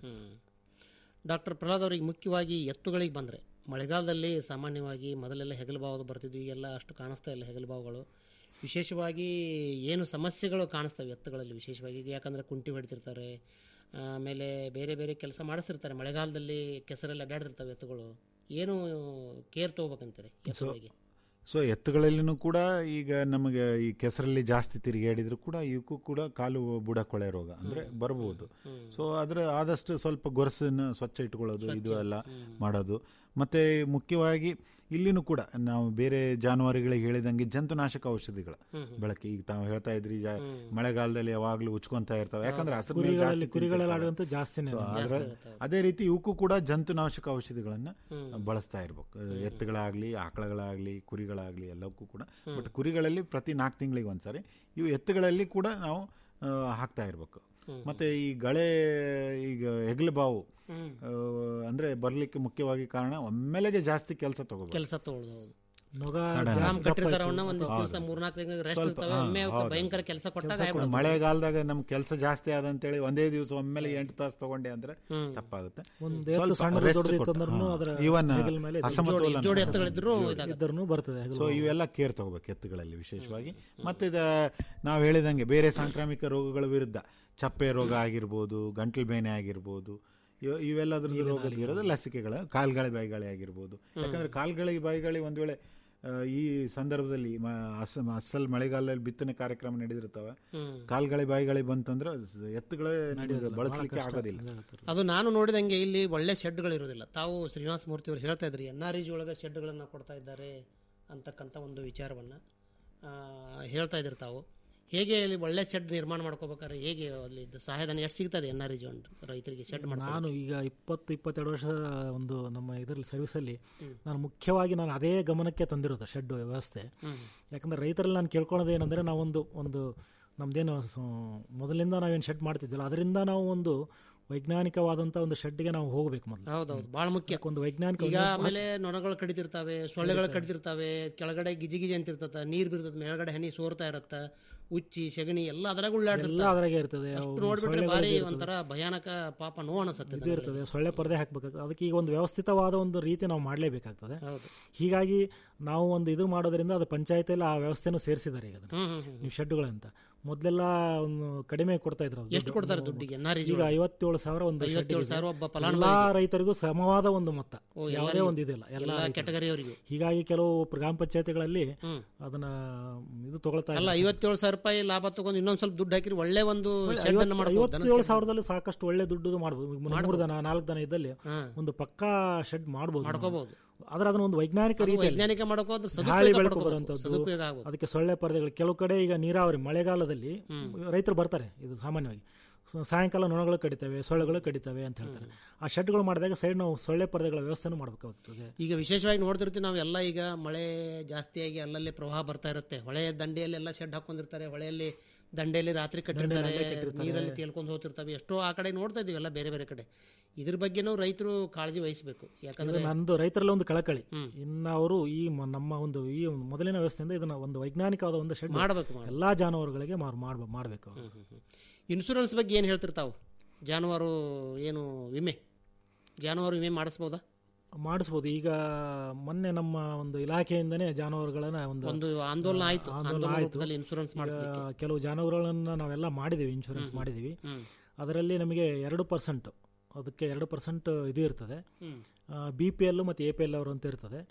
ಡಾಕ್ಟರ್ ಪ್ರಹ್ಲಾದ್ ಅವರಿಗೆ ಮುಖ್ಯವಾಗಿ ಎತ್ತುಗಳಿಗೆ ಬಂದರೆ ಮಳೆಗಾಲದಲ್ಲಿ ಸಾಮಾನ್ಯವಾಗಿ ಮೊದಲೆಲ್ಲ ಹೆಗಲು ಭಾವದ ಬರ್ತಿದ್ವು ಈಗೆಲ್ಲ ಅಷ್ಟು ಕಾಣಿಸ್ತಾ ಇಲ್ಲ ಹೆಗಲು ಭಾವಗಳು ವಿಶೇಷವಾಗಿ ಏನು ಸಮಸ್ಯೆಗಳು ಕಾಣಿಸ್ತವೆ ಎತ್ತುಗಳಲ್ಲಿ ವಿಶೇಷವಾಗಿ ಈಗ ಯಾಕಂದರೆ ಕುಂಟಿ ಹೊಡಿತಿರ್ತಾರೆ ಆಮೇಲೆ ಬೇರೆ ಬೇರೆ ಕೆಲಸ ಮಾಡಿಸ್ತಿರ್ತಾರೆ ಮಳೆಗಾಲದಲ್ಲಿ ಕೆಸರಲ್ಲಿ ಅಡ್ಡಾಡ್ತಿರ್ತವೆ ಎತ್ತುಗಳು ಏನು ಕೇರ್ ತೊಗೋಬೇಕಂತಾರೆ ಎತ್ತುಗಳಿಗೆ ಸೊ ಎತ್ತುಗಳಲ್ಲಿನೂ ಕೂಡ ಈಗ ನಮಗೆ ಈ ಕೆಸರಲ್ಲಿ ಜಾಸ್ತಿ ತಿರುಗಾಡಿದ್ರು ಕೂಡ ಇವಕ್ಕೂ ಕೂಡ ಕಾಲು ಬುಡ ಕೊಳೆ ರೋಗ ಅಂದ್ರೆ ಬರ್ಬೋದು ಸೊ ಅದ್ರ ಆದಷ್ಟು ಸ್ವಲ್ಪ ಗೊರಸನ್ನು ಸ್ವಚ್ಛ ಇಟ್ಕೊಳ್ಳೋದು ಇದು ಎಲ್ಲ ಮಾಡೋದು ಮತ್ತೆ ಮುಖ್ಯವಾಗಿ ಇಲ್ಲಿನೂ ಕೂಡ ನಾವು ಬೇರೆ ಜಾನುವಾರುಗಳಿಗೆ ಹೇಳಿದಂಗೆ ಜಂತುನಾಶಕ ಔಷಧಿಗಳ ಬಳಕೆ ಈಗ ತಾವು ಹೇಳ್ತಾ ಇದ್ರಿ ಜಾ- ಮಳೆಗಾಲದಲ್ಲಿ ಯಾವಾಗಲೂ ಉಚ್ಕೊಂತಾ ಇರ್ತಾವೆ ಯಾಕಂದ್ರೆ ಹಸಿರು ಮೇವು ಜಾಸ್ತಿ ಕುರಿಗಳಲ್ಲಿ ಕುರಿಗಳಲ್ಲಿ ತಿಂತಿರ್ತಾವೆ. ಆಡುವಂತೂ ಜಾಸ್ತಿನೇ So, ಜಾಸ್ತಿ ಅದ್ರ- ಇರುತ್ತೆ. ಅದೇ ರೀತಿ ಇವಕ್ಕೂ ಕೂಡ ಜಂತುನಾಶಕ ಔಷಧಿಗಳನ್ನ ಬಳಸ್ತಾ ಇರ್ಬೇಕು ಎತ್ತುಗಳಾಗ್ಲಿ ಆಕಳಗಳಾಗ್ಲಿ ಕುರಿಗಳಾಗ್ಲಿ ಎಲ್ಲಕ್ಕೂ ಕೂಡ ಬಟ್ ಕುರಿಗಳಲ್ಲಿ ಪ್ರತಿ ನಾಲ್ಕು ತಿಂಗಳಿಗೆ ಒಂದ್ಸರಿ ಇವು ಎತ್ತುಗಳಲ್ಲಿ ಕೂಡ ನಾವು ಆ, ಹಾಕ್ತಾ ಇರ್ಬೇಕು ಮತ್ತೆ ಈ ಗಳೆ ಈಗ ಹೆಗ್ಲು ಬಾವು ಆ, ಅಂದ್ರೆ ಬರ್ಲಿಕ್ಕೆ ಮುಖ್ಯವಾಗಿ ಕಾರಣ ಒಮ್ಮೆಲೆಗೆ ಜಾಸ್ತಿ ಕೆಲಸ ತಗೋಬೇಕು ಕೆಲಸ ತಗೊಳ್ಳೋದು ಹೌದು ನೊಗ Sudden. ಗ್ರಾಮ್ ದಪ್ಪ ಕಟ್ಟಿರ್ತಾರ ಇತ್ತು. ಅವನ್ನ ಒಂದಿಷ್ಟು ದಿವಸ ಹೌದು. ಮೂರ್ನಾಲ್ಕು ತಿಂಗಳಿಗೆ ರೆಸ್ಟ್ ಸ್ವಲ್ಪ, ಇರ್ತವೆ ಹಾ, ಒಮ್ಮೆ ಅವಕ್ಕೆ ಹೌದು. ಭಯಂಕರ ಕೆಲಸ ಕೊಟ್ಟಾಗ ಕೆಲ್ಸ ಆಗ್ಬಿಡುತ್ತೆ. ಮಳೆಗಾಲದಾಗ ನಮ್ ಕೆಲಸ ಜಾಸ್ತಿ ಆದಂತೇಳಿ ಒಂದೇ ದಿವಸ ಒಮ್ಮೆಲೆ ಎಂಟು ತಾಸು ತಗೊಂಡೆ ಅಂದ್ರೆ ತಪ್ಪಾಗುತ್ತೆ ಒಂದು ಎತ್ತು ಸಣ್ಣದು ದೊಡ್ಡದು ಅಂದ್ರೂ ಅದರ ಇವನ್ ಹೆಗಲ ಮೇಲೆ ಇದು ಅಸಮತೋಲನ ಜೋಡಿ ಎತ್ತುಗಳಿದ್ರು ಇದ್ರೂ ಬರ್ತದೆ ಹೆಗಲು ಸೊ ಇವೆಲ್ಲ ಕೇರ್ ತಗೋಬೇಕು ಎತ್ತುಗಳಲ್ಲಿ ವಿಶೇಷವಾಗಿ ಮತ್ತೆ ಇದ ನಾವು ಹೇಳಿದಂಗೆ ಬೇರೆ ಸಾಂಕ್ರಾಮಿಕ ರೋಗಗಳ ವಿರುದ್ಧ ಚಪ್ಪೆ ರೋಗ ಆಗಿರ್ಬೋದು ಗಂಟಲು ಬೇನೆ ಆಗಿರ್ಬೋದು ಇವ- ಇವೆಲ್ಲದ್ರದ್ದು ರೋಗದ ವಿರುದ್ಧ ಲಸಿಕೆಗಳ ಕಾಲ್ಗಾಳಿ ಬಾಯಿಗಾಳಿ ಆಗಿರ್ಬೋದು ಯಾಕಂದ್ರೆ ಕಾಲ್ಗಾಳಿ ಬಾಯಿಗಾಳಿ ಒಂದ್ ವೇಳೆ ಆ, ಈ ಸಂದರ್ಭದಲ್ಲಿ ಮ- ಅಸ- ಅಸಲ್ ಮಳೆಗಾಲದಲ್ಲಿ ಬಿತ್ತನೆ ಕಾರ್ಯಕ್ರಮ ನಡೆದಿರ್ತಾವೆ ಕಾಲ್ಗಾಳಿ ಬಾಯಿಗಾಳಿ ಬಂತಂದ್ರೆ ಎತ್ತುಗಳೇ ನಿಮಗೆ ಬಳಸಲಿಕ್ಕೆ ಆಗೋದಿಲ್ಲ ಅದು ನಾನು ನೋಡಿದಂಗೆ ಇಲ್ಲಿ ಒಳ್ಳೆ ಶೆಡ್ಗಳು ಇರೋದಿಲ್ಲ ತಾವು ಶ್ರೀನಿವಾಸ ಮೂರ್ತಿ ಅವರು ಹೇಳ್ತಾ ಇದ್ರಿ ಎನ್ ಆರ್ ಇ ಒಳಗೆ ಶೆಡ್ಗಳನ್ನು ಕೊಡ್ತಾ ಇದ್ದಾರೆ ಅಂತಕ್ಕಂಥ ಒಂದು ವಿಚಾರವನ್ನು ಹೇಳ್ತಾ ಇದ್ರಿ ತಾವು ಹೇಗೆ ಇಲ್ಲಿ ಒಳ್ಳೆ ಶೆಡ್ ನಿರ್ಮಾಣ ಮಾಡ್ಕೋಬೇಕಾದ್ರೆ ಹೇಗೆ ಅಲ್ಲಿ ಇದು ಸಹಾಯಧನ ಎಷ್ಟು ಸಿಗ್ತದೆ ಎನ್ ಆರ್ ಇ ರೈತರಿಗೆ ಶೆಡ್ ನಾನು ಮಾಡ್ಕೊಂಡು ಈಗ ಇಪ್ಪತ್ತು ಇಪ್ಪತ್ತೆರಡು ವರ್ಷ ಒಂದು ನಮ್ಮ ಇದರಲ್ಲಿ ಸರ್ವಿಸಲ್ಲಿ ನಾನು ಮುಖ್ಯವಾಗಿ ನಾನು ಅದೇ ಗಮನಕ್ಕೆ ತಂದಿರೋದು ಶೆಡ್ ವ್ಯವಸ್ಥೆ ಯಾಕಂದ್ರೆ ರೈತರಲ್ಲಿ ನಾನು ಕೇಳ್ಕೊಳೋದು ಏನಂದ್ರೆ ನಾವೊಂದು ಒಂದು ನಮ್ದೇನು ಸ- ಮೊದಲಿಂದ ನಾವೇನು ಶೆಡ್ ಮಾಡ್ತಿದ್ದಿಲ್ಲ ಅದರಿಂದ ನಾವು ಒಂದು ವೈಜ್ಞಾನಿಕವಾದಂಥ ಒಂದು ಶೆಡ್ಗೆ ನಾವು ಹೋಗಬೇಕು ಮೊದಲು ಹೌದೌದು ಬಹಳ ಮುಖ್ಯ ಒಂದು ವೈಜ್ಞಾನಿಕ ಈಗ ಆಮೇಲೆ ನೊಣಗಳು ಕಡಿತಿರ್ತಾವೆ ಸೊಳ್ಳೆಗಳು ಕಡಿತಿರ್ತಾವೆ ಕೆಳಗಡೆ ಗಿಜಿ ಗಿಜಿ ಅಂತ ಇರ್ತದ ನೀರ್ ಬೀರ್ತದ ಮೇಲ್ಗಡೆ ಹನಿ ಸೋರ್ತಾ ಇರತ್ತ ಉಚ್ಚಿ ಸೆಗಣಿ ಎಲ್ಲ ಅದ್ರಾಗ ಎಲ್ಲ ಉಳ್ಳಾಡ್ತಿರ್ತಾವೆ ಅದ್ರಾಗೆ ಇರ್ತದೆ ಅಷ್ಟು ಅವು ನೋಡ್ಬಿಟ್ರೆ ಸೊಳ್ಳೆಗಳು ಭಾರಿ ಇರ್ತದೆ. ಒಂಥರ ಭಯಾನಕ ಪಾಪ ನೋವು ಅನಿಸುತ್ತೆ ಇದು ಇರ್ತದೆ ಸೊಳ್ಳೆ ಪರದೆ ಹಾಕ್ಬೇಕಾಗ್ತದೆ ಅದಕ್ಕೆ ಈಗ ಒಂದು ವ್ಯವಸ್ಥಿತವಾದ ಒಂದು ರೀತಿ ನಾವು ಮಾಡಲೇಬೇಕಾಗ್ತದೆ ಹೌದು. ಹೀಗಾಗಿ ನಾವು ಒಂದು ಇದು ಮಾಡೋದ್ರಿಂದ ಅದು ಪಂಚಾಯತಿಯಲ್ಲಿ ಆ ವ್ಯವಸ್ಥೆನೂ ಸೇರಿಸಿದ್ದಾರೆ ಈಗ ಅದನ್ನ. ಹ್ಮ್, ಹ್ಮ್, ಹ್ಮ್. ನೀವು ಶೆಡ್ಗಳಂತ ಮೊದಲೆಲ್ಲ ಒಂದು ಕಡಿಮೆ ಕೊಡ್ತಾ ಇದ್ರು ಅದು ಎಷ್ಟು ದುಡ್ಡು. ಕೊಡ್ತಾರೆ ದುಡ್ಡಿಗೆ? NREG ಈಗ ಒಳಗೆ? ಐವತ್ತೇಳು ಸಾವಿರ ಒಂದು ಐವತ್ತೇಳು ಶೆಡ್ಡಿಗೆ. ಸಾವಿರ ಒಬ್ಬ ಎಲ್ಲಾ ಫಲಾನುಭವಿಗೆ. ರೈತರಿಗೂ ಸಮವಾದ ಒಂದು ಮೊತ್ತ ಓ, ಯಾವುದೇ ಎಲ್ಲರಿಗೂ. ಒಂದು ಇದಿಲ್ಲ ಎಲ್ಲಾ ರೈತರಿಗೂ. ಕೆಟಗರಿಯವರಿಗೂ. ಹೀಗಾಗಿ ಕೆಲವು ಗ್ರಾಮ ಪಂಚಾಯತಿಗಳಲ್ಲಿ ಅದನ್ನ ಇದು ತಗೊಳ್ತಾ ಅಲ್ಲ ಇಲ್ಲ. ಐವತ್ತೇಳು ಸಾವಿರ ರೂಪಾಯಿ ಲಾಭ ತಗೊಂಡು ಇನ್ನೊಂದ್ ಸ್ವಲ್ಪ ದುಡ್ಡು ಹಾಕಿರಿ ಒಳ್ಳೆ ಒಂದು ಒಳ್ಳೆ ಶೆಡ್ ಅನ್ನ ಐವತ್ತು- ಮಾಡ್ಬೋದು ಐವತ್ತೇಳು ಸಾವಿರದಲ್ಲಿ ಸಾಕಷ್ಟು ಒಳ್ಳೆ ದುಡ್ಡು ಮಾಡಬಹುದು ಮೂರು ಮಾಡ್ಬೋದು. ದನ ನಾಲ್ಕು ದನ ಇದ್ದಲ್ಲಿ ಒಂದು ಪಕ್ಕಾ ಶೆಡ್ ಮಾಡಬಹುದು ಮಾಡ್ಕೋಬಹುದು. ಆದ್ರೆ ಅದನ್ನ ಒಂದು ವೈಜ್ಞಾನಿಕ ಅದು ರೀತಿಯಲ್ಲಿ ವೈಜ್ಞಾನಿಕ ಮಾಡೋಕೆ ಹೋದ್ರೆ ಸದುಪಯೋಗ ಗಾಳಿ ಬೆಳಕು ಪಡ್ಕೋಬೇಕು. ಬರುವಂತದ್ದು ಸದುಪಯೋಗ ಆಗ್ಬೋದು. ಅದಕ್ಕೆ ಸೊಳ್ಳೆ ಪರದೆಗಳು ಕೆಲವು ಕಡೆ ಈಗ ನೀರಾವರಿ ಮಳೆಗಾಲದಲ್ಲಿ ರೈತರು ಬರ್ತಾರೆ ಇದು ಸಾಮಾನ್ಯವಾಗಿ ಸೊ ಸಾಯಂಕಾಲ ನೊಣಗಳು ಕಡಿತವೆ ಸೊಳ್ಳೆಗಳು ಕಡಿತವೆ ಅಂತ ಹೇಳ್ತಾರೆ ಆ ಶೆಡ್ಗಳು ಮಾಡಿದಾಗ ಸೈಡ್ ನಾವು ಸೊಳ್ಳೆ ಪರದೆಗಳ ವ್ಯವಸ್ಥೆನೂ ಮಾಡಬೇಕಾಗ್ತದೆ ಈಗ ವಿಶೇಷವಾಗಿ ನೋಡ್ತಿರ್ತೀವಿ ನಾವು ಎಲ್ಲ ಈಗ ಮಳೆ ಜಾಸ್ತಿಯಾಗಿ ಅಲ್ಲಲ್ಲಿ ಪ್ರವಾಹ ಬರ್ತಾ ಇರುತ್ತೆ ಹೊಳೆಯ ದಂಡೆಯಲ್ಲಿ ಎಲ್ಲ ಶೆಡ್ ಹಾಕೊಂಡಿರ್ತಾರೆ ಹೊಳೆಯಲ್ಲಿ ದಂಡೆಯಲ್ಲಿ ರಾತ್ರಿ ಕಟ್ಟಿರ್ತಾರೆ ದಂಡೆಯಲ್ಲಿ ಕಟ್ಟಿರ್ತಾರೆ. ನೀರಲ್ಲಿ ತೇಲ್ಕೊಂಡು ಹೋಗ್ತಿರ್ತವೆ ಎಷ್ಟೋ ಆ ಕಡೆ ನೋಡ್ತಾ ಇದೀವಿ ಎಲ್ಲ ಬೇರೆ ಬೇರೆ ಕಡೆ ಇದ್ರ ಬಗ್ಗೆನೂ ರೈತರು ಕಾಳಜಿ ವಹಿಸಬೇಕು ಇದು ಯಾಕಂದ್ರೆ ನಂದು ರೈತರಲ್ಲಿ ಒಂದು ಕಳಕಳಿ ಇನ್ನು ಅವರು ಈ ಮ- ನಮ್ಮ ಒಂದು ಈ ಒಂದು ಮೊದಲಿನ ವ್ಯವಸ್ಥೆಯಿಂದ ಇದನ್ನ ಒಂದು ವೈಜ್ಞಾನಿಕವಾದ ಒಂದು ಶೆಡ್ ಮಾಡ್ಬೇಕು, ಮಾಡ್ಬೇಕು. ಎಲ್ಲಾ ಜಾನುವಾರುಗಳಿಗೆ ಮಾರ್- ಮಾಡ್- ಮಾಡ್ಬೇಕು ಅವ್ರು. ಇನ್ಶೂರೆನ್ಸ್ ಬಗ್ಗೆ ಏನು ಹೇಳ್ತಿರ್ತಾವು ಜಾನುವಾರು ಏನು ವಿಮೆ ಜಾನುವಾರು ವಿಮೆ ಮಾಡಿಸ್ಬೋದಾ ಮಾಡಿಸ್ಬೋದು ಈಗ ಮೊನ್ನೆ ನಮ್ಮ ಒಂದು ಇಲಾಖೆಯಿಂದನೇ ಜಾನುವಾರುಗಳನ್ನ ಒಂದು ಒಂದು ಆಂದೋಲನ ಆಯ್ತು. ಆಂದೋಲನ ಆಂದೋಲನ ಆಯ್ತು. ರೂಪದಲ್ಲಿ ಇನ್ಶೂರೆನ್ಸ್ ಈಗ ಮಾಡಿಸ್ಲಿಕ್ಕೆ. ಕೆಲವು ಜಾನುವಾರುಗಳನ್ನ ನಾವೆಲ್ಲ ಮಾಡಿದೀವಿ ಇನ್ಶೂರೆನ್ಸ್ ಹ್ಮ್, ಹ್ಮ್. ಮಾಡಿದೀವಿ ಹ್ಮ್. ಅದರಲ್ಲಿ ನಮಗೆ ಎರಡು ಪರ್ಸೆಂಟ್ ಅದಕ್ಕೆ ಎರಡು ಪರ್ಸೆಂಟ್ ಇದು ಇರ್ತದೆ ಹ್ಮ್. ಬಿ ಪಿ ಎಲ್ ಮತ್ತು ಎ ಪಿ ಎಲ್ ಅವರು ಅಂತ ಇರ್ತದೆ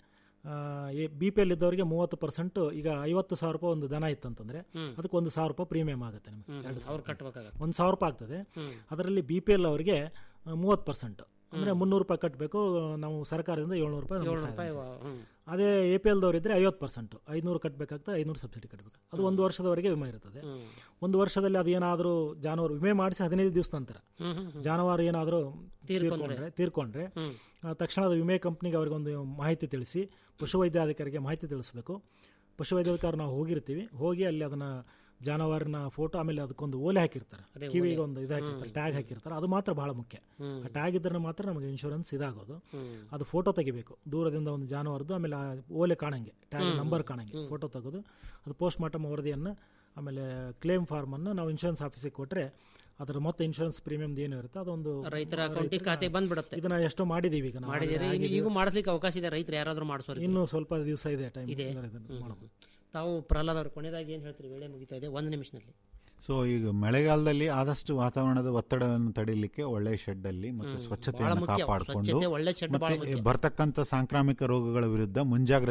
ಬಿ ಪಿ ಎಲ್ ಇದ್ದವರಿಗೆ ಮೂವತ್ತು ಪರ್ಸೆಂಟ್ ಈಗ ಐವತ್ತು ಸಾವಿರ ರೂಪಾಯಿ ಒಂದು ದನ ಇತ್ತಂತಂದ್ರೆ ಹ್ಮ್. ಅದಕ್ಕೆ ಒಂದು ಸಾವಿರ ರೂಪಾಯಿ ಪ್ರೀಮಿಯಂ ಆಗುತ್ತೆ ನಿಮಗೆ ಹ್ಮ್, ಎರಡು ಹ್ಮ್. ಸಾವಿರ ಅವ್ರು ಕಟ್ಬೇಕಾಗತ್ತೆ. ಒಂದು ಸಾವಿರ ರೂಪಾಯಿ ಆಗ್ತದೆ ಹ್ಮ್. ಅದರಲ್ಲಿ ಬಿ ಪಿ ಎಲ್ ಅವರಿಗೆ ಮೂವತ್ತು ಪರ್ಸೆಂಟ್ ಅಂದ್ರೆ ಹ್ಮ್. ಮುನ್ನೂರು ರೂಪಾಯಿ ಕಟ್ಟಬೇಕು ನಾವು ಸರ್ಕಾರದಿಂದ ಏಳ್ನೂರು ರೂಪಾಯಿ ನಮ್ಗೆ ಏಳ್ನೂರು ಸಹಾಯ ರೂಪಾಯಿ ಸಿಗುತ್ತೆ. ಹ್ಮ್. ಅದೇ ಎ ಪಿ ಎಲ್ದವ್ರು ಇದ್ರೆ ಐವತ್ತು ಪರ್ಸೆಂಟ್ ಐನೂರು ಕಟ್ಟಬೇಕಾಗ್ತದೆ ಐನೂರು ಸಬ್ಸಿಡಿ ಕಟ್ಟಬೇಕು ಅದು ಒಂದು ವರ್ಷದವರೆಗೆ ವಿಮೆ ಇರ್ತದೆ ಹ್ಮ್. ಒಂದು ವರ್ಷದಲ್ಲಿ ಅದೇನಾದರೂ ಜಾನುವಾರು ವಿಮೆ ಮಾಡಿಸಿ ಹದಿನೈದು ದಿವಸ ನಂತರ ಹ್ಮ್, ಹ್ಮ್, ಹ್ಮ್. ಜಾನುವಾರು ಏನಾದರೂ ತೀರ್ಕೊಂಡ್ರೆ. ತೀರ್ಕೊಂಡ್ರೆ ತೀರ್ಕೊಂಡ್ರೆ ಹ್ಮ್. ಆ, ತಕ್ಷಣದ ವಿಮೆ ಕಂಪ್ನಿಗೆ ಅವ್ರಿಗೆ ಒಂದು ಮಾಹಿತಿ ತಿಳಿಸಿ ಪಶುವೈದ್ಯಾಧಿಕಾರಿಗೆ ಮಾಹಿತಿ ತಿಳಿಸಬೇಕು ಪಶುವೈದ್ಯಾಧಿಕಾರಿ ನಾವು ಹೋಗಿರ್ತೀವಿ ಹೋಗಿ ಅಲ್ಲಿ ಅದನ್ನ ಜಾನುವಾರಿನ ಫೋಟೋ ಆಮೇಲೆ ಅದಕ್ಕೊಂದು ಓಲೆ ಹಾಕಿರ್ತಾರೆ ಅದೇ ಕಿವಿಗೆ ಓಲೆ. ಒಂದು ಇದು ಹಾಕಿರ್ತಾರೆ ಹ್ಮ್. ಟ್ಯಾಗ್ ಹಾಕಿರ್ತಾರೆ ಅದು ಮಾತ್ರ ಬಹಳ ಮುಖ್ಯ ಹ್ಮ್. ಆ ಟ್ಯಾಗ್ ಇದ್ರೆ ಮಾತ್ರ ನಮಗೆ ಇನ್ಶೂರೆನ್ಸ್ ಇದಾಗೋದು ಹ್ಮ್. ಅದು ಫೋಟೋ ತೆಗಿಬೇಕು ದೂರದಿಂದ ಒಂದು ಜಾನುವಾರದ್ದು ಆಮೇಲೆ ಆ ಓಲೆ ಕಾಣಂಗೆ ಟ್ಯಾಗ್ ಹ್ಮ್. ನಂಬರ್ ಕಾಣಂಗೆ ಹ್ಮ್. ಫೋಟೋ ತೆಗೆದು ಅದು ಪೋಸ್ಟ್ ಮಾರ್ಟಮ್ ವರದಿಯನ್ನು ಆಮೇಲೆ ಕ್ಲೇಮ್ ಫಾರ್ಮನ್ನು ನಾವು ಇನ್ಶೂರೆನ್ಸ್ ಆಫೀಸಿಗೆ ಕೊಟ್ಟರೆ ಅದರ ಮೊತ್ತ ಇನ್ಶೂರೆನ್ಸ್ ಪ್ರೀಮಿಯಂ ಏನು ಇರುತ್ತೆ ಅದೊಂದು ರೈತರ ಅಕೌಂಟಿಗೆ ಖಾತೆ ಬಂದ್ಬಿಡುತ್ತೆ ಇದನ್ನ ಎಷ್ಟೋ ಮಾಡಿದೀವಿ ಈಗ ನಾವು ಮಾಡಿದಿರಿ ಆಗಿದೆ. ಈಗ ಮಾಡಿಸ್ಲಿಕ್ಕೆ ಅವಕಾಶ ಇದೆ ರೈತರು ಯಾರಾದ್ರೂ ಮಾಡಿಸೋರು ಇನ್ನು ಸ್ವಲ್ಪ ದಿವಸ ಇದೆ ಟೈಮ್ ಇದೆ ಹ್ಮ್. ತಾವು ಪ್ರಹ್ಲಾದ್ ಅವರು ಕೊನೆಯದಾಗಿ ಏನು ಹೇಳ್ತೀರಿ ವೇಳೆ ಮುಗಿತಾ ಇದೆ ಒಂದು ನಿಮಿಷದಲ್ಲಿ ಸೊ ಈಗ ಮಳೆಗಾಲದಲ್ಲಿ ಆದಷ್ಟು ವಾತಾವರಣದ ಒತ್ತಡವನ್ನು ತಡಿಲಿಕ್ಕೆ ಒಳ್ಳೆ ಶೆಡ್ ಅಲ್ಲಿ ಮತ್ತು ಹ್ಮ್. ಸ್ವಚ್ಛತೆಯನ್ನು ಬಹಳ ಮುಖ್ಯ. ಕಾಪಾಡಿಕೊಂಡು ಸ್ವಚ್ಛತೆ, ಒಳ್ಳೆ shed ಬಹಳ ಮತ್ತೆ ಮುಖ್ಯ. ಬರ್ತಕ್ಕಂಥ ಸಾಂಕ್ರಾಮಿಕ ರೋಗಗಳ ವಿರುದ್ಧ ಮುಂಜಾಗ್ರತೆ